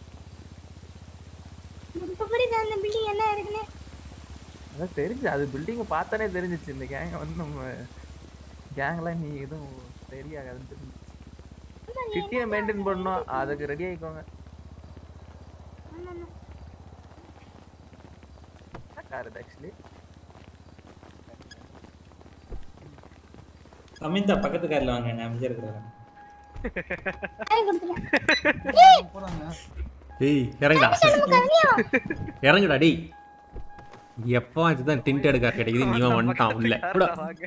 இப்ப புரியுதா அந்த பில்டிங் என்ன இருக்குன்னு அதான் தெரிஞ்சு அது பில்டிங்கை பார்த்தானே தெரிஞ்சிச்சு இந்த கேங்கை வந்து நம்ம கேங்லாம் நீ எதுவும் சரியாகாதுன்னு தெரிஞ்சு சிட்டியை மெயின்டைன் பண்ணணும் அதுக்கு ரெடி ஆயிக்கோங்க ஆமா ஆமா கார் இது ஆக்சுவலி சமிந்தா பக்கத்து கார்ல வாங்க நான் அமைச்சர் இருக்கிறேன் கை கொடுத்துட்டேன் போறாங்க ஏய் இறங்குடா இறங்குடா டேய் எப்போ அதுதான் டிண்ட் எடுக்க கிடைக்குது நீ வந்துட்டான் உள்ள கூட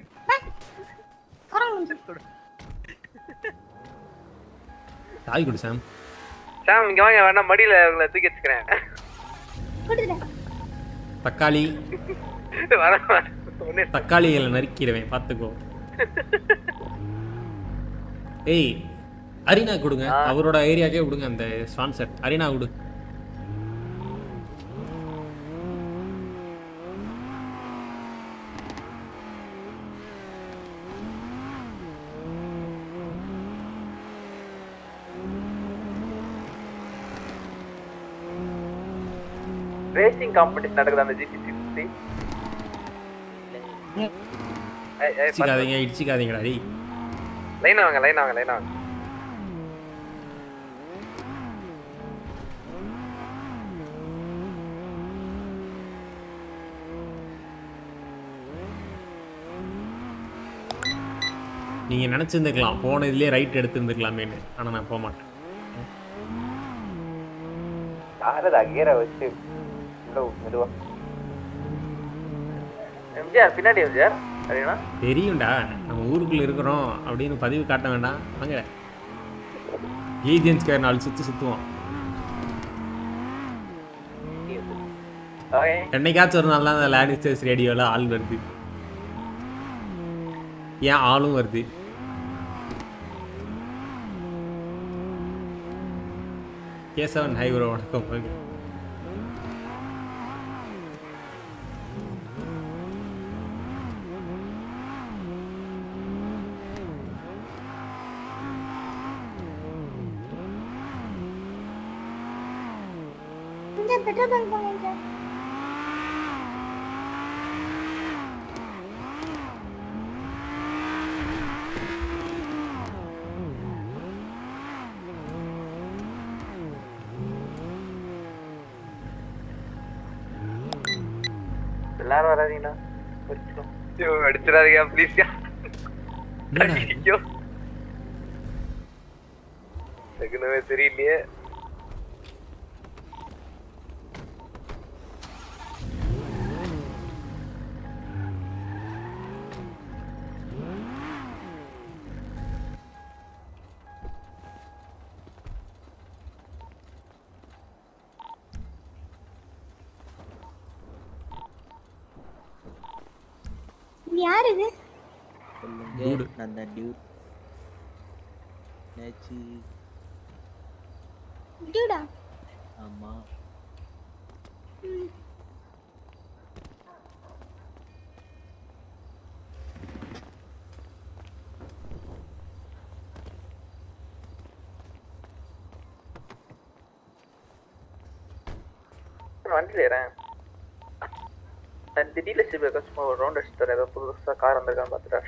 தாய் கொடு சாம் சாம் இங்க வாங்க வேணா மடியில உங்களை தூக்கி வச்சுக்கிறேன் கொடுத்துட்டேன் தக்காளி வர வர. ஒண்ணு தக்காளிகளை நறுக்கிடுவேன் பார்த்துக்கோ ஏய் அரினா கொடுங்க அவரோட ஏரியாக்கே கொடுங்க அந்த ஸ்பான்சர் அரினா கொடு ரேசிங் காம்படிஷன் நடக்குது அந்த ஜிடி சிக்ஸ்டி இடிச்சிக்காதீங்க இடிச்சிக்காதீங்கடா டேய் லைன் வாங்க லைன் வாங்க லைன் வாங்க நீங்க நினைச்சிருந்துக்கலாம் போன இதுலயே ரைட் எடுத்திருந்துக்கலாமேன்னு ஆனா நான் போக மாட்டேன் யாரதா கீரை வச்சு உள்ள மெதுவா எம்ஜிஆர் பின்னாடி எம்ஜிஆர் அப்படின்னா தெரியும்டா நம்ம ஊருக்குள்ள இருக்கிறோம் அப்படின்னு பதிவு காட்ட வேண்டாம் வாங்க ஏஜென்ட்ஸ்கார நாலு சுத்து சுத்துவோம் ஓகே என்னைக்காச்சும் ஒரு நாள் தான் அந்த லேனிஸ்டர்ஸ் ரேடியோவில் ஆள் வருது ஏன் ஆளும் வருது கேசவன் ஹை ப்ரோ வணக்கம் வாங்க. இந்த பெட்ரோல் பங்க் போங்க சார் எல்லாரும் வராதீங்களா வச்சுக்கோம் ஐயோ அடிச்சிடாதீங்க ப்ளீஸ்யா என்னடா? ஐயோ சகுனமே சரியில்லையே இது யார் இது Dude. நான் தான் டியூட் நேச்சு டியூடா ஆமா வண்டியில் ஏறேன் திடீர்ல டீலர்ஷிப் சும்மா ஒரு ரவுண்ட் அடிச்சுட்டு வரேன் ஏதோ புதுசாக கார் வந்திருக்கான்னு பார்த்துட்டா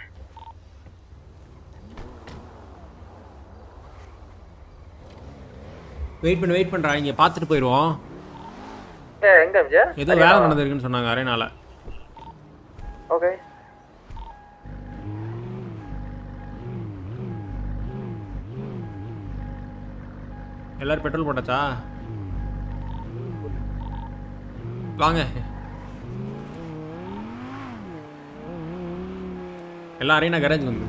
வெயிட் பண்ணு வெயிட் பண்ணுறா இங்கே பார்த்துட்டு போயிடுவோம் ஏ எங்க எம்ஜிஆர் ஏதோ வேலை நடந்திருக்குன்னு சொன்னாங்க அரேனால ஓகே எல்லாரும் பெட்ரோல் போட்டாச்சா வாங்க எல்லா அரேனா கரேஜ் வந்து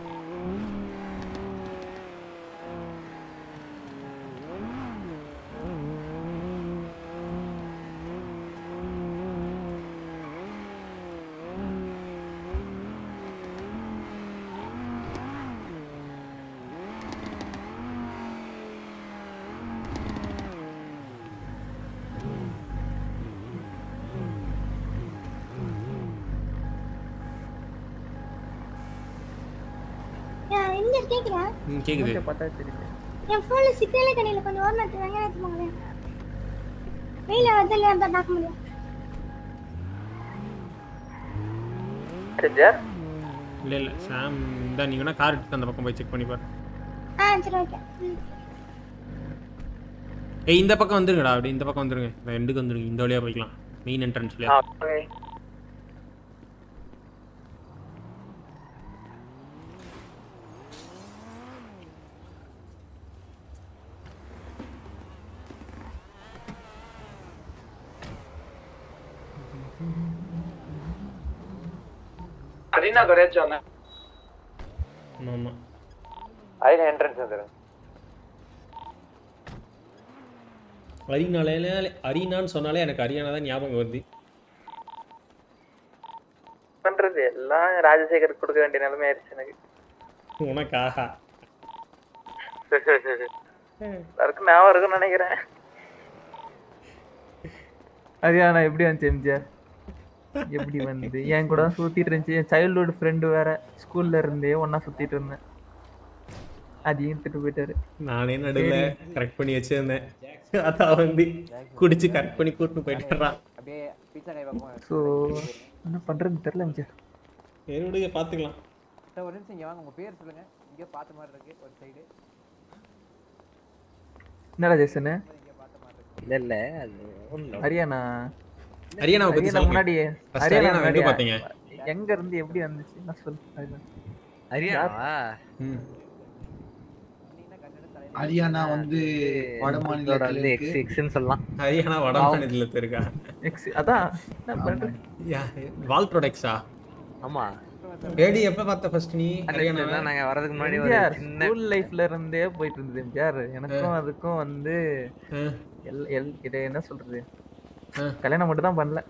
ஏன், எங்க கேக்குறா ம் கேக்குது பார்த்தா தெரியுது என் போன்ல சிக்னலே கிடையில கொஞ்சம் ஓரமா எடுத்து வெங்காயம் எடுத்துமாங்களேன் வெயில வந்து அந்த பார்க்க முடியும் செஞ்சார் இல்ல இல்ல சாம் இந்த நீங்க வேணா கார் எடுத்து அந்த பக்கம் போய் செக் பண்ணி பாரு ஆ சரி ஓகே ம் ஏய் இந்த பக்கம் வந்துருங்கடா அப்படி இந்த பக்கம் வந்துருங்க இந்த எண்டுக்கு வந்துருங்க இந்த வழியா போய்க்கலாம் மெயின் என்ட்ரன்ஸ்லயா அரினா கரேஜ் ஆனா ஆமா ஆமா அதில் என்ட்ரன்ஸ் வந்துடும் அரினாலே அரினான்னு சொன்னாலே எனக்கு அரியானா தான் ஞாபகம் வருது பண்றது எல்லாம் ராஜசேகர் கொடுக்க வேண்டிய நிலைமை ஆயிடுச்சு எனக்கு உனக்கா எல்லாருக்கும் ஞாபகம் இருக்கும்னு நினைக்கிறேன் ஹரியானா எப்படி வந்துச்சு எம்ஜிஆர் எப்படி வந்து என் கூட தான் சுத்திட்டு இருந்துச்சு என் சைல்ட்ஹுட் ஃப்ரெண்டு வேற ஸ்கூல்ல இருந்தே ஒண்ணா சுத்திட்டு இருந்தேன் அதையும் எடுத்துட்டு போயிட்டாரு நானே நடுவில் கரெக்ட் பண்ணி வச்சிருந்தேன் அதான் வந்து குடிச்சு கரெக்ட் பண்ணி கூட்டு போயிட்டுறான் அப்படியே பீச்சா கை பக்கம் ஸோ என்ன பண்றதுன்னு தெரியல எம்ஜிஆர் சரி விடுங்க பார்த்துக்கலாம் சார், ஒரு நிமிஷம் இங்கே வாங்க உங்கள் பேர் சொல்லுங்க இங்கே பார்த்த மாதிரி இருக்கு ஒரு சைடு என்னடா ஜெசனு இல்ல இல்ல அது ஒண்ணும் இல்ல. ஹரியானா ஹரியானாவை பத்தி ஹரியானா சொல்லுங்க. முன்னாடி First ஹரியானா ஹரியானாவை எங்க முன்னாடி பாத்தீங்க? எங்க இருந்து எப்படி வந்துச்சு நான் சொல்லு ஹரியானா. ஹரியானாவா ம் ஹரியானா வந்து வட இதோட மாநிலத்துல வந்து இருக்கு. எக்ஸ் எக்ஸ்ன்னு சொல்லலாம் ஹரியானா வட மாநிலத்தில் இருக்கா எக்ஸ் அதான் என்ன பண்றது வால்ட்ரோட எக்ஸா ஆமா டேடி எப்ப பார்த்த ஃபர்ஸ்ட் நீ ஹரியானா அதான் நாங்க வரதுக்கு முன்னாடி ஒரு எம்ஜிஆர் சின்ன ஸ்கூல் லைஃப்ல இருந்தே போயிட்டு இருந்தது எம்ஜிஆர் எனக்கும் அதுக்கும் வந்து எல் எல் இது என்ன சொல்றது கல்யாணம் மட்டும் தான் பண்ணல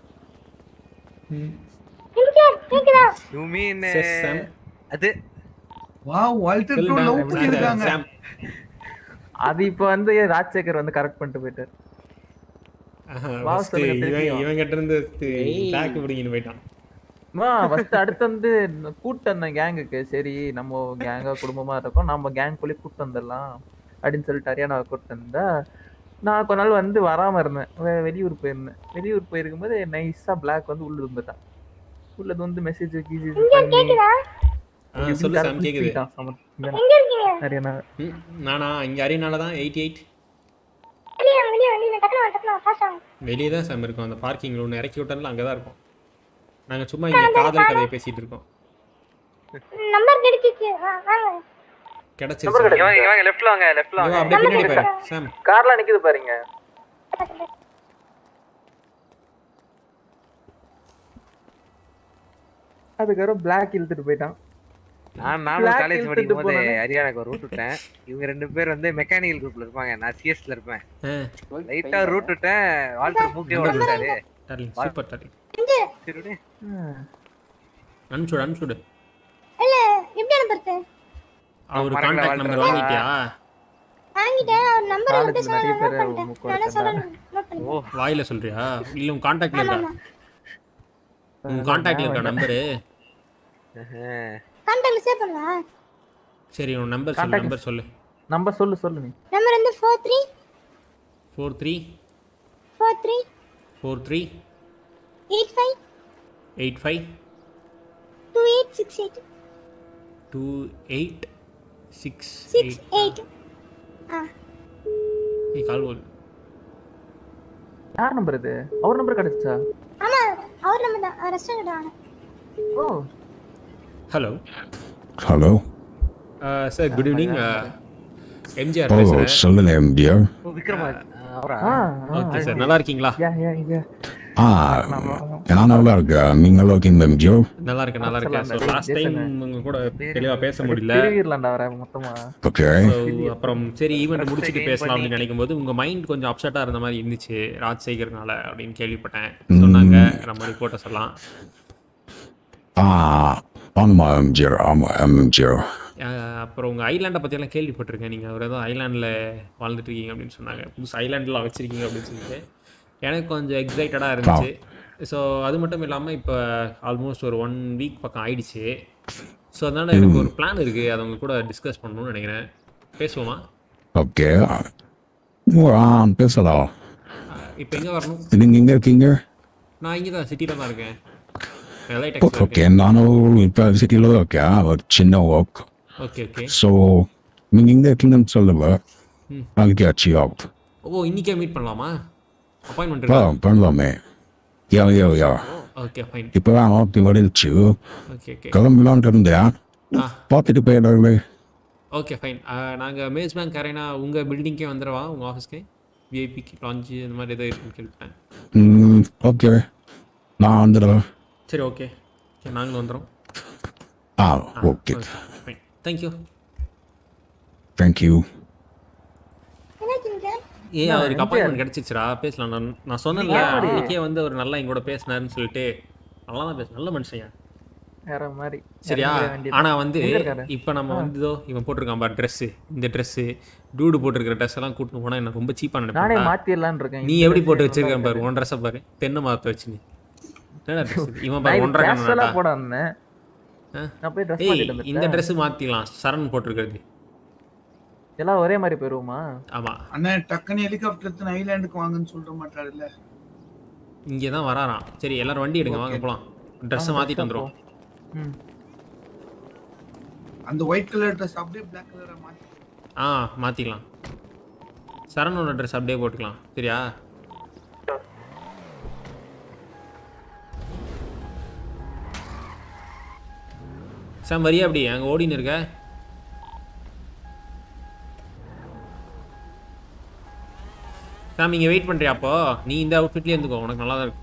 யூ மீன் Sesame. அது வாவ் வால்டர் ப்ரோ லவ் பண்ணிருக்காங்க அது இப்ப வந்து ராஜசேகர் வந்து கரெக்ட் பண்ணிட்டு போயிட்டாரு வா ஃபர்ஸ்ட் சொல்லுங்க இவன் திருப்பியும். இவன் கிட்ட இருந்து பேக் பிடிங்கின்னு போயிட்டான் ஃபர்ஸ்ட் அடுத்து வந்து கூட்டு வந்தேன் கேங்குக்கு சரி நம்ம கேங்கா குடும்பமா இருக்கோம் நம்ம கேங்குள்ளே கூட்டு வந்துடலாம் அப்படின்னு சொல்லிட்டு ஹரியானாவை கூட்டு வந்தா நான் கொஞ்ச நாள் வந்து வராம இருந்தேன் வெ- வெளியூர் போயிருந்தேன் வெளியூர் போயிருக்கும்போது நைஸா பிளாக் வந்து உள்ள இருந்துட்டான் உள்ள வந்து மெசேஜ் கீசேஜ் பண்ணி ஆ, சொல்லு சாம் கேக்குது எங்க இருக்கீங்க ஹரியானா ம், நானா இங்க ஹரியானால தான் எயிட்டி எயிட் வெளியே வாங்க, வெளியே வெளியே டக்குனு வாங்க, டக்குனு ஃபாஸ்ட் வாங்க வெளியே தான் சாம் இருக்கும் அந்த பார்க்கிங்ல ஒன்று இறக்கி விட்டால அங்கே தான் இருக்கும் நாங்க சும்மா இங்க காதல் கதையை பேசிட்டு இருக்கோம் நம்பர் கிடைச்சிச்சு ஆ, வாங்க கிடைச்சிருச்சு இங்க வாங்க, இங்க வாங்க லெஃப்ட்ல வாங்க லெஃப்ட்ல இங்க வா, வாங்க அப்படியே பின்னாடி பாரு சாம் கார்லாம் நிக்குது பாருங்க அதுக்கப்புறம் பிளாக் இழுத்துட்டு போயிட்டான் நான் நானும் Black காலேஜ் இழுத்துட்டு படிக்கும் போது போனானே. ஹரியானாக்கு ஒரு ரூட் விட்டேன் இவங்க ரெண்டு பேர் வந்து மெக்கானிக்கல் குரூப்ல இருப்பாங்க நான் சிஎஸ்ல இருப்பேன் லைட்டா ரூட் விட்டேன் வால்டர் மூக்கே ஓடிட்டாரு டார்லிங் சூப்பர் டார்லிங் சரி விடு. அனுப்பிச்சுடு அனுப்பிச்சுடு இல்ல எப்படி அனுப்புறது அவர் மறக்கல, கான்டாக்ட் வாழ்த்துறா. நம்பர் வாங்கிட்டியா வாங்கிட்டேன் அவர் நம்பர் College மட்டும் நிறைய சொன்னா பேர் நோட் பண்ணிட்டேன் முக்கோட நானே சொன்னாங்க. சொல்லணும் நோட் பண்ணி ஓ வாயில சொல்றியா இல்ல உன் கான்டாக்ட்ல ஆமா இருக்கா ஆமா உன் கான்டாக்ட்ல இருக்கா நம்பரு கான்டாக்ட்ல சேவ் பண்ணலாம் சரி உன் நம்பர் சொல்லு Contact- நம்பர் சொல்லு நம்பர் சொல்லு சொல்லு நீ நம்பர் வந்து four three four three four three four three eight five eight five two eight six eight two eight six six eight eight ஆ நீ கால் போல் யார் நம்பர் இது அவர் நம்பர் கிடைச்சா ஆமா அவர் நம்ம தான் ரெஸ்டாரண்ட் வாங்க ஓ hello hello sir good evening MGR ஓ பேசுகிறேன் சொல்லுங்க எம்டிஆர் ஓ விக்ரமா அவரா ஆ ஓகே சார் நல்லா இருக்கீங்களா யா யா யா ஆ நான் நல்லா இருக்கேன் நீங்கள் ஓகேங்க ஜோ நல்லா இருக்கு நல்லா இருக்கு ஸோ சொல்லலாம் லாஸ்ட் டைம் ஜேசனு. உங்க கூட தெளிவா பேச முடியல திருவிழாண்டா வர மொத்தமா ஓகே So, அப்புறம் சரி ஈவெண்ட் முடிச்சுட்டு பேசலாம் அப்படின்னு நினைக்கும் போது உங்க மைண்ட் கொஞ்சம் அப்செட்டா இருந்த மாதிரி இருந்துச்சு ராஜ் சேகர்னால அப்படின்னு கேள்விப்பட்டேன் சொன்னாங்க நம்ம ரிப்போர்ட்டை சொல்லலாம் ஆ ஆமாம் எம்ஜிஆர் ஆமாம் எம்ஜிஆர் அஹ் அப்புறம் உங்க ஐலாண்டை பத்தி எல்லாம் கேள்விப்பட்டிருக்கேன் நீங்க ஒரு ஏதோ ஐலாண்டில் வாழ்ந்துட்டு இருக்கீங்க அப்படின்னு சொன்னாங்க புதுசு ஐலாண்ட்லாம் வச்சிருக்கீங்க அப்படின்னு சொல்லிட்டு எனக்கு கொஞ்சம் எக்ஸைட்டடாக இருந்துச்சு ஸோ அது மட்டும் இல்லாமல் இப்போ ஆல்மோஸ்ட் ஒரு ஒன் வீக் பக்கம் ஆயிடுச்சு ஸோ அதனால எனக்கு ஒரு பிளான் இருக்கு அதை உங்க கூட டிஸ்கஸ் பண்ணணும்னு நினைக்கிறேன் பேசுவோமா ஓகே ஆ பேசலாம் இப்போ எங்கே வரணும் நீங்கள் எங்கே இருக்கீங்க நான் இங்கே தான் சிட்டியில் தான் இருக்கேன் எல்ஐ டெக்ஸில் ஓகே இருக்கேன் நானும் இப்போ சிட்டியில் இருக்கேன் ஒரு சின்ன ஒர்க் ஓகே ஓகே ஸோ நீங்கள் எங்கே இருக்கீங்கன்னு சொல்லுங்க ம். அதுக்கு ஆச்சு ஆஃப் ஓ இன்னிக்கே மீட் பண்ணலாமா அப்பாயின்மெண்ட் ஆ இருக்கா பண்ணலாமே யா யா யா ஓகே ஃபைன் இப்போ தான் ஆஃப் வந்துச்சு ஓகே ஓகே கிளம்பலான்ட்டு இருந்தேன் ஆ பார்த்துட்டு போயிடாங்களே ஓகே ஃபைன் நாங்கள் மேஸ் பேங்க் அரேனா உங்கள் பில்டிங்கே வந்துடவா உங்கள் ஆஃபீஸ்க்கு விஐபிக்கு லான்ச்சு இந்த மாதிரி ஏதோ இருக்குன்னு கேள்விப்பட்டேன் ம் ஓகே நான் வந்துடுறேன் சரி ஓகே ஓகே நாங்களும் வந்துடுறோம் ஆ ஓகே ஃபைன் தேங்க்யூ தேங்க்யூ என்னாச்சுங்க ஏ நான் அவருக்கு MGR. அப்பாயின்மெண்ட் கிடச்சிச்சுரா பேசலாம் நான் நான் சொன்னேன்ல யாரு? அன்னைக்கே வந்து அவர் நல்லா எங்க கூட பேசினாருன்னு சொல்லிட்டு நல்லா தான் பேச நல்ல மனுஷன் வேற மாதிரி சரியா இறங்கிட வேண்டியது. ஆனா வந்து எங்க இருக்காரு? இப்போ நம்ம ஆ. வந்து இதோ இவன் போட்டிருக்கான் பாரு ட்ரெஸ் இந்த Dress டூடு போட்டிருக்கிற ட்ரெஸ் எல்லாம் கூட்டிட்டு போனா என்ன ரொம்ப சீப்பா நானே நினைப்பேன் மாத்திடலான்னு இருக்கேன் நீ இந்த எப்படி dress போட்டு நல்லா வச்சிருக்கேன் பாரு இருக்காது. உன் ட்ரெஸ்ஸை பாரு தென்னை மரத்தை வச்சு நீ என்னடா dress இது? இவன் நான் பாரு இது ஒன்றரை casual ஆ கண்ணாட்டா போட வந்தேன் நான் போய் ட்ரெஸ் ஏய் மாத்திட்டு இந்த வந்துட்டேன் Dress மாத்திக்கலாம் சரண் போட்டிருக்கிறது எல்லாம் ஒரே மாதிரி போயிருவோமா ஆமா அண்ணா டக்குன்னு ஹெலிகாப்டர் எடுத்து ஐலாண்டுக்கு வாங்கன்னு சொல்ற மாட்டாருல்ல இங்கே தான் வராராம் சரி எல்லாரும் வண்டி எடுங்க வாங்க போலாம் ட்ரெஸ்ஸை வாங்க, மாத்திட்டு dress வந்துரும் ம் அந்த ஒயிட் கலர் ட்ரெஸ் அப்படியே பிளாக் கலரா மாத்தி ஆ மாத்திக்கலாம் சரணோட ட்ரெஸ் அப்படியே போட்டுக்கலாம் சரியா சாம் வரியா அப்படி அங்கே ஓடின்னு இருக்க சாம் இங்கே வெயிட் பண்ணுறியா அப்போ நீ இந்த அவுட்ஃபிட்லேயே இருந்துக்கோ உனக்கு நல்லா தான் இருக்கும்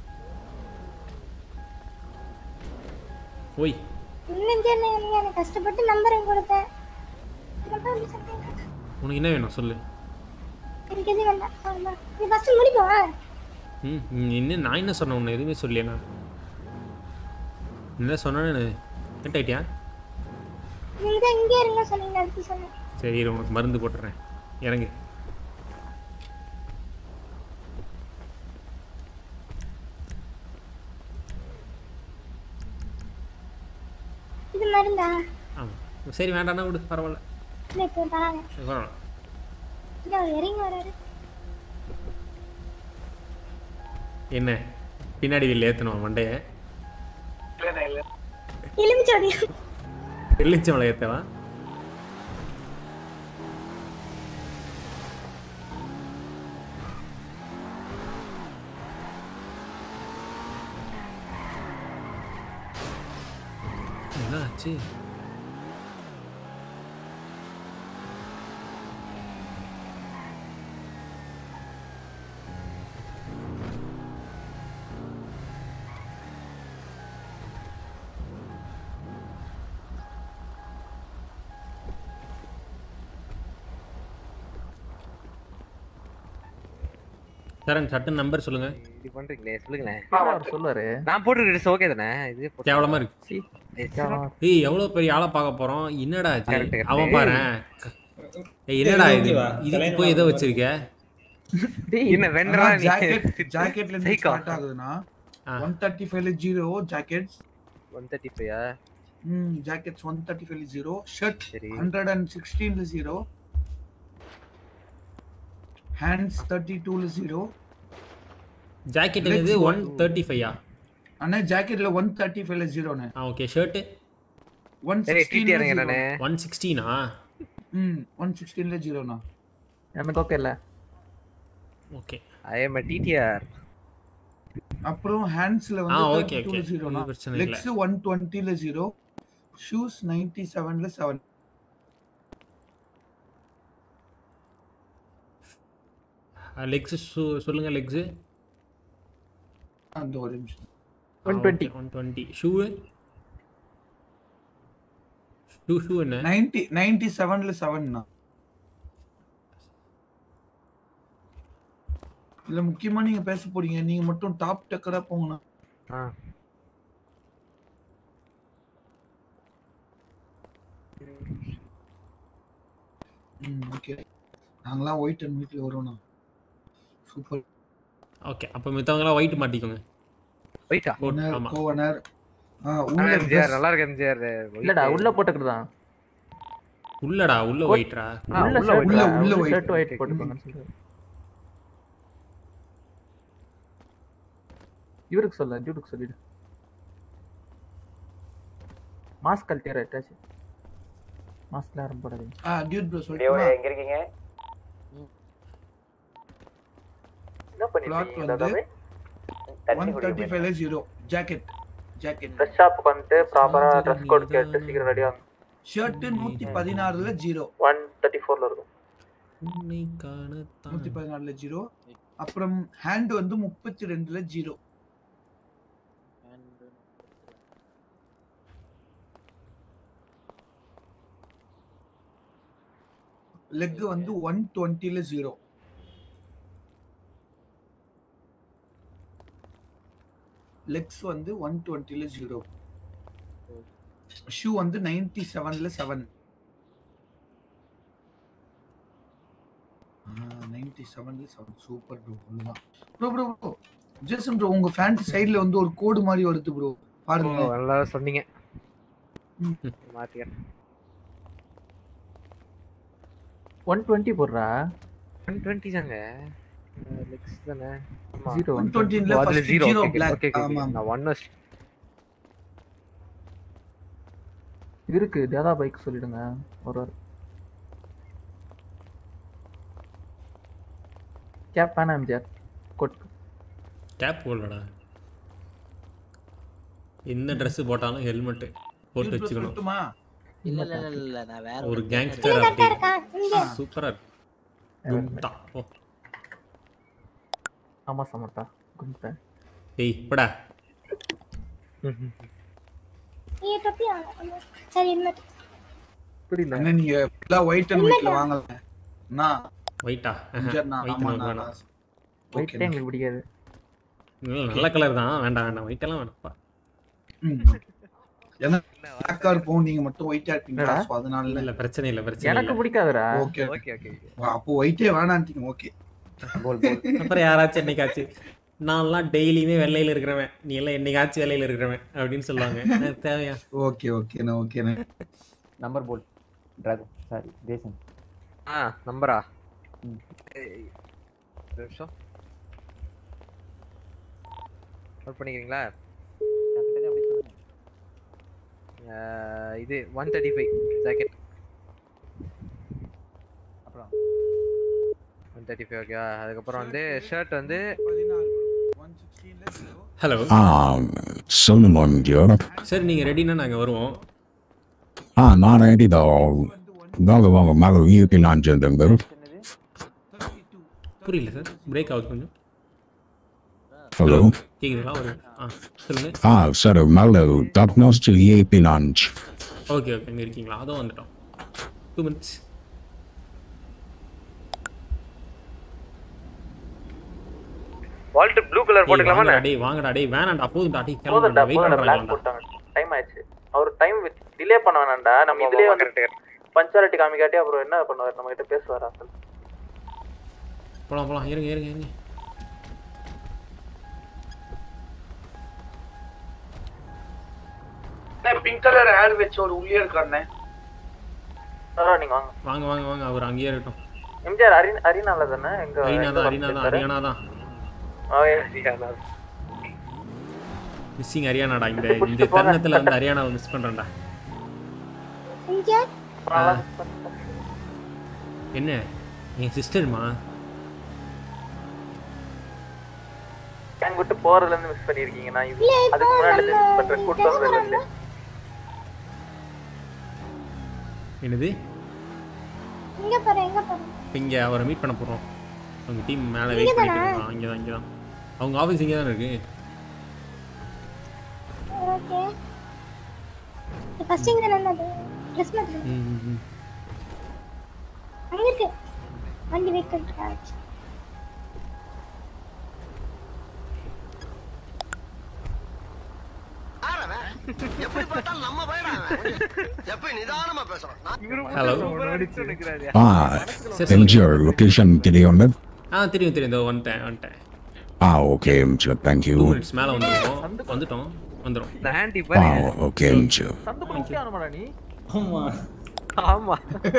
ஓய் இன்னும் சரி நீங்க எனக்கு கஷ்டப்பட்டு நம்பர் கொடுத்தேன் அப்புறம் அப்படி சொல்றீங்க. உனக்கு என்ன வேணும் சொல்லு எனக்கு எதுவும் வேண்டாம் அவ்வளவுதான். நீ ஃபர்ஸ்ட் முடிப்போம் ம் ம், என்ன நான் என்ன சொன்னேன் உன்னை எதுவுமே சொல்லியே நான் என்ன சொன்னேன்னு கட் ஆயிட்டியா நீங்க தான் இங்கே இருங்க சொன்னீங்க அதுக்கு சொன்னேன் சரி இரு, உனக்கு மருந்து போட்டுறேன் இறங்கு இது மருந்தா ஆமாம் சரி வேண்டாம்னா விடு பரவாயில்ல இல்லை இப்போ தராங்க சரி, பரவாயில்ல இல்லை அவர் இறங்கி வராரு என்ன பின்னாடி வீல் ஏற்றணும் மண்டைய எலுமிச்சோடி எள்ளிச்சமலை ஏற்றவா என்ன ஆச்சு சரண் சட்டன் நம்பர் சொல்லுங்க இப்படி பண்றீங்களே சொல்லுங்களேன் அவர் சொல்லுவாரு நான் போட்டுருக்க ட்ரெஸ் ஓகே தானே இது போட்டு- கேவலமா இருக்கு ஏய், கேவலமா ஏய் எவ்வளவு பெரிய ஆளை பார்க்க போறோம் என்னடா இது Correct, correct. அவன் பாரு ஏய் என்னடா இது ஓகேவா? இதுக்கு போய் ஏதோ வச்சிருக்க என்ன வெண்டரா நீ ஜாக்கெட் ஜாக்கெட்ல இருந்து Psycho. ஸ்டார்ட் ஆகுதுன்னா ஒன் தேர்ட்டி ஃபைவ்ல ஜீரோ ஜாக்கெட்ஸ் ஒன் தேர்ட்டி ஃபைவா ம் ஜாக்கெட்ஸ் ஒன் தேர்ட்டி ஃபைவ்ல ஜீரோ ஷர்ட் சரி. ஹண்ட்ரட் அண்ட் சிக்ஸ்டீன்ல ஜீரோ ஹேண்ட்ஸ் தேர்ட்டி டூல ஜீரோ ஜாக்கெட் என்னது ஒன் தேர்ட்டி ஃபைவா அண்ணா ஜாக்கெட்ல ஒன் தேர்ட்டி ஃபைவ்ல ஜீரோண்ணே ஆ ஓகே ஷர்ட்டு ஒன் சரி டிடி இறங்குறானே ஒன் சிக்ஸ்டீனா ம் ஒன் சிக்ஸ்டீன்ல ஜீரோண்ணா எனக்கு ஓகே இல்ல ஓகே ஐ எம் டிடிஆர் அப்புறம் ஹேண்ட்ஸ்ல ஆ, வந்து okay, தேர்ட்டி டூல okay. ஜீரோண்ணா இது பிரச்சனை இல்ல. லெக்ஸ் ஒன் டுவெண்ட்டில ஜீரோ ஷூஸ் நைன்டி செவன்ல செவன் லெக்ஸ் சொல்லுங்க லெக்ஸ் அந்த ஒரு நிமிஷம் one twenty one twenty shoe shoe shoe என்ன நைன்டி நைன்டி செவன்ல செவன்னா இல்ல முக்கியமா நீங்க பேச போறீங்க நீங்க மட்டும் டாப் டக்கரா போங்கண்ணா ஆ ம் ஓகே நாங்களாம் ஒயிட் அண்ட் வீட்ல வருவோம்ண்ணா சூப்பர் ஓகே அப்போ மித்தவங்களாம் ஒயிட் மாட்டிக்கோங்க வெயிட்டா கோட் ஓனர் ஆமா கோவனர் ஆ ஆனா உள்ள எம்ஜிஆர் dress- நல்லா இருக்கு எம்ஜிஆர் இல்லடா உள்ள போட்டுக்கிறதா உள்ளடா உள்ள ஒயிட்ரா உள்ள உள்ள, ஷர்ட் உள்ள உள்ள white. ஷர்ட் ஒயிட் போட்டுக்கோங்கன்னு சொல்றாரு இவருக்கு சொல்ல டியூட்டுக்கு சொல்லிடு மாஸ்க் கழட்டிடுற எட்டாச்சு மாஸ்க்ல யாரும் போடாதீங்க ஆ டியூட் ப்ரோ டியோட சொல்லுமா எங்க இருக்கீங்க என்ன பிளாட் பண்ணிட்டு வந்து தண்ணி ஒன் தேர்ட்டி குடிக்க ஃபைவ்ல ஜீரோ ஜாக்கெட் ஜாக்கெட் ட்ரெஸ் ஷாப்புக்கு வந்துட்டு ப்ராப்பரா ட்ரெஸ் கோட் கேட்டு சீக்கிரம் ரெடி ஆகும் ஷர்ட் நூத்தி பதினாறுல ஜீரோ ஒன் தேர்ட்டி ஃபோர்ல இருக்கும் உன்னை காணத்தான் நூத்தி பதினாறுல ஜீரோ அப்புறம் ஹேண்ட் வந்து முப்பத்தி ரெண்டுல ஜீரோ லெக் வந்து ஒன் டுவெண்ட்டில ஜீரோ லெக்ஸ் வந்து ஒன் டுவெண்ட்டில ஜீரோ ஷூ வந்து நைன்டி செவன்ல செவன் நைன்டி செவன்ல செவன் சூப்பர் ப்ரோ ஒண்ணுதான் bro bro bro Jason bro உங்க ஃபேண்ட் சைடுல வந்து ஒரு கோடு மாதிரி வருது ப்ரோ பாருங்க நல்லா சொன்னீங்க மாத்திக்கிறேன் ஒன் டுவெண்ட்டி போடுறா ஒன் டுவெண்ட்டி தாங்க லெக்ஸ் தானே ஆமா Zero. 120 ல ஓ, அதுல first zero zero okay black. Okay ஆமா, ஆமா. நான் ஒன் இருக்கு தாதா பைக் சொல்லிடுங்க ஒரு கேப் வேணாம் எம்ஜிஆர் கோட் கேப் போடலடா என்ன Dress போட்டாலும் ஹெல்மெட் போட்டு Dude bro, வச்சுக்கணும் சொல்லட்டுமா இல்ல இல்ல இல்ல இல்ல நான் வேற ஒரு ஒரு கேங்ஸ்டர் கரெக்டா அப்படி இருக்கா இங்க சூப்பரா இருக்கு கும்டா ஓ ஆமா சமத்தா கும்பிட்டேன் டேய் படா நீ தொப்பி வாங்க. சரி இருந்துட்டு புரியல அண்ணா நீங்க ஃபுல்லா ஒயிட் அண்ட் ஒயிட்ல வாங்கல அண்ணா ஒயிட்டா அண்ணா ஒயிட் ஆமா வேணாம் அண்ணா ஒயிட் எங்களுக்கு பிடிக்காது இல்ல, நல்ல கலர் தான் வேண்டாம் வேண்டாம் ஒயிட் எல்லாம் வேணாம்ப்பா ஏன்னா பிளாக்கா இருப்போம் நீங்க மட்டும் ஒயிட்டா இருப்பீங்க என்னடா? சோ அதனால இல்ல பிரச்சனை இல்ல பிரச்சனை எனக்கு இல்ல பிடிக்காதுடா ஓகே ஓகே ஓகே அப்போ ஒயிட்டே வேணான்ட்டீங்க ஓகே போல் போல் அப்புறம் யாராச்சும் என்னைக்காச்சும் நான்லாம் டெய்லியுமே வெள்ளையில இருக்கிறவன் நீ எல்லாம் என்னைக்காச்சும் வெள்ளையில இருக்கிறவன் அப்படின்னு சொல்லுவாங்க எனக்கு தேவையா ஓகே ஓகேண்ணா ஓகேண்ணா நம்பர் போல் டிராகன் சாரி தேசன் ஆ நம்பரா ம். ஏய், ஒரு நிமிஷம் நோட் பண்ணிக்கிறீங்களா ஆஹ், இது ஒன் தேர்ட்டி ஃபைவ் ஜாக்கெட் அப்புறம் ஒன் தேர்ட்டி ஃபைவ் ஓகேவா அதுக்கப்புறம் வந்து ஷர்ட் வந்து ஹலோ ஆ சொல்லுங்க எம்ஜிஆர் சரி நீங்க ரெடினா நாங்க வருவோம் ஆ நான் ரெடிதான் வாங்க வாங்க மேலே வீட்டு நான் சேர்ந்தேங்க புரியல சார் பிரேக் ஆகுது கொஞ்சம் ஹலோ கேக்குதுங்களா ஒரு ஆ சொல்லுங்க ஆ சார் மேலே டக்னாஸ்ட் ஏபி லான்ச் ஓகே ஓகே இங்க இருக்கீங்களா அதுவும் வந்துட்டோம் டூ மினிட்ஸ் வால்ட் ப்ளூ கலர் போட்டுக்கலாமா வாங்கடா டேய் வாங்கடா டேய் வேணாம்டா போதும்டா டேய் போதும்டா கிளம்புடா வெயிட் போதும்டா பிளாக் பண்றாங்கடா போட்டாங்க டைம் ஆயிடுச்சு அவர் டைம் டிலே பண்ண வேணாம்டா நம்ம இதுலயே வந்து பஞ்சாலிட்டி காமிக்காட்டி அப்புறம் என்ன பண்ணுவார் நம்ம கிட்ட பேசுவாரா போலாம் போலாம் இருங்க இருங்க இருங்க பிங்க் கலர் ஹேர் வச்ச ஒரு உள்ளே இருக்கானே சார் நீங்க வாங்க வாங்க வாங்க வாங்க அவர் அங்கேயே இருக்கட்டும் எம்ஜிஆர் அரின் அரினால தானே எங்க அரினா எங்க தான் work அரினா தான் இருக்காரு? அரியானா தான் ஆ, அரியானா. மிஸ்ஸிங் ஹரியானாடா இந்த புடிச்சிட்டு இந்த போங்க. தருணத்துல வந்து ஹரியானாவை மிஸ் பண்றேன்டா எம்ஜிஆர் ஆ. என்ன என் சிஸ்டர்மா கேங் விட்டு போறதுல இருந்து மிஸ் பண்ணிருக்கீங்க நான் இது இல்ல, அதுக்கு இப்போ முன்னாடி நம்ம மிஸ் பண்றேன் கூட்டு வந்ததுல இருந்து என்னது இங்க பாரு எங்க பாரு இப்போ இங்கே அவரை மீட் பண்ண போகிறோம் அவங்க டீம் மேலே இங்க வெயிட் பண்ணிட்டு தானா? இருக்காங்க இங்கே தான் இங்கே தான் அவங்க ஆஃபீஸ் இங்கே தானே இருக்கு ஓகே ஃபர்ஸ்ட் இங்க என்னது ட்ரெஸ் மாத்து ம், ம், ம். அங்க இருக்கு வண்டி வெயிட் பண்ணிட்டு எப்படி பார்த்தாலும் நம்ம பையன் எப்ப நிதானமா பேசுறோம் ஹலோ Ah, MGR location தெரியும் ஆ தெரியும் தெரியும் இதோ வந்துட்டேன் வந்துட்டேன் Ah, okay, MGR, thank two you. Minutes மேலே வந்துருக்கோம் வந்துட்டோம் வந்துடும் இந்த ஆண்டி Ah, பாருங்க okay, MGR. சந்துக்குள்ள விட்டே ஆகணுமாடா நீ ஆமா ஆமா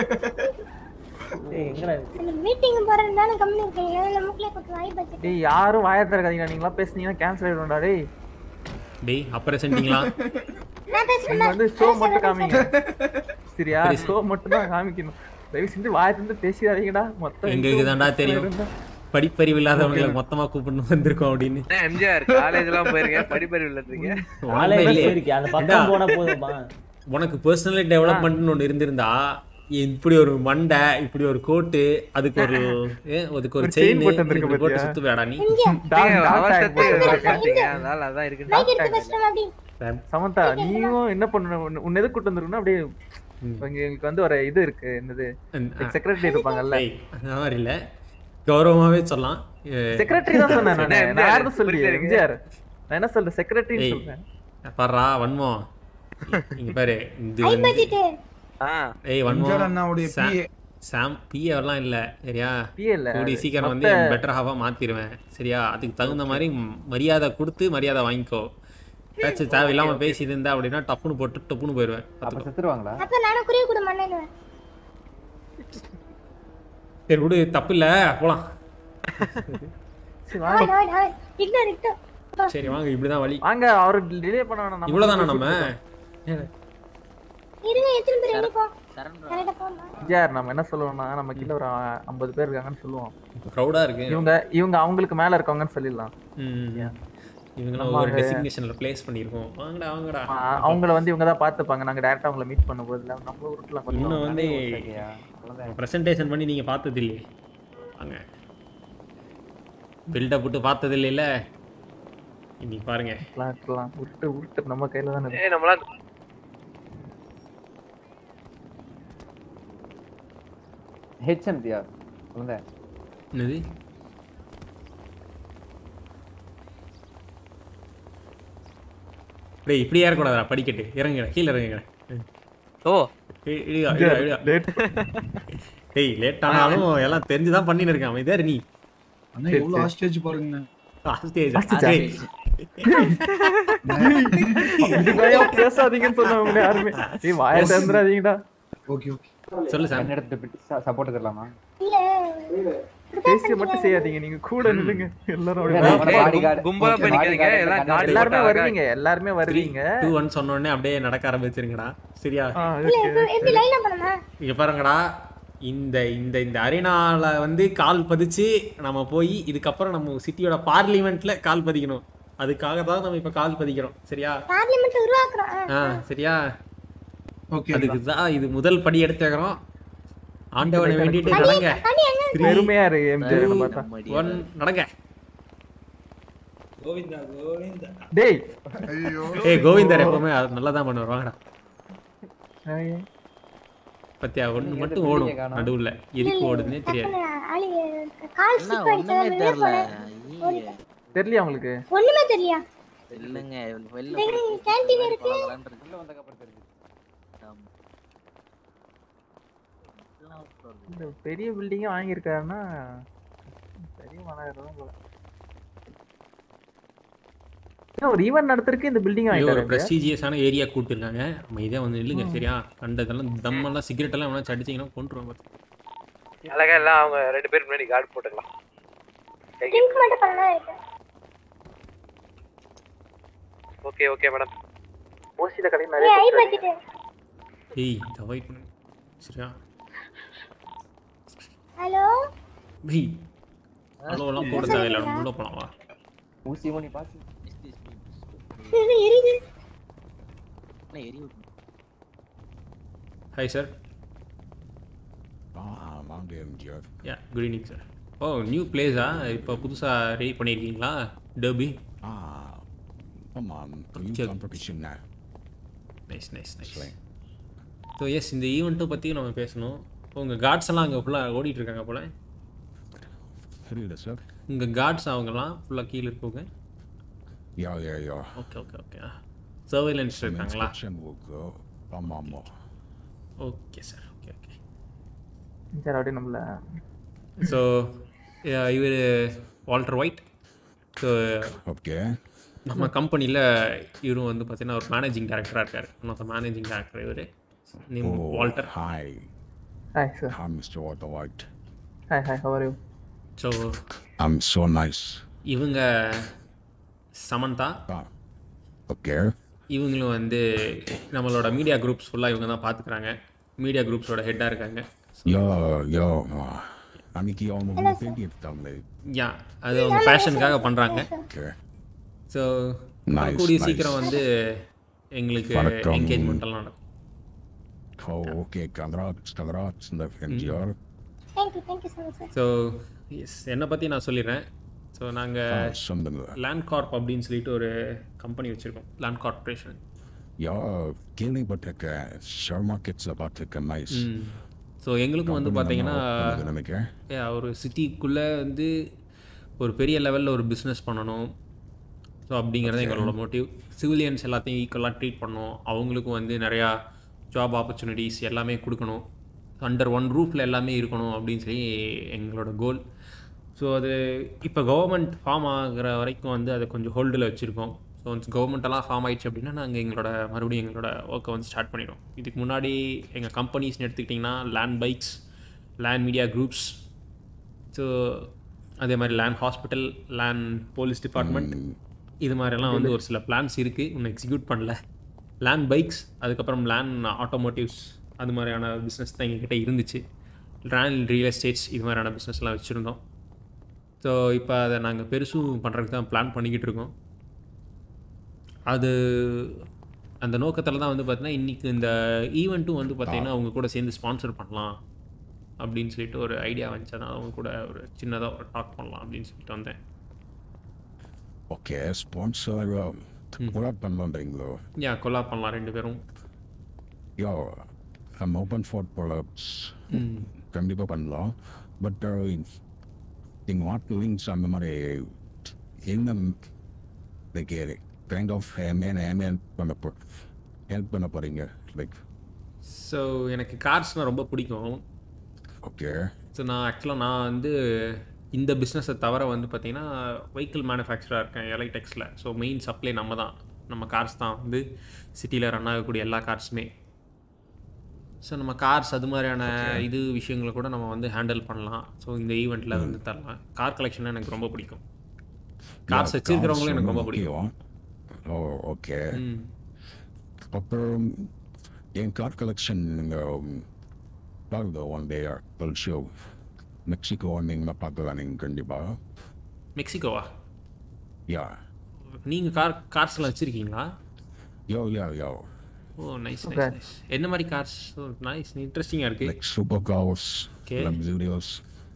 ஏய் எங்கடா அந்த மீட்டிங் போறதுனால கம்மி இருக்கீங்க இல்ல முக்கிலே கொட்டு வாய் பத்தி டேய் யாரும் வாயை திறக்காதீங்க நீங்களா பேசுனீங்கன்னா கேன்சல் ஆயிடும்டா டேய் டேய் அப்புறம் செஞ்சிங்களா நான் நீங்க பேசுறேன் வந்து ஷோ மட்டும் காமிங்க சரியா சரி. ஷோ மட்டும் தான் காமிக்கணும் தயவு செஞ்சு வாயை திறந்து பேசிடாதீங்கடா மொத்தம் எங்களுக்கு தான்டா தெரியும் படிப்பறிவு இல்லாதவங்களை மொத்தமா கூப்பிட்டு வந்திருக்கோம் அப்படின்னு எம்ஜிஆர் காலேஜ் எல்லாம் போயிருக்கேன் படிப்பறிவு இல்லைங்க காலேஜ் இல்லையே. போயிருக்கேன் அந்த ஏண்டா, பக்கம் போனா போதுமா உனக்கு பர்சனலி டெவலப்மெண்ட்னு ஒன்று இருந்திருந்தா இப்படி ஒரு மண்டை இப்படி ஒரு கோட்டு அதுக்கு ஒரு ஏ, அதுக்கு ஒரு ஒரு chain செயின் போட்டு வந்திருக்க போட்டு பாத்தியா? சுத்துவேடா நீ அவசரத்துக்கு அதனால அதான் இருக்கு மைக் எடுத்து பேசுறேன் அப்படி சமந்தா நீயும் என்ன பண்ணணும் உன்னை- உன்னை எது கூட்டு வந்திருக்குன்னா அப்படியே இங்க எங்களுக்கு வந்து ஒரு இது இருக்கு என்னது செக்ரட்டரி இருப்பாங்கல்ல ஏய், அந்த மாதிரி இல்ல கௌரவமாவே சொல்லலாம் ஏ, செக்ரட்டரி தான் சொன்னேன் நானு. என்ன நான் யாரும் சொல்லி புரியுது. எம்ஜிஆர் நான் என்ன சொல்றேன் செக்ரட்டரி ஏய், சொல்றேன் பாருடா வன்மம் இங்க பாரு இது ஐ வந்து பட்ஜெட் ஏய் எம்ஜிஆர் அண்ணாவுடைய வன்மம் PA. சாம் பிஏலாம் இல்ல சரியா PA இல்ல, கூடி அது சீக்கிரம் வந்து மொத்த- பெட்டர் ஹாவா மாத்திடுவேன் சரியா அதுக்கு தகுந்த மாதிரி ம், மரியாதை கொடுத்து மரியாதை வாங்கிக்கோ ஏதாச்சும் தேவையில்லாம பேசிட்டு இருந்தா அப்படின்னா டப்புன்னு போட்டு டப்புன்னு போயிடுவேன் அப்ப செத்துருவாங்களா அப்ப நானும் குருவி கூட மண்ணிடுவேன் சரி விடு தப்பு இல்ல போலாம் சரி ஆவன் வாங்க ஆவன் ஆவன் இக்னோர் இக்னோர் சரி வாங்க இப்படிதான் வழி வாங்க அவர் டிலே பண்ண வேணாம் நம்ம இவ்வளவுதானா பேசிட்டு நம்ம இருக்கோம். இருங்க எத்தனை பேர் எண்ணிப்போம் கரெக்டா போமா எம்ஜிஆர் நம்ம என்ன சொல்லுவோம்னா நம்ம கீழ ஒரு ஐம்பது பேர் இருக்காங்கன்னு சொல்லுவோம் க்ரௌடா இருக்கு இவங்க இவங்க அவங்களுக்கு மேல இருக்கவங்கன்னு சொல்லிடலாம் ம். இவங்கெல்லாம் நம்ம ஒரு அங்க- டெசிக்னேஷன்ல ப்ளேஸ் பண்ணியிருக்கோம் வாங்கடா வாங்கடா ஆ- அவங்கள வந்து இவங்க தான் பார்த்துப்பாங்க நாங்க டேரக்டா அவங்கள மீட் பண்ண போதில்ல நம்மள உருட்டலாம் கொஞ்சம் இன்னும் வந்து ப்ரெசன்டேஷன் பண்ணி நீங்க பார்த்தது இல்லையே வாங்க பில்டப் போட்டு பார்த்தது இல்லைல்ல இன்னைக்கு பாருங்க இருக்கலாம், இருக்கலாம். உருட்டு உருட்டு நம்ம கையில தானே இருக்கு. ஏய் நம்மளா ஹெச்எம்டியா குழந்தை என்னது டேய் இப்படி ஏறக்கூடாதா படிக்கட்டு இறங்குங்க கீழே இறங்குங்க ஓ ஏய், இடியா, இடியா, இடியா. டேய் லேட் ஆனாலும் எல்லாம் தெரிஞ்சுதான் பண்ணின்னு இருக்கேன் அமைதியா இரு நீ அண்ணா எவ்வளவு ஆஸ்டேஜ் பாருங்க Hostage. Hostage. டேய், இதுக்காக பேசாதீங்கன்னு சொன்னவங்க யாருமே ஏய் வாயை திறந்துடாதீங்கடா ஓகே ஓகே சொல்லு சார் எடுத்து சப்போர்ட் தரலாமா இல்ல பேசி மட்டும் செய்யாதீங்க நீங்க கூட நில்லுங்க எல்லாரும் இல்ல, அப்படியே நம்ம bodyguard. கும்பலா Okay, பண்ணிக்காதீங்க bodyguard எல்லாம் கண்ணாடி காடி எல்லாருமே போட்டு வருவீங்க எல்லாருமே வருவீங்க டூ ஒன் சொன்ன உடனே அப்படியே நடக்க ஆரம்பிச்சிருங்கடா சரியா ஆ, இல்ல okay. இப்ப எப்படி லைனா பண்ணமா இங்க பாருங்கடா இந்த இந்த இந்த அரினால வந்து கால் பதிச்சு நம்ம போய் இதுக்கப்புறம் நம்ம சிட்டியோட பார்லிமெண்ட்ல கால் பதிக்கணும் அதுக்காக தான் நம்ம இப்ப கால் பதிக்கிறோம் சரியா பார்லிமெண்ட் உருவாக்குறோம் ஆ. ஆ சரியா ஓகே அதுக்கு தான் இது முதல் படி எடுத்துக்கிறோம் ஆண்டவனை வேண்டிட்டு நடங்க அடி எங்க பெருமையா இருக்கு எம்ஜிஆர் பார்த்தா ஒன் நடங்க கோவிந்தா கோவிந்தா டேய் ஐயோ ஏய் கோவிந்தர் எப்பவுமே அது நல்லா தான் பண்ணுவார் வாங்கடா ஐயே. பத்தியா ஒண்ணு நீங்க மட்டும் எந்த ஓடும் பிள்ளைய காணோம்? நடுவுல எதுக்கு ஓடுதுன்னே தெரியாது டக்குனு ஆளி கால் ஸ்லிப் ஆயிடுச்சு வெளிய போனேன் தெரியலையா உங்களுக்கு ஒண்ணுமே தெரியா இல்லைங்க வெளில கேண்டீன் இருக்கு உள்ள வந்ததுக்கப்புறம் தெரிஞ்சு இந்த பெரிய பில்டிங்கே வாங்கியிருக்காருன்னா பெரிய மாநகரம் போல ஏன் ஒரு ஈவென்ட் நடத்துறதுக்கு இந்த பில்டிங் இது ஒரு வாங்கிட்டாரு ப்ரெஸ்டீஜியஸான ஏரியா கூப்பிட்டுருக்காங்க நம்ம இதே வந்து இல்லைங்க சரியா கண்டதெல்லாம் தம்மெல்லாம் சிகரெட் எல்லாம் எவனா அடிச்சிங்கன்னா கொண்டுருவோம் பார்த்து அழகா எல்லாம் அவங்க ரெண்டு பேருக்கு முன்னாடி கார்டு போட்டுக்கலாம் ட்ரிங்க் மட்டும் பண்ணலாம் இருக்கு ஓகே ஓகே மேடம் ஓசியில கடை ஏய் நிறைய ஐ போட்டிருக்காங்க. பட்ஜெட் ஏய் இதை அவாய்ட் பண்ணு சரியா ஹலோ பை அவ்வளோலாம் போட தேவையில்லை நம்ம உள்ள போலாம் வா ஊசி மணி பாசி இது எரியுது ஹாய் சார் Ah, வாங்க MGR. Yeah good evening sir oh new பிளேஸா இப்போ புதுசாக ரெடி பண்ணியிருக்கீங்களா derby Ah, Come on, new Okay. competition now. Nice nice nice so yes இந்த ஈவெண்ட்டை பற்றியும் நம்ம பேசணும் உங்கள் கார்ட்ஸ் எல்லாம் அங்கே ஃபுல்லாக ஓடிட்டு இருக்காங்க போல புரியல சார் உங்கள் கார்ட்ஸ் அவங்கெல்லாம் ஃபுல்லாக கீழே இருக்கவங்க yeah yeah yeah okay okay okay surveillance இருக்காங்களா Inspection will go. ஆமா ஆமா ஓகே சார் ஓகே ஓகே சரி அப்படியே நம்மள ஸோ இவர் வால்டர் ஒயிட் ஸோ ஓகே நம்ம கம்பெனியில் இவரும் வந்து பார்த்தீங்கன்னா ஒரு மேனேஜிங் டேரக்டராக இருக்கார் one of the managing director இவர் name Oh, Walter hi. Hi, sir. Hi, Mr. Walter White. Hi hi how are you so I'm so nice. இவங்க சமந்தா Okay. இவங்களும் வந்து நம்மளோட மீடியா குரூப்ஸ் ஃபுல்லாக இவங்க தான் பார்த்துக்கிறாங்க மீடியா குரூப்ஸோட ஹெட்டாக இருக்காங்க Yo, yo. அன்னைக்கு அவங்க பேட்டி எடுத்தாங்களே யா அது அவங்க பேஷனுக்காக பண்ணுறாங்க Okay. ஸோ Nice, கூடிய nice. சீக்கிரம் வந்து எங்களுக்கு வணக்கம். என்கேஜ்மெண்ட் எல்லாம் நடக்கும் Oh, okay. Congrats, congrats, இந்த NGR thank you thank you so much sir so yes என்னை பற்றி நான் சொல்லிடுறேன் ஸோ நாங்கள் சொல்லுங்க லேண்ட் கார்ப் அப்படின்னு சொல்லிட்டு ஒரு கம்பெனி வச்சுருக்கோம் லேண்ட் கார்ப்பரேஷன் யா கேள்விப்பட்டிருக்கேன் ஷேர் மார்க்கெட்ஸில் பார்த்துருக்கேன் நைஸ் ஸோ எங்களுக்கும் வந்து பார்த்தீங்கன்னா நினைக்கிறேன் yeah, ஒரு சிட்டிக்குள்ளே வந்து ஒரு பெரிய லெவலில் ஒரு பிஸ்னஸ் பண்ணணும் ஸோ அப்படிங்கிறது எங்களோட மோட்டிவ் சிவிலியன்ஸ் எல்லாத்தையும் ஈக்குவலாக ட்ரீட் பண்ணணும் அவங்களுக்கும் வந்து நிறையா ஜாப் ஆப்பர்ச்சுனிட்டிஸ் எல்லாமே கொடுக்கணும் அண்டர் ஒன் ரூஃபில் எல்லாமே இருக்கணும் அப்படின்னு சொல்லி எங்களோட கோல் ஸோ அது இப்போ கவர்மெண்ட் ஃபார்ம் ஆகிற வரைக்கும் வந்து அதை கொஞ்சம் ஹோல்டில் வச்சுருக்கோம் ஸோ ஒன்ஸ் கவர்மெண்ட்டெல்லாம் ஃபார்ம் ஆயிடுச்சு அப்படின்னா நாங்கள் எங்களோட மறுபடியும் எங்களோட ஒர்க்கை வந்து ஸ்டார்ட் பண்ணிடுவோம் இதுக்கு முன்னாடி எங்கள் கம்பெனிஸ்னு எடுத்துக்கிட்டிங்கன்னா land bikes land media groups so அதே மாதிரி land hospital land police department இது மாதிரிலாம் வந்து ஒரு சில பிளான்ஸ் இருக்குது இன்னும் எக்ஸிக்யூட் பண்ணல லேண்ட் பைக்ஸ் அதுக்கப்புறம் லேண்ட் ஆட்டோமோட்டிவ்ஸ் அது மாதிரியான பிஸ்னஸ் தான் எங்ககிட்ட இருந்துச்சு லேண்ட் ரியல் எஸ்டேட்ஸ் இது மாதிரியான பிஸ்னஸ்லாம் வச்சுருந்தோம் ஸோ இப்போ அதை நாங்கள் பெருசும் பண்ணுறதுக்கு தான் பிளான் பண்ணிக்கிட்டு இருக்கோம் அது அந்த நோக்கத்தில் தான் வந்து பார்த்தீங்கன்னா இன்றைக்கி இந்த ஈவெண்ட்டும் வந்து பார்த்தீங்கன்னா அவங்க கூட சேர்ந்து ஸ்பான்சர் பண்ணலாம் அப்படின்னு சொல்லிட்டு ஒரு ஐடியா வந்துச்சு அதனால் அவங்க கூட ஒரு சின்னதாக ஒரு டாக் பண்ணலாம் அப்படின்னு சொல்லிட்டு வந்தேன் ஓகே ஸ்பான்சர் கூட பண்ணுறீங்களோ யா கொல்லா பண்ணலாம் ரெண்டு பேரும் yeah I'm open for products கண்டிப்பாக பண்ணலாம் பட் நீங்கள் வாட் லிங்க்ஸ் அந்த மாதிரி என்ன லைக் கைண்ட் ஆஃப் ஏமேன் ஏமேன் பண்ண போ ஹெல்ப் பண்ண போகிறீங்க லைக் ஸோ எனக்கு கார்ஸ்னால் ரொம்ப பிடிக்கும் ஓகே ஸோ நான் ஆக்சுவலாக நான் வந்து இந்த பிஸ்னஸை தவிர வந்து பார்த்தீங்கன்னா வெஹிக்கிள் மேனுஃபேக்சராக இருக்கேன் எலைடெக்ஸில் ஸோ மெயின் சப்ளை நம்ம தான் நம்ம கார்ஸ் தான் வந்து சிட்டியில் ரன் ஆகக்கூடிய எல்லா கார்ஸுமே ஸோ நம்ம கார்ஸ் அது மாதிரியான இது விஷயங்களை கூட நம்ம வந்து ஹேண்டில் பண்ணலாம் ஸோ இந்த ஈவெண்ட்டில் வந்து தரலாம் கார் கலெக்ஷன் எனக்கு ரொம்ப பிடிக்கும் கார்ஸ் வச்சிருக்கிறவங்களும் எனக்கு ரொம்ப பிடிக்கும் ஓ ஓகே ம். அப்புறம் என் கார் கலெக்ஷன் நீங்கள் பாருங்க ஒன் டே பல் ஷோ மெக்சிகோ வந்தீங்கன்னா பார்க்கலாம் நீங்கள் கண்டிப்பாக மெக்சிகோவா யா நீங்கள் கார் கார்ஸ்லாம் வச்சுருக்கீங்களா yo yeah yo oh nice Okay. Nice nice என்ன மாதிரி கார்ஸ் நைஸ் இன்ட்ரெஸ்டிங்காக இருக்குது like super cars, Okay. luxurious,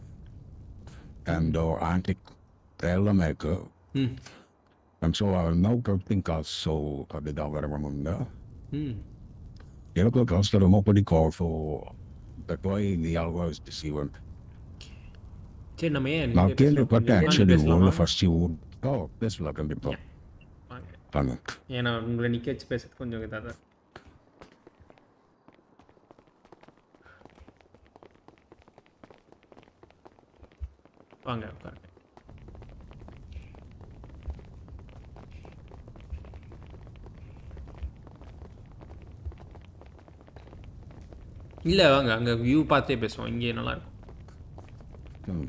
and uh, antique எல்லாமே இருக்கு ம் And so I now collecting cars, so அதுதான் வேற ஒன்றும் இல்லை ம் எனக்கு காசு ரொம்ப பிடிக்கும் so that why the always deceiving சரி நம்ம ஏன் நான் நீங்க கேள்விப்பட்டேன் பேசலாம். ஆக்சுவலி பேசலாமா? ஊரில் ஃபர்ஸ்ட் ஊர் ஓ பேசலாம் கண்டிப்பாக வாங்க. தாங்க ஏன்னா உங்களை நிற்க வச்சு பேசுறது கொஞ்சம் இதாக தான் வாங்க உட்காருங்க இல்லை வாங்க அங்கே வியூ பார்த்தே பேசுவோம் இங்கே நல்லா இருக்கும் ம்.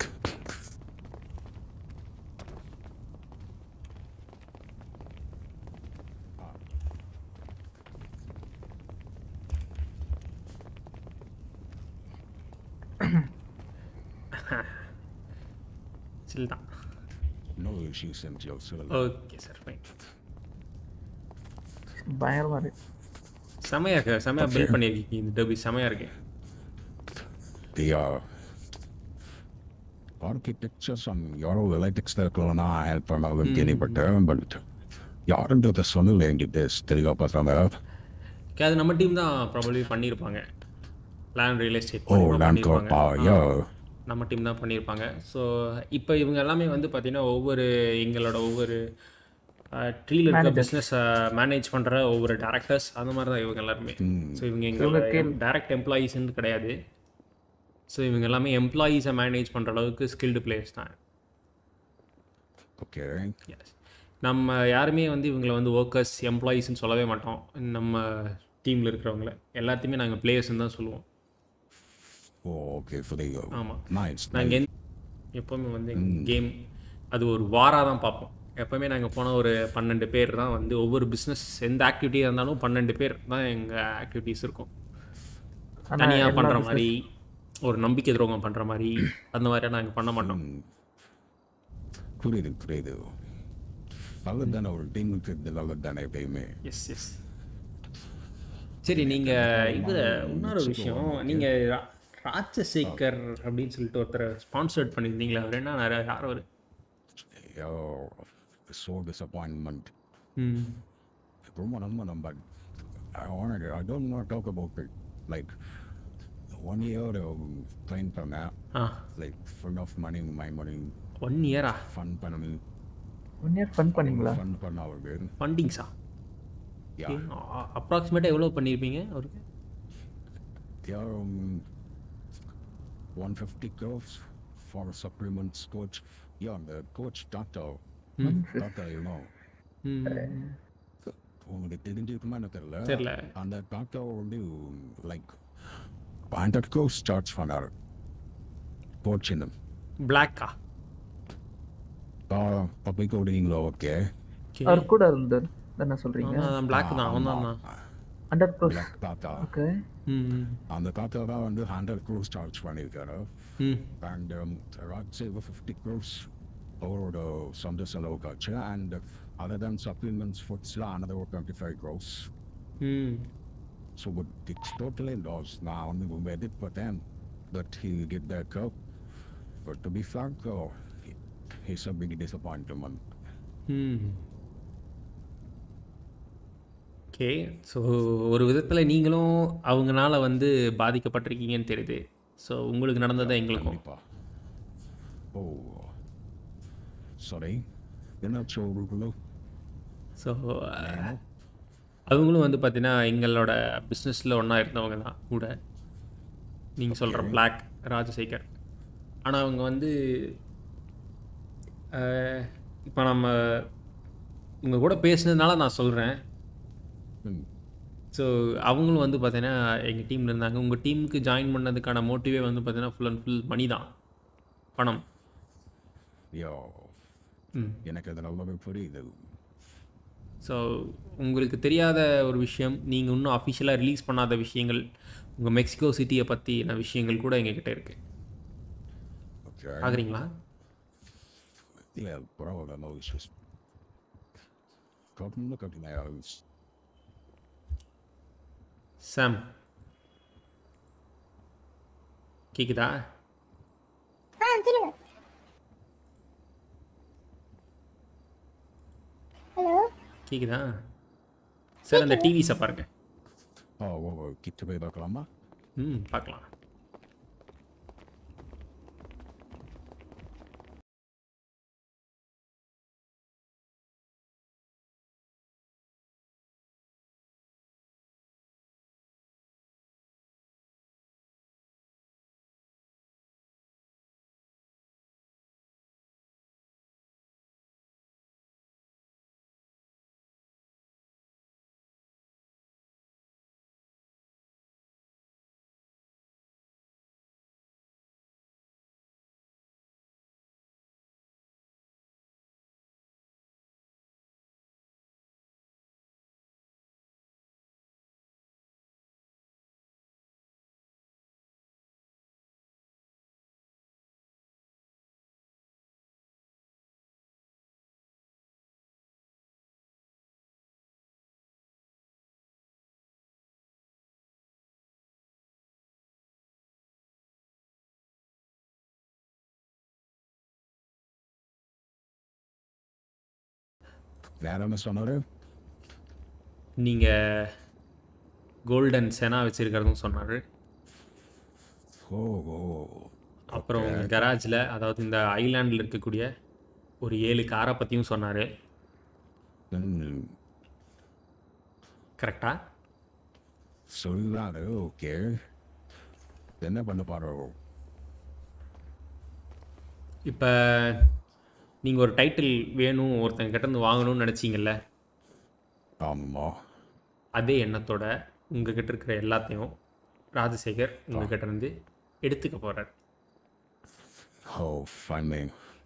சில் தான் No issues in Joe okay sir fine பயங்கரமா இருக்கு செமையா இருக்கு செமையா Okay. பில்ட் பண்ணியிருக்கீங்க இந்த டபி செமையா இருக்கு The uh, architectures on your electrics that will not help from our Mm. getting but but யாருன்றத சொல்லல என்கிட்ட தெளிவாக பார்த்தாங்க ஓகே அது நம்ம டீம் தான் ப்ராபப்ளி பண்ணியிருப்பாங்க land real estate oh land கார்ப்பா யா நம்ம டீம் தான் பண்ணியிருப்பாங்க ஸோ இப்போ இவங்க எல்லாமே வந்து பார்த்தீங்கன்னா ஒவ்வொரு எங்களோட ஒவ்வொரு ட்ரீல இருக்க Managers. பிஸ்னஸை மேனேஜ் பண்ணுற ஒவ்வொரு டேரக்டர்ஸ் அந்த மாதிரி தான் இவங்க எல்லாருமே ஸோ இவங்க இவங்க எங்களோட கீழ்- டேரக்ட் எம்ப்ளாயீஸ்ன்னு கிடையாது ஸோ இவங்க எல்லாமே எம்ப்ளாயீஸை மேனேஜ் பண்ணுற அளவுக்கு ஸ்கில்டு பிளேயர்ஸ் தான் ஓகே எஸ் நம்ம யாருமே வந்து இவங்களை வந்து ஒர்க்கர்ஸ் எம்ப்ளாயீஸ்னு சொல்லவே மாட்டோம் நம்ம டீமில் இருக்கிறவங்கள எல்லாத்தையுமே நாங்கள் பிளேயர்ஸ்னு தான் சொல்லுவோம் ஓ ஓகே புரியுது ஆமாம் நைஸ் நாங்கள் எப்போவுமே வந்து கேம் அது ஒரு வாராக தான் பார்ப்போம் எப்போவுமே நாங்கள் போன ஒரு பன்னெண்டு பேர் தான் வந்து ஒவ்வொரு பிஸ்னஸ் எந்த ஆக்டிவிட்டியாக இருந்தாலும் பன்னெண்டு பேர் தான் எங்கள் ஆக்டிவிட்டீஸ் இருக்கும் ஆனா தனியாக எல்லா பண்ணுற business- மாதிரி ஒரு நம்பிக்கை துரோகம் பண்ணுற மாதிரி அந்த மாதிரியாக நாங்கள் பண்ண மாட்டோம் புரியுது புரியுது நல்லது தானே ஒரு டீமுக்கு இது நல்லது தானே எப்பயுமே எஸ் எஸ் சரி நீங்கள் இது இன்னொரு விஷயம் நீங்கள் ராஜசேகர் அப்படின்னு சொல்லிட்டு ஒருத்தரை ஸ்பான்சர்ட் பண்ணியிருந்தீங்களா அவர் என்ன நிறைய யார் அவர் யோ ஸோ டிசப்பாயின்மெண்ட் ம் ரொம்ப நம்ப நம்ப I wanted I don't want to talk about it like one year train பண்ணேன் ஆ. like full of money my money one இயரா ஃபன் பண்ணி ஒன் இயர் ஃபன் பண்ணீங்களா ஃபன் பண்ண அவருக்கு ஃபண்டிங்ஸா Yeah. அப்ராக்சிமேட்டாக எவ்வளோ பண்ணியிருப்பீங்க அவருக்கு Yeah, um, 150 crores for supplements coach. Yeah, the coach doctor. Hmm. Doctor, you know. ம் உங்களுக்கு தெரிஞ்சிருக்குமா எனக்கு தெரியல தெரியல. அந்த டாக்டர் வந்து லைக் ஹண்ட்ரட் க்ரோஸ் சார்ஜ் பண்ணார் கோச் இந்த பிளாக்கா பப்ளிக் ஓடிங்களோ ஓகே அவர் கூட இருந்தார் என்ன சொல்றீங்க பிளாக் தான் அவன் தான் ஹண்ட்ரட் ப்ரோஸ் பிளாக் தாத்தா ஓகே ம் அந்த தாத்தா தான் வந்து ஹண்ட்ரட் க்ரோஸ் சார்ஜ் பண்ணியிருக்காரு ம் அண்ட் ராஜ் ஃபிஃப்டி க்ரோஸ் அவரோட சொந்த செலவுக்காச்சு அண்ட் அதர் தேன் சப்ளிமெண்ட்ஸ் ஃபுட்ஸில் another டுவெண்ட்டி ஃபைவ் க்ரோஸ் ம் so but it's totally loss நான் வந்து ரொம்ப எதிர்பார்த்தேன் but he get back up but to be frank his a big disappointment ம் ஓகே ஸோ ஒரு விதத்தில் நீங்களும் அவங்கனால வந்து பாதிக்கப்பட்டிருக்கீங்கன்னு தெரியுது ஸோ உங்களுக்கு நடந்தது எங்களுக்கும் ஓ சாரி என்னாச்சு உங்களுக்குள்ள ஸோ அவங்களும் வந்து பார்த்தீங்கன்னா எங்களோட பிஸ்னஸில் ஒன்றா இருந்தவங்க தான் கூட நீங்கள் சொல்கிற பிளாக் ராஜசேகர் ஆனால் அவங்க வந்து இப்போ நம்ம உங்கள் கூட பேசுனதுனால நான் சொல்கிறேன் ஸோ அவங்களும் வந்து பார்த்தீங்கன்னா எங்கள் டீமில் இருந்தாங்க உங்கள் டீமுக்கு ஜாயின் பண்ணதுக்கான மோட்டிவே வந்து பார்த்தீங்கன்னா ஃபுல் அண்ட் ஃபுல் மணி தான் பணம் யோ ம். எனக்கு அது நல்லாவே புரியுது ஸோ உங்களுக்கு தெரியாத ஒரு விஷயம் நீங்கள் இன்னும் அஃபிஷியலாக ரிலீஸ் பண்ணாத விஷயங்கள் உங்கள் மெக்சிகோ சிட்டியை பற்றின விஷயங்கள் கூட எங்ககிட்ட இருக்குது ஓகே பார்க்குறீங்களா Yeah, bro, I know it's just. Come look at my house. சாம் கேக்குதா ஆ சொல்லுங்க ஹலோ கேக்குதா சார் அந்த டிவிஸை பாருங்க Oh, oh, oh, கிட்ட போய் பார்க்கலாமா ம் பார்க்கலாம் வேற என்ன சொன்னாரு நீங்கள் கோல்டன் செனா வச்சுருக்கிறதும் சொன்னார் ஓ ஓ அப்புறம் உங்கள் கராஜில் அதாவது இந்த ஐலாண்டில் இருக்கக்கூடிய ஒரு ஏழு காரை பற்றியும் சொன்னார் ம், கரெக்டா சொல்லாரு ஓகே என்ன பண்ண பாரு இப்போ நீங்கள் ஒரு டைட்டில் வேணும் ஒருத்தங்க கிட்டேருந்து வாங்கணும்னு நினச்சிங்கல்ல ஆமா அதே எண்ணத்தோட உங்ககிட்ட இருக்கிற எல்லாத்தையும் ராஜசேகர் உங்ககிட்ட இருந்து எடுத்துக்க போகிறார் ஓ ஃபைனலி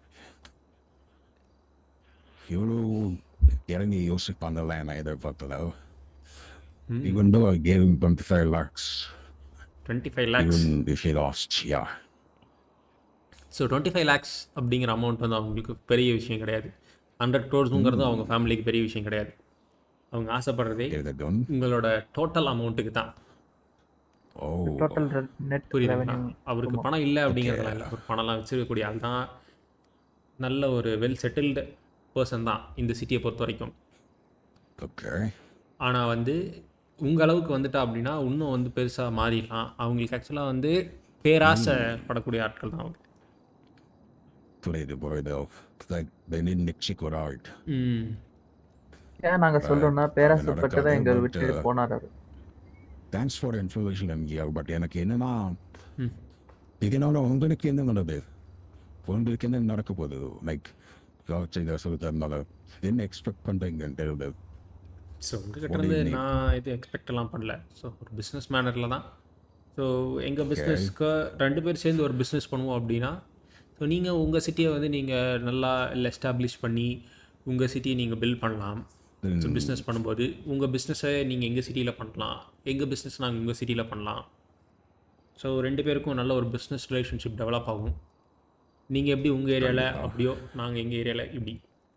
இவ்வளோ இறங்கி யோசிப்பாங்கல்ல நான் எதிர்பார்க்கல Even though I gave him 25 lakhs, twenty five lakhs even if he lost, yeah. So twenty five lakhs அப்படிங்கிற அமௌண்ட் வந்து அவங்களுக்கு பெரிய விஷயம் கிடையாது ஹண்ட்ரட் க்ரோர்ஸுங்கிறது அவங்க ஃபேமிலிக்கு பெரிய விஷயம் கிடையாது அவங்க ஆசைப்படுறதே உங்களோட டோட்டல் அமௌண்ட்டுக்கு தான் டோட்டல் நெட் புரியுதுங்களா அவருக்கு பணம் இல்லை அப்படிங்கிறதுலாம் இல்லை ஒரு பணம்லாம் வச்சிருக்கக்கூடிய ஆள் தான் நல்ல ஒரு வெல் செட்டில்டு பர்சன் தான் இந்த சிட்டியை பொறுத்த வரைக்கும் ஓகே ஆனால் வந்து உங்கள் அளவுக்கு வந்துட்டா அப்படின்னா இன்னும் வந்து பெருசாக மாறிடலாம் அவங்களுக்கு ஆக்சுவலாக வந்து பேராசைப்படக்கூடிய ஆட்கள் தான் அவங்க புரியுது புரியுது like they need Nick out. ம் ஏன் நாங்க சொல்றோம்னா பேராசைப்பட்டு தான் எங்க விட்டு போனார் அவரு thanks for information MGR but எனக்கு என்னன்னா ம். இதனால உங்களுக்கு என்ன நடக்குது உங்களுக்கு என்ன நடக்க போகுது லைக் செய்த சொல்லுறதுனால என்ன எக்ஸ்பெக்ட் பண்ணுறீங்கன்னு தெரியுது ஸோ உங்ககிட்ட இருந்து நான் இது எக்ஸ்பெக்ட் எல்லாம் பண்ணல ஸோ ஒரு பிஸ்னஸ் மேனரில் தான் ஸோ எங்கள் பிஸ்னஸ்க்கு ரெண்டு பேர் சேர்ந்து ஒரு பிஸ்னஸ் பண்ணுவோம் அப்படின்னா ஸோ நீங்கள் உங்கள் சிட்டியை வந்து நீங்கள் நல்லா எஸ்டாப்ளிஷ் பண்ணி உங்கள் சிட்டியை நீங்கள் பில்ட் பண்ணலாம் ஸோ பிஸ்னஸ் பண்ணும்போது உங்கள் பிஸ்னஸை நீங்கள் எங்கள் சிட்டியில் பண்ணலாம் எங்கள் பிஸ்னஸ் நாங்கள் உங்கள் சிட்டியில் பண்ணலாம் ஸோ ரெண்டு பேருக்கும் நல்ல ஒரு பிஸ்னஸ் ரிலேஷன்ஷிப் டெவலப் ஆகும் நீங்கள் எப்படி உங்கள் ஏரியாவில் அப்படியோ நாங்கள் எங்கள் ஏரியாவில் இப்படி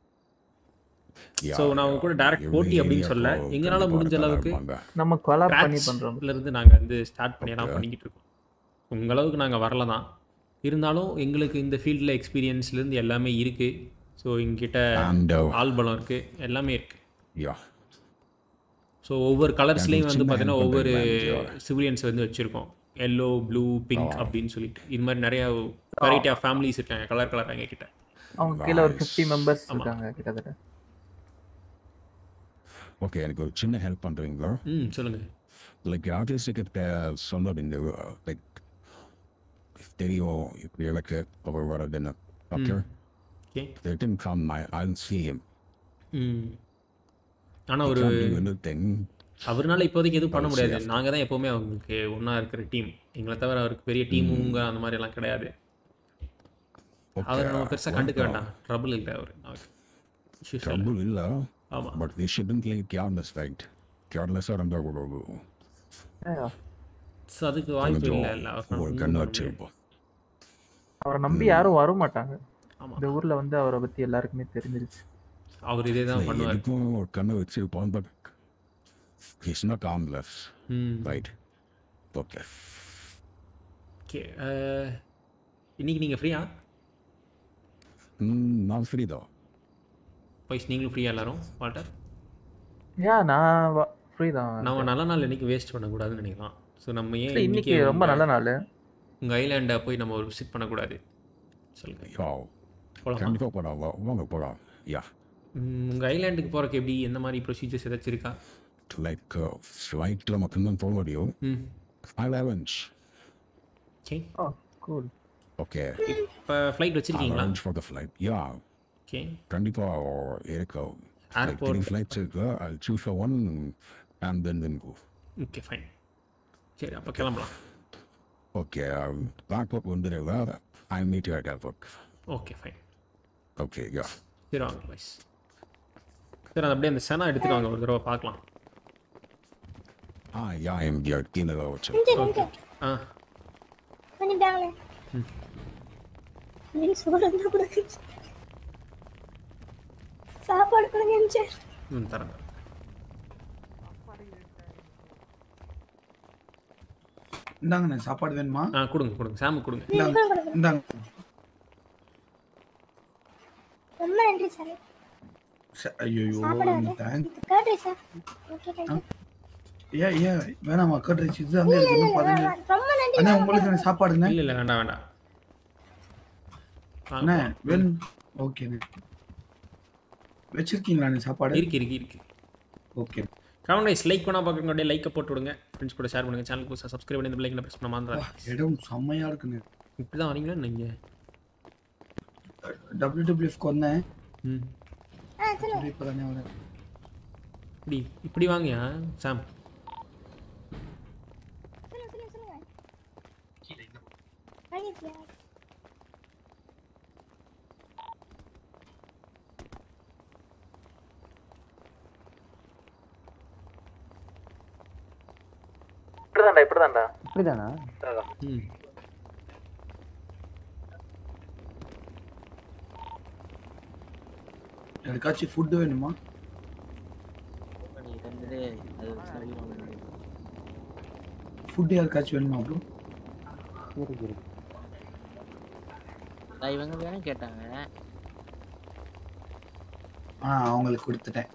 ஸோ நான் உங்க கூட டேரக்ட் போட்டி அப்படின்னு சொல்ல எங்களால் முடிஞ்ச அளவுக்கு நம்ம கொலாப் பண்ணி scratch பண்றோம் ல இருந்து நாங்கள் வந்து ஸ்டார்ட் பண்ணி எல்லாம் பண்ணிக்கிட்டு இருக்கோம் உங்க அளவுக்கு நாங்கள் வரல தான் இருந்தாலும் எங்களுக்கு இந்த ஃபீல்டில் எக்ஸ்பீரியன்ஸ்லேருந்து எல்லாமே இருக்குது ஸோ எங்கிட்ட And, uh, ஆள்பலம் இருக்குது எல்லாமே இருக்குது Yeah. ஸோ ஒவ்வொரு கலர்ஸ்லேயும் வந்து சின்ன பார்த்தீங்கன்னா help ஒவ்வொரு பண்றீங்களா? சிவிலியன்ஸ் வந்து வச்சுருக்கோம் எல்லோ ப்ளூ பிங்க் அப்படின்னு சொல்லிட்டு இது மாதிரி நிறைய வெரைட்டி ஆஃப் ஃபேமிலிஸ் இருக்காங்க கலர் கலர் எங்க கிட்ட அவங்க கீழே ஒரு ஃபிஃப்டி மெம்பர்ஸ் இருக்காங்க கிட்டத்தட்ட ஓகே எனக்கு ஒரு சின்ன ஹெல்ப் பண்ணுறீங்களா ம் சொல்லுங்க லைக் ஆர்டிஸ்ட்டுக்கிட்ட சொன்னதுங்க லைக் தெரியும் இப்படி எனக்கு அவர் வரதுன்னு okay okay They didn't come, I, I'll see him. ம் ஆனால் ஒரு He can't do anything. அவர்னால இப்போதைக்கு எதுவும் பண்ண I'll see முடியாது after. நாங்கள் தான் எப்போவுமே அவங்களுக்கு ஒன்றா இருக்கிற டீம் எங்களை தவிர அவருக்கு பெரிய டீமுங்க அந்த மாதிரி எல்லாம் கிடையாது Okay, அவர் நம்ம பெருசாக well, கண்டுக்க well. வேண்டாம் ட்ரபிள் இல்லை அவர் நமக்கு Issues இல்ல. Trouble இல்ல ஆமா. but they shouldn't leave careless right careless இருந்தா ஒரு ஸோ அதுக்கு வாய்ப்பு கொஞ்சம் இல்லை இல்லை அவர் ஒரு ஒண்ணும் கண்ணு பண்ண வச்சிருப்போம் அவரை நம்பி யாரும் வர மாட்டாங்க ஆமா. இந்த ஊர்ல வந்து அவரை பத்தி எல்லாருக்குமே தெரிஞ்சிருச்சு அவர் இதே தான் பண்ணுவார் எதுக்கும் ஒரு கண்ணு வச்சிருப்போம் but he's not harmless ம் right okay ஓகே இன்னைக்கு நீங்கள் ஃப்ரீயா ம் நான் ஃப்ரீ தான் வைஸ் நீங்களும் ஃப்ரீயா எல்லாரும் வால்டர் ஏன் நான் ஃப்ரீ தான் நம்ம நல்ல நாள் இன்னைக்கு வேஸ்ட் பண்ணக்கூடாதுன்னு நினைக்கலாம் ஸோ நம்ம ஏன் இல்ல, இன்னைக்கு ரொம்ப நல்ல நாள் உங்கள் ஐலாண்டை போய் நம்ம ஒரு விசிட் பண்ணக்கூடாது சொல்லுங்க யா போலாமா? கண்டிப்பாக போகலாம் வா- வாங்க போகலாம் யா உங்கள் ஐலாண்டுக்கு போகிறக்கு எப்படி எந்த மாதிரி ப்ரொசீஜர்ஸ் ஏதாச்சும் இருக்கா லைக் ஃப்ளைட்டில் மட்டும்தான் போக முடியும் ம் I'll arrange okay oh cool okay இப்போ ஃப்ளைட் I'll வச்சுருக்கீங்களா arrange for the flight yeah okay கண்டிப்பாக இருக்கும் like Airport. three flights இருக்கு I'll choose for one and then then go okay fine சரி அப்போ கிளம்பலாம் okay um, airport வந்துடுங்க I'll meet you at airport okay fine okay yeah சரி வாங்க wise சரி அது அப்படியே அந்த செனா எடுத்துட்டு வாங்க ஒரு தடவை பார்க்கலாம் ah yeah I'm here கீழே வச்சு இங்க இங்க ஆ கொஞ்சம் பேங்க்ல ம். மீன் சோறு இருந்தா கொடுங்க சாப்பாடு கொடுங்க எம்ஜிஆர் ம் தரேன் இந்தாங்கண்ணே சாப்பாடு வேணுமா ஆ கொடுங்க கொடுங்க சாமு கொடுங்க இந்தாங்க இந்தாங்க ரொம்ப நன்றி சார் ஐயோ சாப்பிட வந்து தேங்க் கேட்டு சார் ஓகே தேங்க்யூ ஏன் ஏன் வேணாமா கட்ரிச்சு இது அங்கே இல்ல இருக்கு இல்ல இன்னும் இல்ல பதினஞ்சு வேணாம். ரொம்ப நன்றி அண்ணா நான் உங்களுக்கு என்ன சாப்பாடுண்ணே இல்ல இல்ல வேண்டாம் வேண்டாம் அண்ணே வேணும் ஓகேண்ணே வச்சிருக்கீங்களா நீ சாப்பாடு இருக்கு இருக்கு இருக்கு ஓகே கமெண்ட் வைஸ் லைக் பண்ணா பார்க்கறவங்க லைக்கை போட்டு விடுங்க ஃப்ரெண்ட்ஸ் கூட ஷேர் பண்ணுங்க சேனல் புதுசாக சப்ஸ்கிரைப் பண்ணி இந்த பிள்ளைங்க ப்ரெஸ் பண்ண மாதிரி இடம் செம்மையா இருக்குண்ணே இப்படி தான் வரீங்களா நீங்க டபிள்யூடபிள்யூஎஃப்க்கு வந்தேன் ம் ஆ சொல்லுங்க இப்போ தானே வரேன் இப்படி இப்படி வாங்கயா சாம் சொல்லுங்க சொல்லுங்க சொல்லுங்க வாங்கிட்டியா? இப்படிதான்டா இப்படிதான்டா இப்படிதானா ம் யாருக்காச்சும் ஃபுட்டு வேணுமா நீ இருந்ததே அது சரி ஃபுட்டு யாருக்காச்சும் வேணுமா ப்ரோ இருக்கு இருக்கு நான் இவங்க வேணும் கேட்டாங்க ஆ அவங்களுக்கு கொடுத்துட்டேன்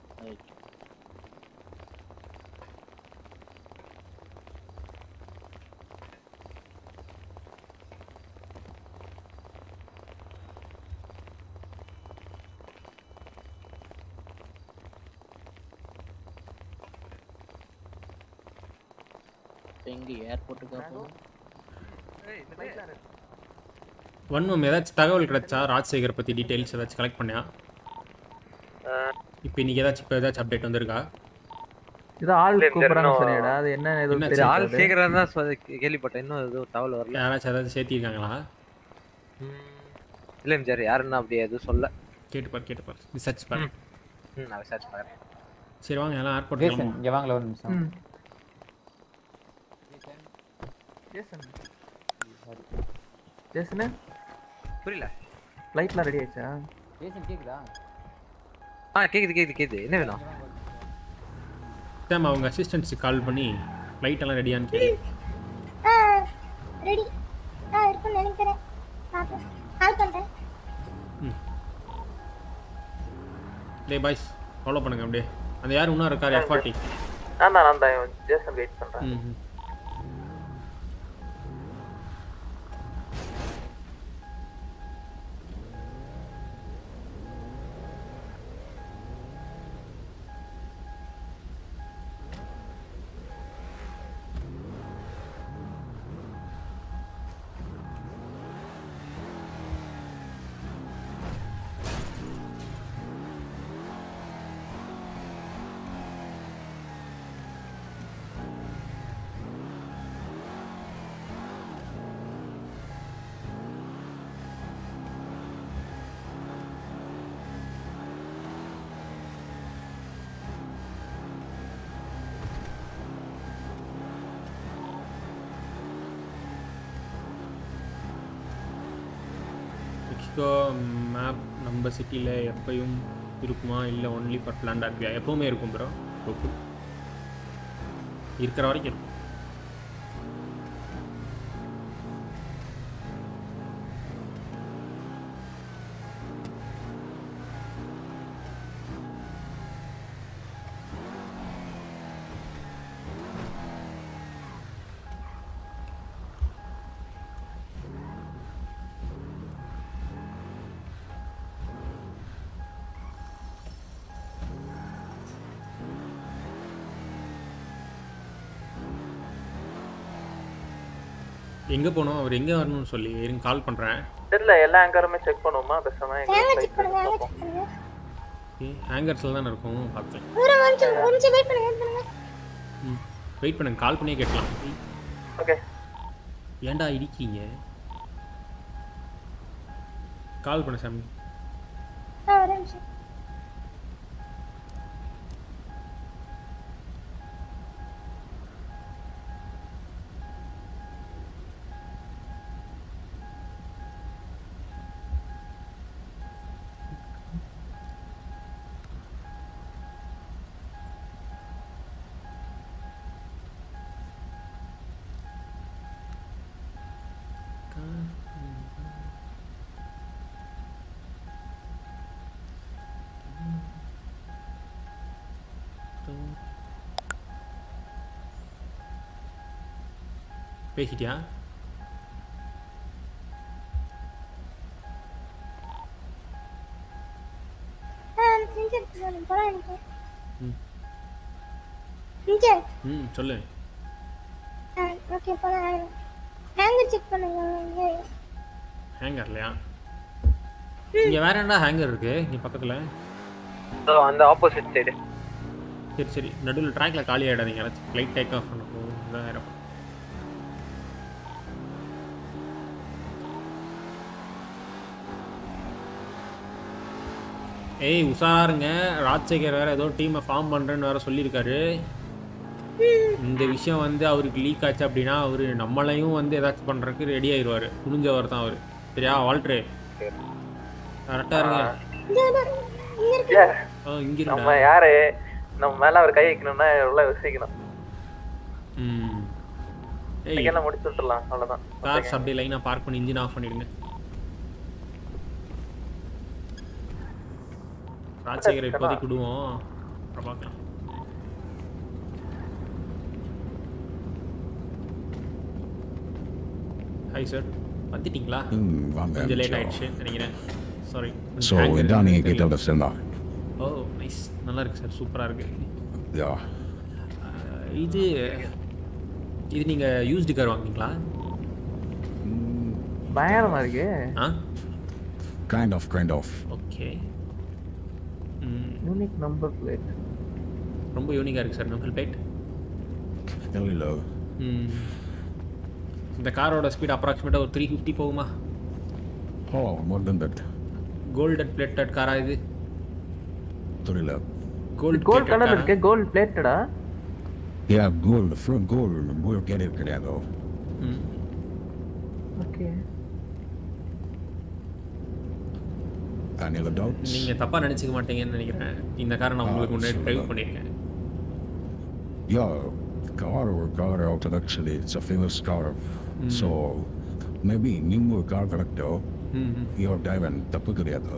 இப்ப எங்க ஏர்போர்ட்டுக்கு போகணும் வன்மம் ஏதாச்சும் தகவல் கிடைச்சா ராஜசேகர் பற்றி டீட்டெயில்ஸ் ஏதாச்சும் கலெக்ட் பண்ணியா இப்போ இன்னைக்கு ஏதாச்சும் இப்போ ஏதாச்சும் அப்டேட் வந்திருக்கா இது ஆள் கூப்பிடுறாங்க சொன்னியடா அது என்ன ஏதோ என்னாச்சு? தெரியாது ஆள் அது. சேர்க்கறதா தான் சொ- கேள்விப்பட்டேன் இன்னும் எதுவும் தகவல் வரல யாராச்சும் ஏதாச்சும் சேர்த்திருக்காங்களா இல்ல எம்ஜிஆர் யாருன்னு அப்படி எதுவும் சொல்ல கேட்டுப்பார் கேட்டுப்பார் ரிசர்ச் பாரு ம் நான் விசாரிச்சு பார்க்குறேன் சரி வாங்க எல்லாம் ஏர்போர்ட் ஜேசன் இங்க வாங்கல ஒரு நிமிஷம் ம். ஜேசன் ஜேசனு புரியல ஃப்ளைட்லாம் ரெடி ஆயிடுச்சா ஜேசன் கேக்குதா ஆ கேக்குது கேக்குது கேக்குது என்ன வேணும் சாம் அவங்க அசிஸ்டன்ஸுக்கு கால் பண்ணி ஃப்ளைட் எல்லாம் ரெடியான்னு கேளு ஆ ரெடி ஆ இருக்குன்னு நினைக்கிறேன் பார்ப்போம் கால் பண்ணுறேன் டேய் பாய்ஸ் ஃபாலோ பண்ணுங்க அப்படியே அந்த யார் இன்னும் இருக்காரு எஃப்ஆர்டி நான் தான் நான் தான் ஜேசன் வெயிட் பண்ணுறேன் ம் மெக்சிகோ மேப் நம்ம சிட்டியில் எப்பயும் இருக்குமா இல்லை ஒன்லி ஃபார் பிளான்ட் ஆர்பியா எப்பவுமே இருக்கும் ப்ரோ இருக்கிற வரைக்கும் இருக்கும் எங்கே போகணும் அவர் எங்கே வரணும்னு சொல்லி இருங்க கால் பண்ணுறேன் தெரியல எல்லா ஆங்கருமே செக் பண்ணுவோமா பேசாம எங்க தேங்காய் flight செக் பண்ணுங்க தேங்காய் பார்ப்போம். செக் பண்ணுங்க ஹேங்கர்ஸில் தானே இருக்கும் பார்த்தேன் ஒரு நிமிஷம் ஒரு நிமிஷம் வெயிட் பண்ணுங்க வெயிட் பண்ணுங்க ம் வெயிட் பண்ணுங்க கால் பண்ணியே கேட்கலாம் ஓகே ஏன்டா இடிக்கீங்க கால் பண்ண சாமி ஆ ஒரு நிமிஷம் பேசிட்டியா சிஞ்சர் போலாம் எனக்கு ம். சிஞ்சர் ம் சொல்லு ஓகே போலாம் ஹேங்கர் செக் பண்ணுங்க இங்க. ஹேங்கர் இல்லையா இங்கே வேற என்ன ஹேங்கர் இருக்கு இங்கே பக்கத்தில் அந்த ஆப்போசிட் சைடு சரி சரி நடுவில் ட்ராக்ல காலி ஆகிடாதீங்க லைட் டேக் ஆஃப் பண்ண போகும் இதாயிரம் ஏய் உஷாருங்க ராஜசேகர் வேற ஏதோ டீமை ஃபார்ம் பண்ணுறேன்னு வேற சொல்லியிருக்காரு இந்த விஷயம் வந்து அவருக்கு லீக் ஆச்சு அப்படின்னா அவர் நம்மளையும் வந்து ஏதாச்சும் பண்ணுறதுக்கு ரெடி ஆயிடுவார் துணிஞ்சவர் தான் அவர் சரியா வால்ட்ரு கரெக்டாக இருங்க ஆ இங்கே நம்ம இருக்கா யாரு நம்ம மேல அவர் கை வைக்கணும்னா எவ்வளவு யோசிக்கணும் ம் ஏய் இன்னைக்கு என்ன முடிச்சு விட்டுலாம் அவ்வளவுதான் கார்ஸ் அப்படியே லைனாக பார்க் பண்ணி இன்ஜின் ஆஃப் பண்ணிடுங்க ராஜசேகர் இப்போதைக்கு விடுவோம் அப்புறம் பார்க்கலாம் ஹாய் சார் வந்துட்டீங்களா ம், வாங்க, கொஞ்சம் லேட் அனுப்பிச்சோம். ஆயிடுச்சு நினைக்கிறேன் சாரி ஸோ இதான் நீங்கள் கேட்டதை சொன்னா ஓ நைஸ் நல்லா இருக்கு சார் சூப்பராக இருக்கு யா அஹ், இது இது நீங்கள் யூஸ்டு கார் வாங்குனீங்களா பயங்கரமா இருக்கு ஆ kind of kind of okay unique number plate ரொம்ப யூனிக்காக இருக்குது சார் நம்பர் பிளேட் இல்லை ம். இந்த காரோட ஸ்பீட் அப்ராக்சிமேட்டாக ஒரு த்ரீ ஃபிஃப்டி போகுமா oh more then that golden plated காரா இது தெரியல கோல்ட் கோல்ட் கலர் இருக்கு கோல்ட் பிளேட்டடா yeah gold full gold gold கிடையாது கிடையாதோ ஓகே Any other doubts? நீங்கள் தப்பாக நினச்சிக்க மாட்டீங்கன்னு நினைக்கிறேன் இந்த காரை நான் உங்களுக்கு முன்னாடி ட்ரைவ் பண்ணியிருக்கேன் Yeah, car or car out actually, it's a famous car. So maybe ನೀವು car collector, Mhm. you're driving ತಪ್ಪು கிடையாது.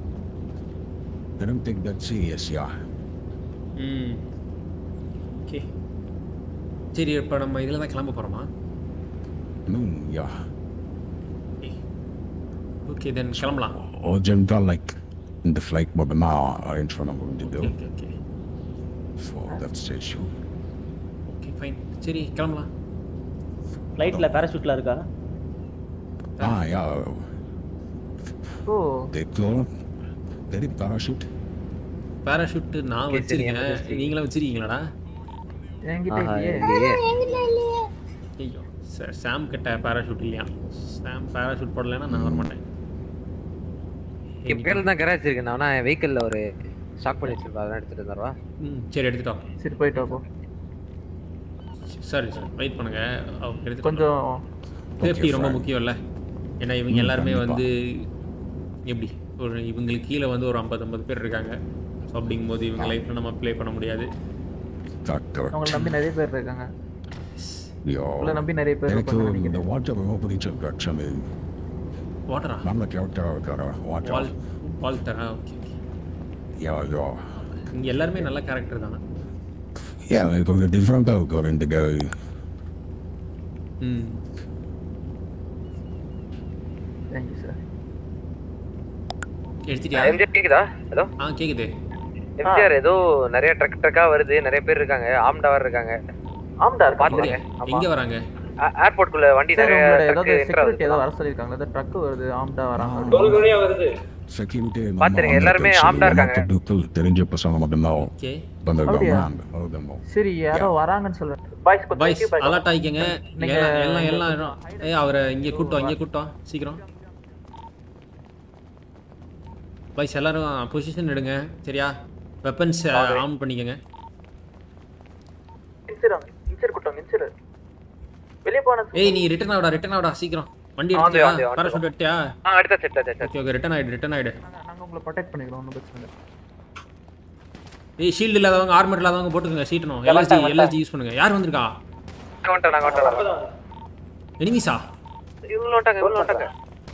I don't think that's serious, yeah. ம் ஓகே சரி இப்போ நம்ம இதில் தான் கிளம்ப போகிறோமா Mm, yeah. ஓகே தென் கிளம்பலாம் Or general like in the flight but now arrange for number to do okay okay for that station. Okay fine சரி கிளம்பலாம் ஃப்ளைட்டில் பேராஷூட்லாம் இருக்கா Ah, yeah. Oh They go, very parachute. Parachute நான் Okay, சரி, வச்சிருக்கேன் emergency. நீங்களும் வச்சிருக்கீங்களாடா என்கிட்ட ஆஹா, இல்லையே இல்லையே. என்கிட்ட இல்லையே ஐயோ சார் சாம் கிட்ட பேராஷூட் இல்லையா சாம் பேராஷூட் போடலைன்னா நான் வரமாட்டேன் என் பேர்ல தான் கராஜ் இருக்கு நான் வேணா வெஹிக்கிள்ல ஒரு ஸ்டாக் பண்ணி வச்சிருப்பேன் அதெல்லாம் எடுத்துட்டு வந்துடுவா ம் சரி எடுத்துட்டோம் சரி போயிட்டு வா போ சரி சார் வெயிட் பண்ணுங்க அவங்க எடுத்து கொஞ்சம் சேஃப்டி Okay, ரொம்ப fine. முக்கியம் இல்லை ஏன்னா இவங்க ம், எல்லாருமே கண்டிப்பா. வந்து எப்படி ஒரு இவங்களுக்கு கீழே வந்து ஒரு ஐம்பது ஐம்பது பேர் இருக்காங்க ஸோ அப்படிங்கும்போது இவங்க லைஃப்பில் நம்ம ப்ளே பண்ண முடியாது Doctor. அவங்கள நம்பி நிறைய பேர் இருக்காங்க Yeah. உங்களை நம்பி நிறைய பேர் எனக்கு இருப்பாங்க இந்த நினைக்கிறேன் வாட்டர் ஓப்பனிங் actually. வாட்டரா நல்ல கேரக்டர் இருக்காரா வாட்டர் வால் வால்டரா ஓகே ஓகே Yeah, yeah. இங்கே எல்லாருமே நல்ல கேரக்டர் தானே Yeah, எனக்கு கொஞ்சம் டிஃப்ரெண்ட்டாக இருக்கும் ரெண்டு கை ம் தேங்க்யூ சார் எடுத்துட்டியா எம்ஜிஆர் கேக்குதா ஏதோ ஆ கேக்குது எம்ஜிஆர் ஏதோ நிறைய ட்ரக் ட்ரக்கா வருது நிறைய பேர் இருக்காங்க ஆம்டா வர இருக்காங்க ஆம்டா பாத்துருங்க எங்க வராங்க ஏர்போர்ட்குள்ள வண்டி சார் நிறைய உங்களோட ட்ரக் ஏதாவது என்டர் செக்யூரிட்டி ஏதோ ஆகுது வர சொல்லியிருக்காங்க ஏதோ ட்ரக் வருது ஆம்டா வராங்க வருது செக்யூரிட்டி பாத்துருங்க, எல்லாருமே ஆம்டா இருக்காங்க. தெரிஞ்ச பசங்க மட்டும்தான் ஓகே அப்படியா? வந்திருக்காங்க அவ்வளோதான் சரி யாரோ வராங்கன்னு சொல்றேன் பாய்ஸ் பாய்ஸ் அலர்ட் ஆகிக்கங்க நீங்க- எல்லாம் எல்லாம் எல்லாம் ஏய் அவரை இங்கே கூட்டம் இங்கே கூட்டம் சீக்கிரம் பாய்ஸ் எல்லாரும் பொசிஷன் எடுங்க சரியா வெப்பன்ஸ் ஆன் பண்ணிக்கங்க இன்சிராங்க இன்சிர் கூட்டம் இன்சிர் வெளியே போன ஏய் நீ ரிட்டர்ன் ஆவடா ரிட்டர்ன் ஆவடா சீக்கிரம் வண்டி ஆ, வந்து, எடுத்தியா வந்து, வந்து. பேராஷூட் எடுத்தியா ஆ எடுத்தாச்சு எடுத்தாச்சு ஓகே ஓகே ரிட்டர்ன் ஆயிடு ரிட்டர்ன் ஆயிடு நாங்க உங்களை ப்ரொடெக்ட் பண்ணிக்கிறோம் ஒன்றும் பிரச்சனை இல்லை ஏய் ஷீல்டு இல்லாதவங்க ஆர்மர் இல்லாதவங்க போட்டுக்கோங்க சீட்டணும் எல்எஸ்ஜி எல்எஸ்ஜி யூஸ் பண்ணுங்க யார் வந்திருக்கா நாங்க வந்துட்டோம் நாங்க வந்துட்டோம் எனிமிஸா இவ்வளோ வந்துட்டாங்க இவ்வளோ வந்துட்டாங்க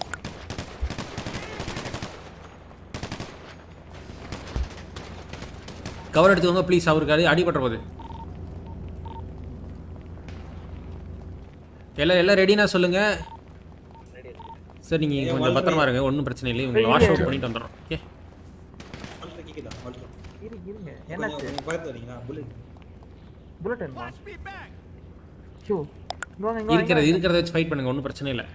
கவர் எடுத்துக்கோங்க ப்ளீஸ் அவருக்கு அது அடிபட்டுற போகுது எல்லாம் எல்லாம் ரெடினா சொல்லுங்க சார் நீங்கள் கொஞ்சம் பத்திரமா இருங்க ஒன்றும் பிரச்சனை இல்லை இவங்களை வாஷ் அவுட் பண்ணிட்டு வந்துடுறோம் ஓகே இருங்க இருங்க என்னாச்சு புல்லட் என்ன ஷோ இங்க வாங்க இங்க வாங்க, இங்க இருக்கிறது வாங்க இருக்கிறத வச்சு ஃபைட் பண்ணுங்க ஒன்றும் பிரச்சனை இல்லை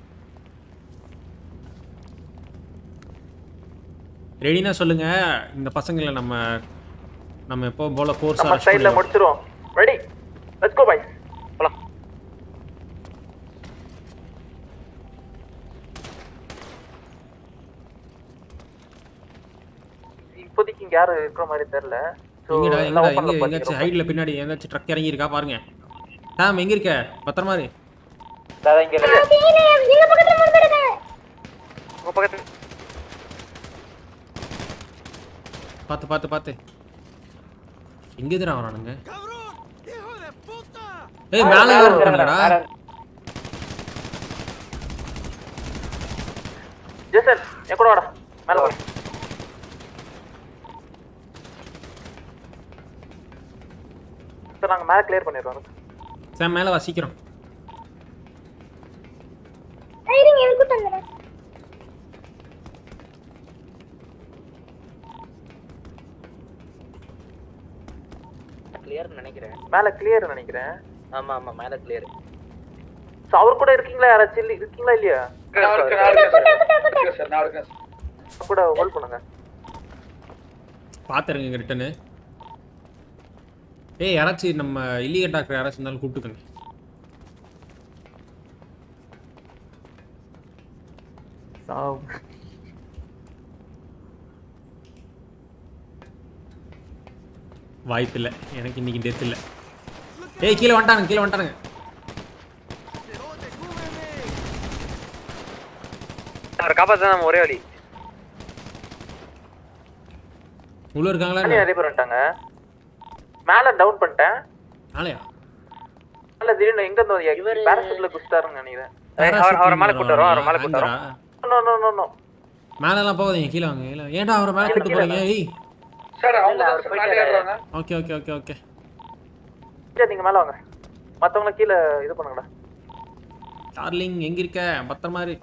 ரெடினா சொல்லுங்க இந்த பசங்களை நம்ம நம்ம எப்போ போல கோர்ஸ் நம்ம சைடுல முடிச்சிருவோம் ரெடி லெட்ஸ் கோ பாய் போலாம் இப்போதைக்கு இங்க யாரும் இருக்கிற மாதிரி தெரியல So, எங்கடா எல்லாம் எங்கடா open ல எங்க எங்காச்சும் பண்ணிடுறோம். ஹைட்ல பின்னாடி எங்காச்சும் ட்ரக் இறங்கி இருக்கா பாருங்க சாம் எங்க இருக்க பத்திரமா இரு இங்க எங்க பக்கத்துல மூணு பேர் இருக்காங்க உங்க பக்கத்துல பார்த்து பார்த்து பார்த்து எங்க எதிரா வரானுங்க ஏய் மேல வேற இருக்கானுங்கடா ஜெசன் என் கூட வாடா மேல வா சார் நாங்க மேல கிளியர் பண்ணிடுறோம் சாம் மேல வா சீக்கிரம் இருங்க எனக்கு கூட்டு வந்துடுறேன் கிளியர்னு நினைக்கிறேன் மேல கிளியர் நினைக்கிறேன் ஆமா ஆமா மேல கிளியர் So, அவர் கூட இருக்கீங்களா யாராச்சும் இல்ல- இருக்கீங்களா இல்லையா கூட ஹோல்ட் பண்ணுங்க பாத்துருங்க ரிட்டனு ஏய் யாராச்சும் நம்ம இல்லிய டாக்டர் யாராச்சும் இருந்தாலும் கூப்பிட்டுக்கோங்க சாவ் வாய்ப்பு இல்லை எனக்கு இன்னைக்கு டெத் இல்லை ஏய் கீழே வந்துட்டானுங்க கீழே வந்துட்டானுங்க அவரை காப்பாத்த நம்ம ஒரே வழி உள்ள இருக்காங்களா மேலே நிறைய பேர் வந்துட்டாங்க மேல டவுன் பண்ணிட்டேன் நாளையா மேல திடீர்னு எங்க இருந்து பேராசூட்ல குஸ்டாருன்னு நினைக்கிறேன் அவர் அவரை மேல கூட்டு வரோம் அவரை மேல கூட்டு வரோம் நோ நோ நோ நோ மேலெல்லாம் போகாதீங்க கீழே வாங்க கீழே ஏன்டா அவரை மேலே கூட்டு போறீங்க ஏய் சார் அவங்க தான் சார் மேலே ஏறுறாங்க ஓகே ஓகே ஓகே ஓகே சரி நீங்க மேல வாங்க மத்தவங்கள கீழே இது பண்ணுங்கடா டார்லிங் எங்க இருக்க பத்திரமா இரு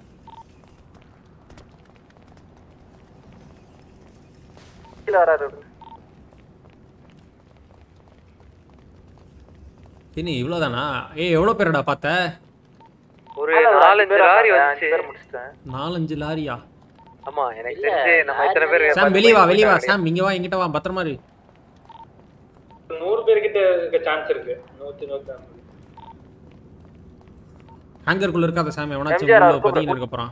கீழே வராரு அவரு. என்ன இவ்வளோதானா ஏய் எவ்வளோ பேருடா பார்த்த ஒரு மேல ஒரு நாலஞ்சு அஞ்சு பேர் லாரி வந்தாங்க, அஞ்சு வந்துச்சு பேர் முடிச்சிட்டேன் நாலஞ்சு லாரியா ஆமா எனக்கு தெரிஞ்சு நம்ம இத்தனை பேர் சாம் வெளியே வா வெளியே வா சாம் இங்க வா எங்கிட்ட வா பத்திரமா இரு நூறு பேர்கிட்ட இருக்க சான்ஸ் இருக்கு நூத்தி நூத்தி ஐம்பது. ஹேங்கருக்குள்ள இருக்காத சாம் எவனாச்சும் MJR உள்ள அவர் பதுங்கிட்டு கூப்பிடு. இருக்க போறான்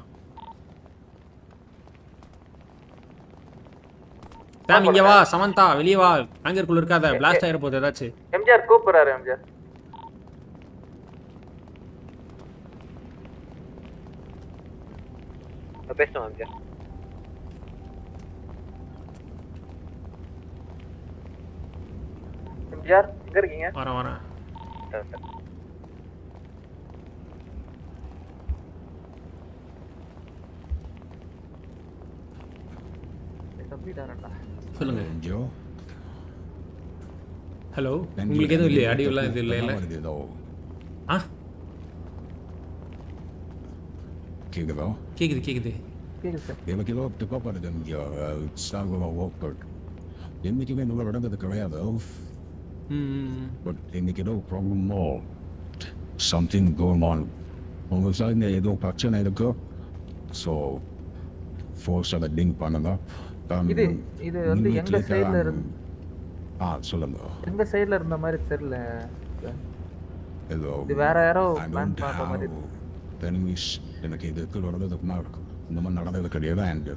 சாம் இங்க வா சமந்தா வெளியே வா ஹேங்கருக்குள்ள இருக்காத பிளாஸ்ட் ஆயிர போகுது ஏதாச்சும் எம்ஜிஆர் கூப்பிடுறாரு எம்ஜிஆர் பேசணும் அம்ஜா எம்ஜிஆர் எங்க இருக்கீங்க வரேன் வரேன் தப்பிட்டாரண்டா சொல்லுங்க Yo. ஹலோ உங்களுக்கு எதுவும் இல்லையா அடி எல்லாம் இது இல்லை இல்லை ஆ கேக்குதா கேக்குது கேக்குது கேக்குது சார் எனக்கு ஏதோ டிப்பாக சாகுவா ஒர்க் என்னைக்குமே நல்ல விடங்கிறது கிடையாது ம் பட் இன்னைக்கு ஏதோ ப்ராப்ளமோ சம்திங் கோன் ஆன் உங்க சைடில் ஏதோ பிரச்சனை இருக்கு ஸோ ஃபோர்ஸ் அதை லிங்க் பண்ணுங்க தான் இது இது வந்து எங்க immediately சைடுல தான் இருந்து ஆ சொல்லுங்க எங்க சைடுல இருந்த மாதிரி தெரியல ஏதோ இது வேற யாரோ I பிளான் don't பண்ற மாதிரி have enemies எனக்கு இதுக்கு நடந்ததுக்கு முன்னாடி இந்த மாதிரி நடந்தது கிடையாது அண்ட்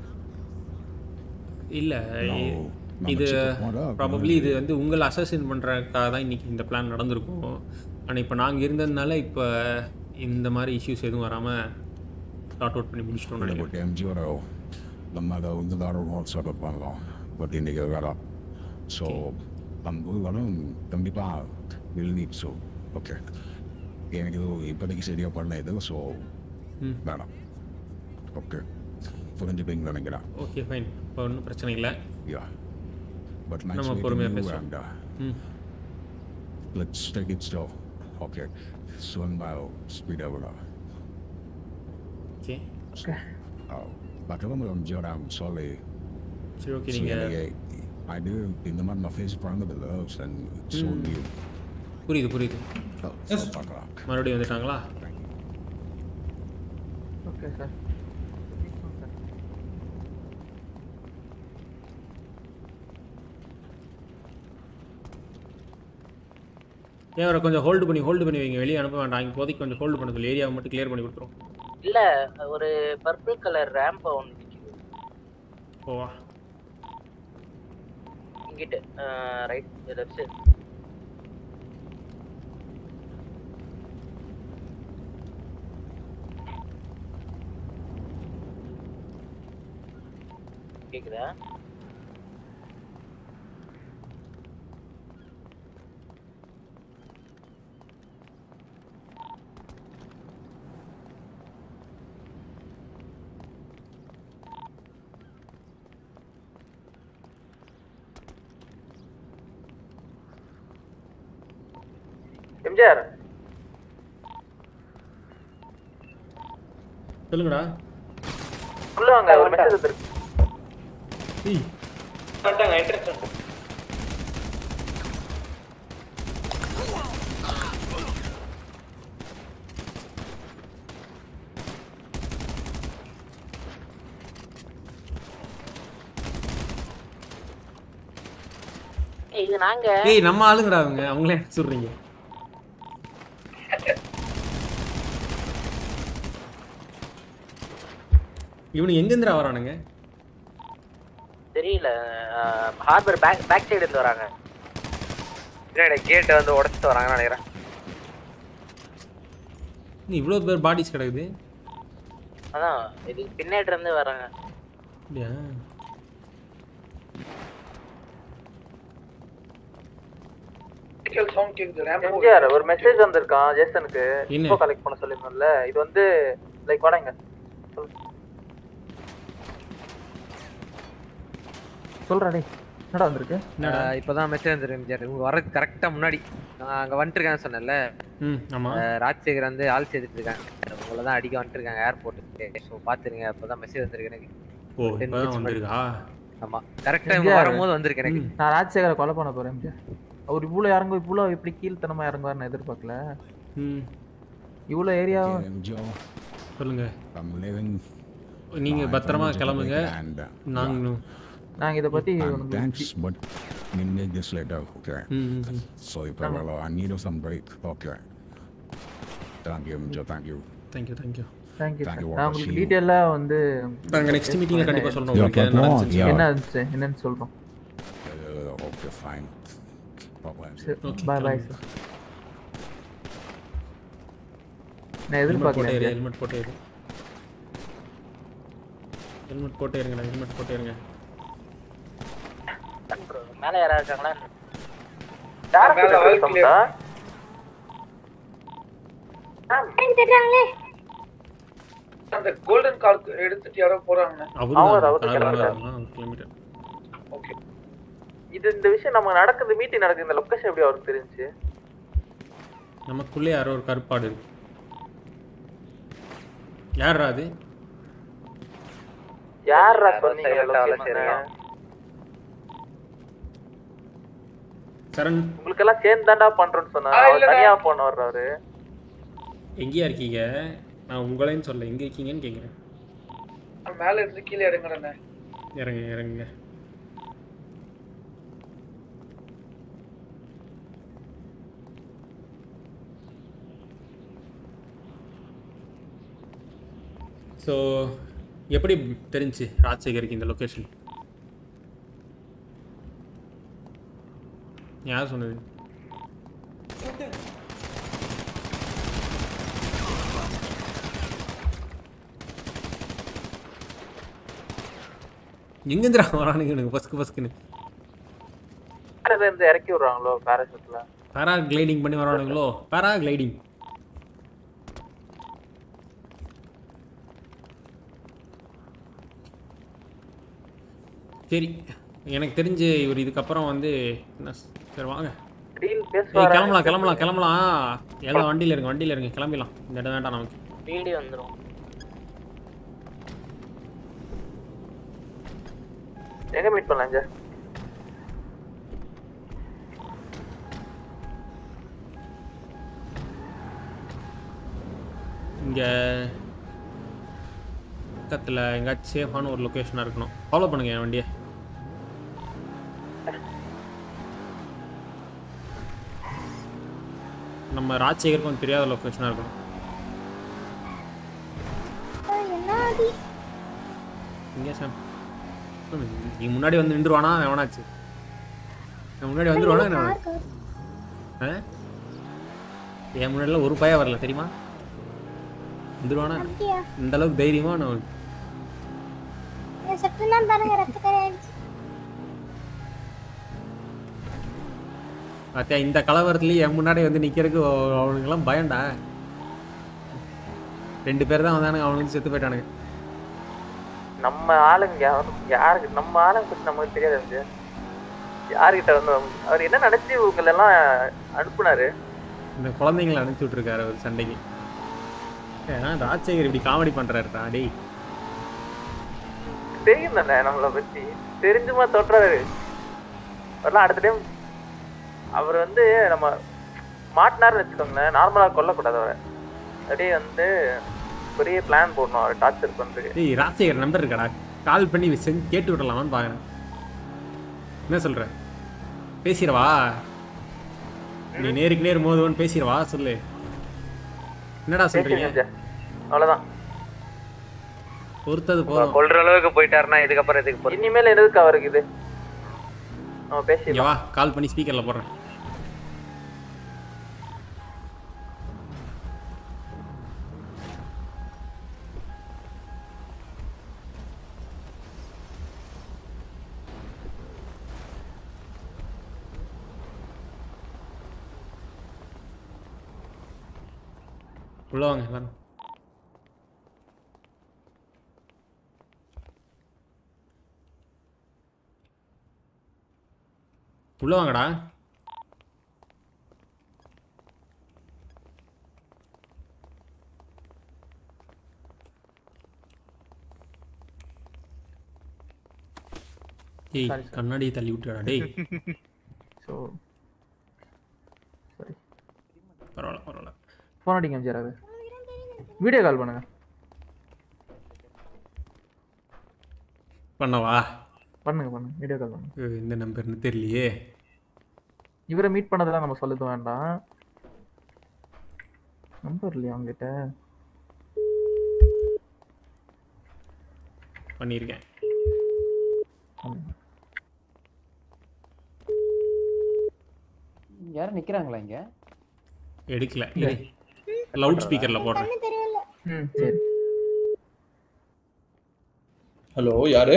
இல்ல No, நம்ம இது check பண்ணா ப்ராபப்ளி இது வந்து உங்களை அசசின் பண்ணுறதுக்காக தான் இன்னைக்கு இந்த பிளான் நடந்திருக்கும் ஆனால் இப்போ நாங்கள் இருந்ததுனால இப்போ இந்த மாதிரி இஷ்யூஸ் எதுவும் வராமல் ஷார்ட் அவுட் பண்ணி முடிச்சிட்டோம்னு நினைக்கிறேன் பட் எம்ஜியோட நம்ம அதை வந்து தாரம் வாட்ஸ்அப் பண்ணலாம் பட் இன்னைக்கு வேறாம் ஸோ நம்ம வரும் கண்டிப்பாக வில் நீட் ஸோ ஓகே எனக்கு இது இப்போதைக்கு சரியாக பண்ண இது ஸோ ம். வேணாம் ஓகே புரிஞ்சுப்பீங்க நினைக்கிறேன் ஓகே ஃபைன் இப்போ ஒன்றும் பிரச்சனை இல்லை யா பட் நம்ம நைஸ் பொறுமையா மீட்டிங் யூ பேசுவோம். அண்ட் ம் let's take it slow Okay. Swim by speed over. Okay. Oh, பக்கத்தில் ஒரு ஜோடாம் சொல்லி சரி ஓகே நீங்கள் I do இந்த மாதிரி நான் ஃபேஸ் பண்ணது லவ்ஸ் அண்ட் ஸோ ம். நியூ புரியுது புரியுது பார்க்கலாம் மறுபடியும் வந்துட்டாங்களா ஓகே சார் ஏன் அவரை கொஞ்சம் ஹோல்டு பண்ணி ஹோல்டு பண்ணி வைங்க வெளியே அனுப்ப வேண்டாம் இப்போதைக்கு கொஞ்சம் ஹோல்டு பண்ண சொல்லி ஏரியாவை மட்டும் கிளியர் பண்ணி கொடுத்துரும் இல்ல ஒரு பர்பிள் கலர் ரேம்ப் ஒன்று நிக்குது ஓவா இங்கிட்டு ரைட் லெஃப்ட் சைடு கேக்குதா எம்ஜிஆர் சொல்லுங்கடா உள்ள வாங்க ஒரு மெசேஜ் வந்துருக்கு ஏய் வந்துட்டாங்க என்ட்ரன்ஸ் ஏய், இது நாங்க ஏய் நம்ம ஆளுங்கடா அவங்க அவங்களே சொல்றீங்க இவனு எங்கேருந்துடா வரானுங்க தெரியல ஹார்பர் பேக் பேக் சைடு இருந்து வராங்க பின்னாடி கேட்டை வந்து உடச்சிட்டு வராங்கன்னு நினைக்கிறேன் நீ இவ்வளோ பேர் பாடிஸ் கிடக்குது அதான் இது பின்னாடி இருந்து வராங்க அப்படியா சவுண்ட் கேக்குது எம்ஜிஆர் ஒரு மெசேஜ் வந்திருக்கான் ஜேசனுக்கு என்ன? இன்ஃபோ கலெக்ட் பண்ண சொல்லிருந்தோம்ல இது வந்து லைக் வாடாங்க சொல்றா டேய் என்னடா வந்திருக்கு ஆஹ் இப்பதான் மெசேஜ் வந்துருக்கு உங்க வரதுக்கு கரெக்டா முன்னாடி நான் அங்க வந்துட்டு இருக்கேன்னு சொன்னேன்ல ம் ஆமா ஆஹ் ராஜசேகர் வந்து ஆள் சேர்த்துட்டு இருக்காங்க உங்களை தான் அடிக்க வந்துட்டு இருக்காங்க ஏர்போர்ட்டுக்கு ஸோ பாத்துருங்க அப்பதான் மெசேஜ் வந்திருக்கு எனக்கு ஓ Ten இப்பதான் minutes வந்திருக்கா ஆமா கரெக்டா இவங்க எம்ஜிஆர், வரும்போது வந்திருக்கு எனக்கு நான் ராஜசேகரை கொலை பண்ண போறேன் எம்ஜிஆர் அவர் இவ்வளோ இறங்கும் இவ்வளோ இப்படி கீழ்த்தனமா இறங்குவார்னு எதிர்பார்க்கல ம் இவ்வளோ ஏரியா Joe, சொல்லுங்க I'm living நீங்க fine பத்திரமா from கிளம்புங்க and uh, நாங்களும் நாங்க இதை பத்தி I'm thanks, but we need this later, okay? ம், ம், ம். So if I, well, I need some break, okay? Thank you, Joe, thank you. Thank you thank you thank you Thank you, நான் Walter. உங்களுக்கு See you. டீட்டெயிலாக வந்து நாங்க next meeting ல கண்டிப்பா சொல்றோம் Yeah, உங்களுக்கு but என்ன no, நடந்துச்சு. yeah. என்ன இருந்துச்சு என்னன்னு சொல்றோம் Uh, okay, fine. Bye-bye. Okay, பாய் பாய் கிளம்பு. சார் நான் ஹெல்மெட் போட்டே இரு எதிர்பார்க்கல ஹெல்மெட் போட்டே இரு ஹெல்மெட் போட்டே இருங்கடா ஹெல்மெட் போட்டே இருங்க மேல யாரா இருக்காங்களா மேல ஆள் clear. திட்டுறாங்களே அந்த கோல்டன் கார் எடுத்துட்டு யாரோ போறாங்க அவரு அவர் தான் அவர் கார் கிளம்பிட்டார். கிலோமீட்டர் ஓகே இது இந்த விஷயம் நம்ம நடக்குது மீட்டிங் நடக்குது இந்த லொகேஷன் எப்படி அவருக்கு தெரிஞ்சு நமக்குள்ளே யாரோ ஒரு கருப்பாடு இருக்கு யார்ரா அது யாரா யாரோ சொன்னீங்க silent ஆ location? அலசிடுறான். சரண் உங்களுக்கு எல்லாம் சேர்ந்து தான்டா பண்றோம்னு சொன்னாரு ஆ, அவர் இல்லடா. தனியா போன வர்றாரு எங்கேயா இருக்கீங்க நான் உங்களைன்னு சொல்ல எங்க இருக்கீங்கன்னு கேட்குறேன் மேல இருந்து கீழே இறங்குறேண்ணே இறங்க இறங்குங்க ஸோ எப்படி தெரிஞ்சு ராஜசேகருக்கு இந்த லொக்கேஷன் யார் சொன்னது எங்கேந்திரா வரானுங்க எனக்கு பஸ்க்கு பஸ்க்குன்னு அதுல இருந்து இறக்கி விடுறாங்களோ பேராசூட்ல பேரா கிளைடிங் பண்ணி வரானுங்களோ பேரா கிளைடிங் சரி எனக்கு தெரிஞ்சு இவர் இதுக்கப்புறம் வந்து என்ன ஸ்- சரி வாங்க டீல் ஏய் கிளம்பலாம் கிளம்பலாம் கிளம்பலாம் எல்லாம் வண்டியில இருங்க வண்டியில இருங்க கிளம்பிடலாம் இந்த இடம் வேண்டாம் நமக்கு வீடு வந்துரும் எங்க மீட் பண்ணலாம் சார் இங்கே பக்கத்தில் எங்கேயாச்சும் சேஃபான ஒரு லொக்கேஷனாக இருக்கணும் ஃபாலோ பண்ணுங்க என் வண்டியை நம்ம ராஜசேகருக்கும் தெரியாத லொக்கேஷனாக இருக்கணும் என்ன ஆதி இங்கே சாம் நீ முன்னாடி வந்து நின்றுவானா எவனாச்சு நான் முன்னாடி வந்துருவானா என்ன ஆ என் முன்னாடிலாம் ஒரு பயம் வரல தெரியுமா வந்துருவானா அப்படியா இந்த அளவுக்கு தைரியமா நான் என் சட்டுலாம் பாருங்க ரத்தக்கரை ஆயிடுச்சு பாத்தியா இந்த கலவரத்துலயும் என் முன்னாடி வந்து நிக்கிறதுக்கு அவ- அவனுங்கெல்லாம் பயம்டா ரெண்டு பேர் தான் வந்தானுங்க அவனுக்கு செத்து போயிட்டானுங்க நம்ம ஆளுங்க யாரும் யாருக்கு நம்ம ஆளுங்க பத்தி நமக்கு தெரியாது வந்து யாருக்கிட்ட வந்து அவர் என்ன நினைச்சு உங்களை எல்லாம் அனுப்புனாரு இந்த குழந்தைங்களை அனுப்பிச்சு விட்டுருக்காரு ஒரு சண்டைக்கு ஏன்னா ராஜசேகர் இப்படி காமெடி பண்றாருடா டேய் தெரியும் தானே நம்மளை பத்தி தெரிஞ்சுமா தொட்டுறாரு வரலாம் அடுத்த டைம் அவர் வந்து நம்ம மாட்டினாருன்னு வச்சுக்கோங்களேன் நார்மலா கொல்லக்கூடாது அவரை அப்படியே வந்து பெரிய பிளான் போடணும் அவரை டார்ச்சர் பண்றதுக்கு டேய் ராஜசேகர் நம்பர் இருக்காடா கால் பண்ணி செஞ்சு கேட்டு விடலாமான்னு பாக்குறேன் என்ன சொல்ற பேசிடவா நீ நேருக்கு நேர் மோதுவன் பேசிடவா சொல்லு என்னடா சொல்றீங்க பேசிடுங்க அவ்வளவுதான் பொறுத்தது உங்களை போதும் கொல்ற அளவுக்கு போயிட்டாருன்னா இதுக்கப்புறம் எதுக்கு பொறுத்து? இனிமேல் எதுக்கு அவருக்கு இது நம்ம இங்க பேசிடலாம் வா கால் பண்ணி ஸ்பீக்கர்ல போடுறேன் உள்ள வாங்க எல்லாரும் உள்ள வாங்கடா ஏய் Sorry, sir. கண்ணாடியை தள்ளி விட்டுடா டேய் ஸோ சரி பரவாயில்ல பரவாயில்ல ஃபோன் அடிங்க ஜெராது வீடியோ கால் பண்ணுங்க பண்ணவா பண்ணுங்க பண்ணுங்க வீடியோ கால் பண்ணுங்க ஐயோ, இந்த நம்பர்னு தெரியலையே இவரை மீட் பண்ணதெல்லாம் நம்ம சொல்லது வேண்டாம் நம்பர் இல்லையா அவங்ககிட்ட பண்ணியிருக்கேன் யாரும் நிக்கிறாங்களா இங்க எடுக்கல இரு லவுட் ஸ்பீக்கர்ல போடுறேன் கண்ணு தெரியல ம் சரி ஹலோ யாரு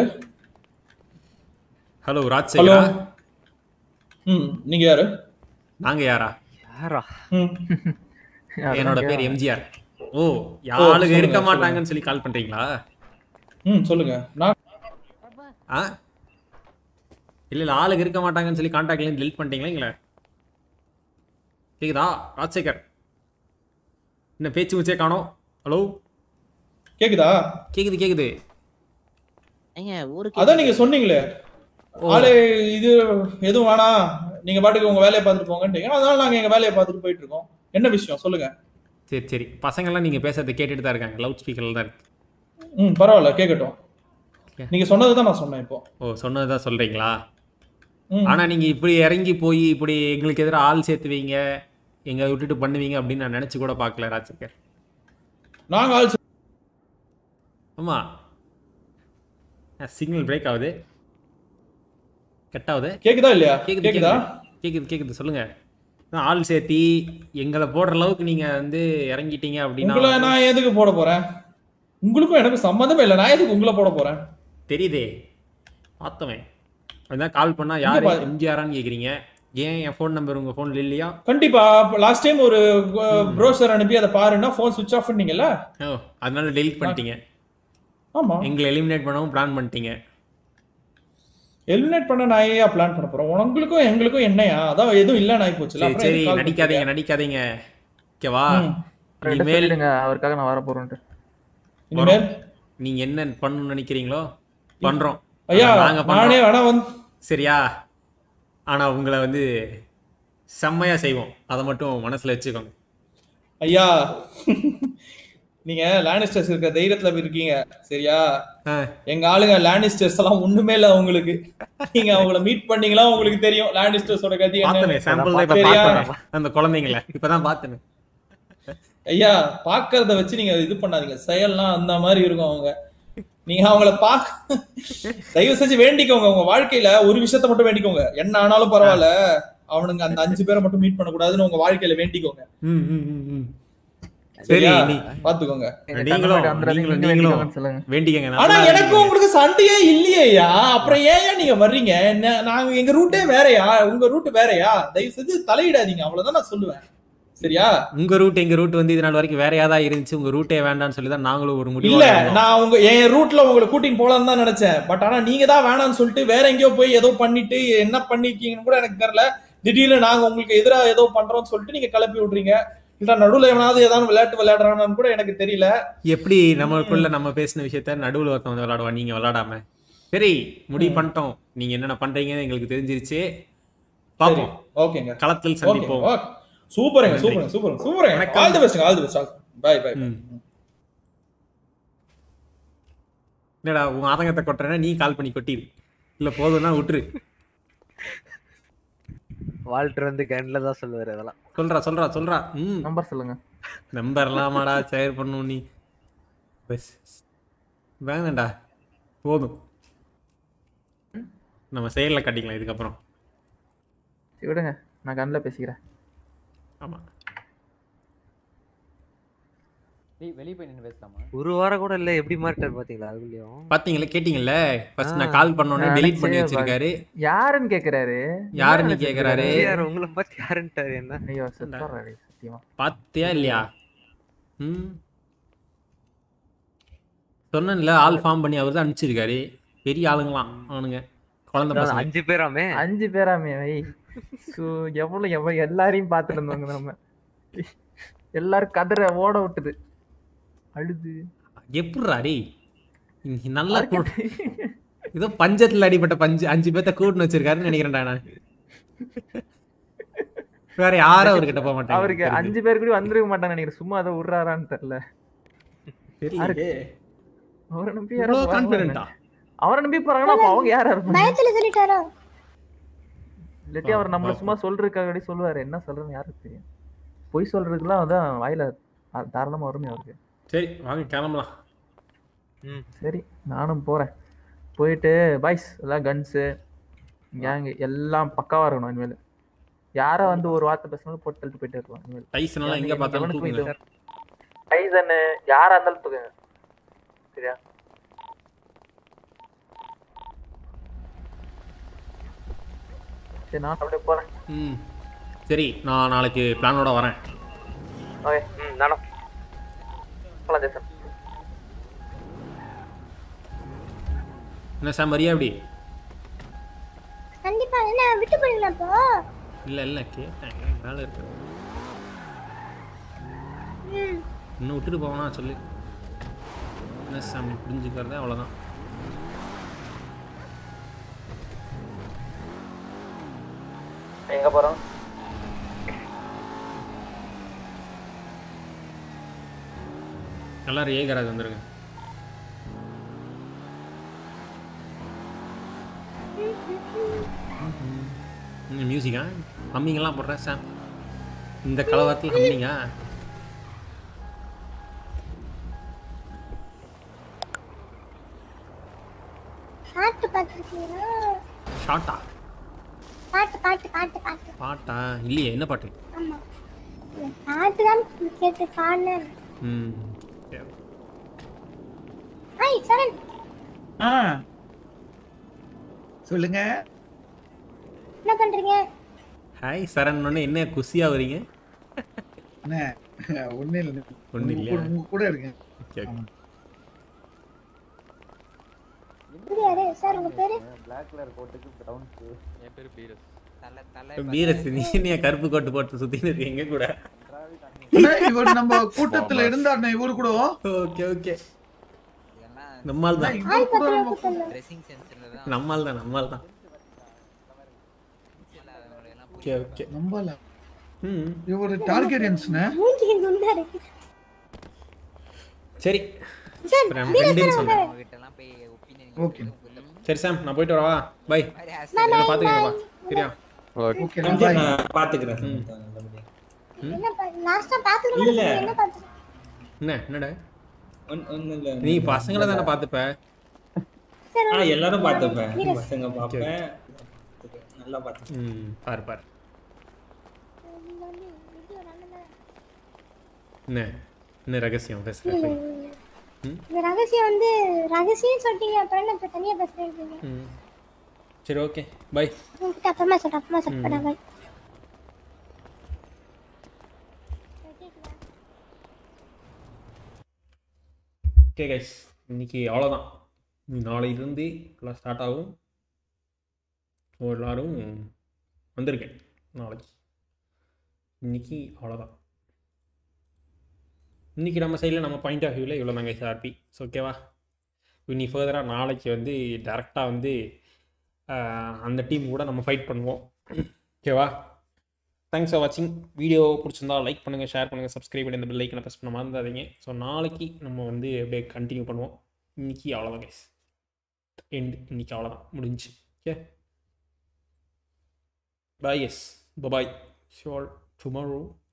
ஹலோ ராஜ்சேகரா ம் நீங்க யாரு நாங்க யாரா யாரா ம் என்னோட பேர் எம்ஜிஆர் ஓ ஓ, ஆளுங்க சொல்லுங்க, இருக்க சொல்லுங்க. மாட்டாங்கன்னு சொல்லி கால் பண்றீங்களா ம் சொல்லுங்க நான் ஆ இல்ல இல்ல ஆளுங்க இருக்க மாட்டாங்கன்னு சொல்லி கான்டாக்ட்ல டெலிட் பண்ணிட்டீங்களா இல்ல கேக்குதா ராஜசேகர் என்ன பேச்சு மூச்சே காணோம் ஹலோ கேக்குதா கேக்குது கேக்குது ஏங்க ஊருக்கு அதான் நீங்க சொன்னீங்களே ஓ. ஆளு இது எதுவும் வேணாம் நீங்க பாட்டுக்கு உங்க வேலையை பார்த்துட்டு போங்கன்றீங்க அதனால நாங்க எங்க வேலையை பார்த்துட்டு போயிட்டு இருக்கோம் என்ன விஷயம் சொல்லுங்க சரி சரி பசங்கெல்லாம் நீங்க பேசுறதை கேட்டுட்டு தான் இருக்காங்க லவுட் ஸ்பீக்கர்ல தான் இருக்கு ம் பரவாயில்ல கேட்கட்டும் நீங்க சொன்னதை தான் நான் சொன்னேன் இப்போ ஓ சொன்னதுதான் சொல்றீங்களா ம். ஆனா நீங்க இப்படி இறங்கி போய் இப்படி எங்களுக்கு எதிராக ஆள் சேர்த்துவீங்க எங்க விட்டுட்டு பண்ணுவீங்க அப்படின்னு நான் நினைச்சு கூட பார்க்கல ராஜசேகர் நாங்க ஆள் சே- ஆமா சிக்னல் பிரேக் ஆகுது கட் ஆகுது கேக்குதா இல்லையா கேக்குது கேக்குதா கேக்குது கேக்குது கேக்குது சொல்லுங்க நான் ஆள் சேர்த்தி எங்களை போடுற அளவுக்கு நீங்க வந்து இறங்கிட்டீங்க அப்படின்னா உங்களை நான் எதுக்கு போட போறேன் உங்களுக்கும் எனக்கு சம்மந்தமே இல்லை நான் எதுக்கு உங்களை போட போறேன் தெரியுதே பார்த்தவன் அதான் கால் பண்ணா யாரு பாரு. எம்ஜிஆரான்னு கேக்குறீங்க ஏன் என் ஃபோன் நம்பர் உங்க ஃபோன்ல இல்லையா கண்டிப்பா லாஸ்ட் டைம் ஒரு ப்ரோசர் அனுப்பி அதை பாருன்னா ஃபோன் சுவிச் ஆஃப் பண்ணீங்கல்ல ஓ அதனால டெலீட் பண்ணிட்டீங்க ஆமா எங்களை எலிமினேட் பண்ணவும் பிளான் பண்ணிட்டீங்க எலிமினேட் பண்ண நான் ஏன் பிளான் பண்ண போறோம் உங்களுக்கும் எங்களுக்கும் என்னையா அதான் எதுவும் இல்ல நான் போச்சு சரி சரி நடிக்காதீங்க நடிக்காதீங்க ஓகேவா அவர்கிட்ட இனிமேல் சொல்லிடுங்க அவருக்காக நான் வர போறேன்ட்டு இனிமேல் நீங்க என்ன பண்ணணும்னு நினைக்கிறீங்களோ பண்றோம் ஐயா, ஆனா நாங்க பண்றோம். நானே வேணா வந்து சரியா ஆனா உங்களை வந்து செம்மையா செய்வோம் அதை மட்டும் மனசுல வச்சுக்கோங்க ஐயா நீங்க லேனிஸ்டர்ஸ் இருக்க தைரியத்துல இருக்கீங்க சரியா எங்க ஆளுங்க லேனிஸ்டர்ஸ் எல்லாம் ஒண்ணுமே இல்ல உங்களுக்கு நீங்க அவங்கள மீட் பண்ணீங்களா உங்களுக்கு தெரியும் லேனிஸ்டர்ஸோட கதி பார்த்தனே சாம்பிள் தான் இப்ப சரியா பார்த்தேன் அந்த குழந்தைங்கள இப்பதான் பார்த்தேன் ஐயா பாக்குறத வச்சு நீங்க இது பண்ணாதீங்க செயல்லாம் அந்த மாதிரி இருக்கும் அவங்க நீங்க அவங்கள பாக்க தயவு செஞ்சு வேண்டிக்கோங்க உங்க வாழ்க்கையில ஒரு விஷயத்த மட்டும் வேண்டிக்கோங்க என்ன ஆனாலும் பரவாயில்ல அவனுங்க அந்த அஞ்சு பேரை மட்டும் மீட் பண்ணக்கூடாதுன்னு உங்க வாழ்க்கையில வேண்டிக்கோங்க ம், ம், ம், ம். சரி சரியா? நீ பாத்துக்கோங்க நீங்களும் நீங்களும் நீங்களும் வேண்டிக்கங்க ஆனா நல்லா எனக்கும் உங்களுக்கு சண்டையே இல்லையா அப்புறம் ஏன் நீங்க வர்றீங்க என்ன- நாங்க எங்க ரூட்டே வேறயா உங்க ரூட் வேறயா தயவு செஞ்சு தலையிடாதீங்க அவ்வளவுதான் நான் சொல்லுவேன் சரியா உங்க ரூட் எங்க ரூட் வந்து இது நாள் வரைக்கும் வேற ஏதாவது இருந்துச்சு உங்க ரூட்டே வேண்டாம்னு சொல்லி தான் நாங்களும் ஒரு முடிவு இல்ல நான் உங்க என் ரூட்ல உங்களை கூட்டின்னு போலாம்னு தான் நினைச்சேன் பட் ஆனா நீங்க தான் வேணாம்னு சொல்லிட்டு வேற எங்கேயோ போய் ஏதோ பண்ணிட்டு என்ன பண்ணிருக்கீங்கன்னு கூட எனக்கு தெரியல திடீர்னு நாங்க உங்களுக்கு எதிரா ஏதோ பண்றோம்னு சொல்லிட்டு நீங்க கிளப்பி விடுறீங்க இல்ல நடுவுல எவனாவது ஏதாவது விளையாட்டு விளையாடுறானான்னு கூட எனக்கு தெரியல எப்படி நம்மளுக்குள்ள நம்ம பேசின விஷயத்த நடுவுல ஒருத்தன் வந்து விளையாடுவா நீங்க விளையாடாம சரி முடிவு பண்ணிட்டோம் நீங்க என்னென்ன பண்றீங்கன்னு எங்களுக்கு தெரிஞ்சிருச்சு பாப்போம் ஓகேங்க களத்தில் சந்திப்போம் ஓகே சூப்பருங்க சூப்பருங்க சூப்பருங்க சூப்பருங்க all the best all the best bye bye என்னடா உன் ஆதங்கத்தை கொட்டுறேன்னா நீ கால் பண்ணி கொட்டிடு இல்ல போதும்னா விட்டுரு வால்டர் வந்து கன்ல தான் சொல்லுவாரு அதெல்லாம் சொல்றா சொல்றா சொல்றா ம் நம்பர் சொல்லுங்க நம்பர்லாமாடா ஷேர் பண்ணும் நீ பஸ் வேணாம்டா போதும் நம்ம செயல்ல கட்டிக்கலாம் இதுக்கப்புறம் சரி, விடுங்க நான் கண்ணில் பேசிக்கிறேன் ஆமா டேய் வெளிய போய் நின்னு பேசலாமா ஒரு வாரம் கூட இல்ல எப்படி மாறிட்டார் பாத்தீங்களா அதுலயும் பாத்தீங்களா கேட்டீங்கல்ல ஃபர்ஸ்ட் நான் ஆ. கால் பண்ணோன்னே டெலீட் பண்ணி நினைச்சே வச்சிருக்காரு யாருன்னு கேக்குறாரு யாருன்னு என்ன கேக்குறாரு? யார் உங்களை பார்த்து யாருன்ட்டாரு என்ன ஐயோ செத்துறாரு சத்தியமா பாத்தியா இல்லையா ம் சொன்னேன்ல ஆள் ஃபார்ம் பண்ணி அவர் தான் அனுப்பிச்சிருக்காரு பெரிய ஆளுங்களாம் அவனுங்க குழந்தை அதான் பசங்க அஞ்சு பேராமே அஞ்சு பேராமே வை ஸோ எவ்வளவு எவ்வளவு எல்லாரையும் பார்த்துட்டு இருந்தவங்க நம்ம எல்லாரும் கதற ஓட விட்டுது அழுது எப்படிரா டேய் இன்னைக்கு நல்லா கூ- ஏதோ பஞ்சத்துல அடிப்பட்ட பஞ்சு அஞ்சு பேத்த கூட்டுன்னு வச்சிருக்காருன்னு நினைக்கிறேன்டா நான் வேற யாரும் அவர்கிட்ட போக மாட்டாங்க அவருக்கு அஞ்சு பேர் கூட வந்திருக்க மாட்டான்னு நினைக்கிறேன் சும்மா அதை விடுறாரான்னு தெரியல தெரியலையே. அவரை நம்பி இவ்வளவு யாரும் confident ஆ? அவரை நம்பி போறாங்கன்னா அப்ப அவங்க யாரா இருப்பாங்க பயத்துல சொல்லிட்டாரோ இல்லாட்டி அவர் நம்மள சும்மா சொல்றதுக்காக சொல்லுவாரு என்ன சொல்றேன்னு யாருக்கு தெரியும் பொய் சொல்றதுக்குலாம் அதான் வாயில தா- தாராளமா வருமே அவருக்கு சரி வாங்க கிளம்பலாம் சரி நானும் போறேன் போயிட்டு பாய்ஸ் எல்லாம் கன்ஸு கேங்கு எல்லாம் பக்காவா இருக்கணும் இனிமேல் யாரை வந்து ஒரு வார்த்தை பேசினாலும் போட்டு தள்ளிட்டு போயிட்டே இருக்கலாம் இனிமேல் டைசன் எல்லாம் எங்க எனக்கு பார்த்தாலும் எவனுக்கும் தூக்குங்க. இது- டைசனு யாரா இருந்தாலும் தூக்குங்க சரியா சரி நான் அப்படியே போறேன் ம் சரி நான் நாளைக்கு பிளானோட வரேன் ஓகே ம் நானும் போலாம் ஜெசன் என்ன சாம் வரியா அப்படி கண்டிப்பா என்ன விட்டு போறீங்களா அப்போ இல்ல இல்ல கேட்டேன் மேல இருக்கு ம் இன்னும் விட்டுட்டு போவனா சொல்லு என்ன சாமி புரிஞ்சுக்கிறதே அவ்வளோதான் எங்க போறோம் எல்லாரும் ஏகராஜ் வந்துருங்க மியூசிக்கா ஹம்மிங்கெல்லாம் போடுறேன் சாம் இந்த கலவரத்தில் ஹம்மிங்கா பாட்டு பார்த்துருக்கீங்களா ஷார்ட்டா பாட்டு பாட்டு பாட்டு பாட்டு பாட்டா இல்லையே என்ன பாட்டு ஆமா இந்த பாட்டு தான் கேட்டு பாடினேன் ம் ஐய் சரண் ஆ சொல்லுங்க என்ன பண்றீங்க ஹாய் சரண் ஒன்று என்ன குஷியாக வரீங்க அண்ணே ஒன்றும் இல்லை ஒண்ணும் இல்லையா? உங்க கூட இருக்கேன் ஓகே ஓகே இது யாரு சார் உங்க பேரு பிளாக் கலர் கோட்டுக்கு ப்ரௌன் என் பேரு பீரஸ் தலை தலை பீரஸ் நீ என்ன கருப்பு கோட்டு போட்டு சுத்தின்னு இருக்கீங்க எங்க கூட அண்ணே, இவர் நம்ம கூட்டத்துல இருந்தாருண்ணே இவரு கூட ஓகே ஓகே நம்மால் தான் இவர் கூட நம்ம ட்ரெஸ்ஸிங் சென்ஸ்ல தான் நம்மால் தான் நம்மால் தான் ஓகே ஓகே நம்பல ம் இவர் டார்கெரியன்ஸ்ண்ணே மூஞ்சி குண்டா இருக்கு சரி சார் அப்புறம் வீரா friend ன்னு சார் சொன்னேன். உங்க கிட்ட எல்லாம் போய் ஒப்பீனியன் ஓகே சரி சாம் நான் போயிட்டு வரவா பை பாத்துக்கங்கப்பா சரியா ஓகே நான் பாத்துக்கிறேன் என்ன லாஸ்டா பாத்துட்டு இல்ல, இல்ல. என்ன பாத்து என்ன என்னடா ஒன்- ஒண்ணும் இல்ல நீ பசங்களை தானே பாத்துப்ப சார் ஆ எல்லாரும் பார்த்துப்பேன் வீரஸ். பசங்க பார்ப்பேன் நல்லா பார்த்துப்பேன் ம் பாரு பாரு நீங்க வந்து இது நல்ல என்ன என்ன ரகசியம் இல்ல, பேசுறேன் இல்ல, இல்ல. இந்த ரகசியம் வந்து ரகசியம் சொல்லிட்டீங்க அப்புறம் என்ன இப்ப தனியா பேசுறீங்க ம் சரி ஓகே பை உங்ககிட்ட அப்புறமா சொல்றேன் அப்புறமா சொல்றேன் பாய் ஓகே கைஸ் இன்னைக்கு அவ்வளோதான் நாளையிலிருந்து எல்லாம் ஸ்டார்ட் ஆகும் ஸோ எல்லோரும் வந்திருக்கேன் நாளைக்கு இன்னைக்கு அவ்வளோதான் இன்னைக்கு நம்ம சைடில் நம்ம பாயிண்ட் ஆஃப் வியூவில் இவ்வளோ தாங்க ஆர்பி ஸோ ஓகேவா இனி ஃபர்தராக நாளைக்கு வந்து டேரெக்டாக வந்து ஆஹ், அந்த டீம் கூட நம்ம ஃபைட் பண்ணுவோம் ஓகேவா தேங்க்ஸ் ஃபார் வாட்சிங் வீடியோ பிடிச்சிருந்தா லைக் பண்ணுங்கள் ஷேர் பண்ணுங்கள் சப்ஸ்கிரைப் பண்ணி இந்த பெல் ஐக்கனை ப்ரெஸ் பண்ண மறந்துடாதீங்க ஸோ நாளைக்கு நம்ம வந்து அப்படியே கண்டினியூ பண்ணுவோம் இன்னைக்கு அவ்வளோதான் கைஸ் எண்ட் இன்னைக்கு அவ்வளோதான் முடிஞ்சு okay bye yes bye sure tomorrow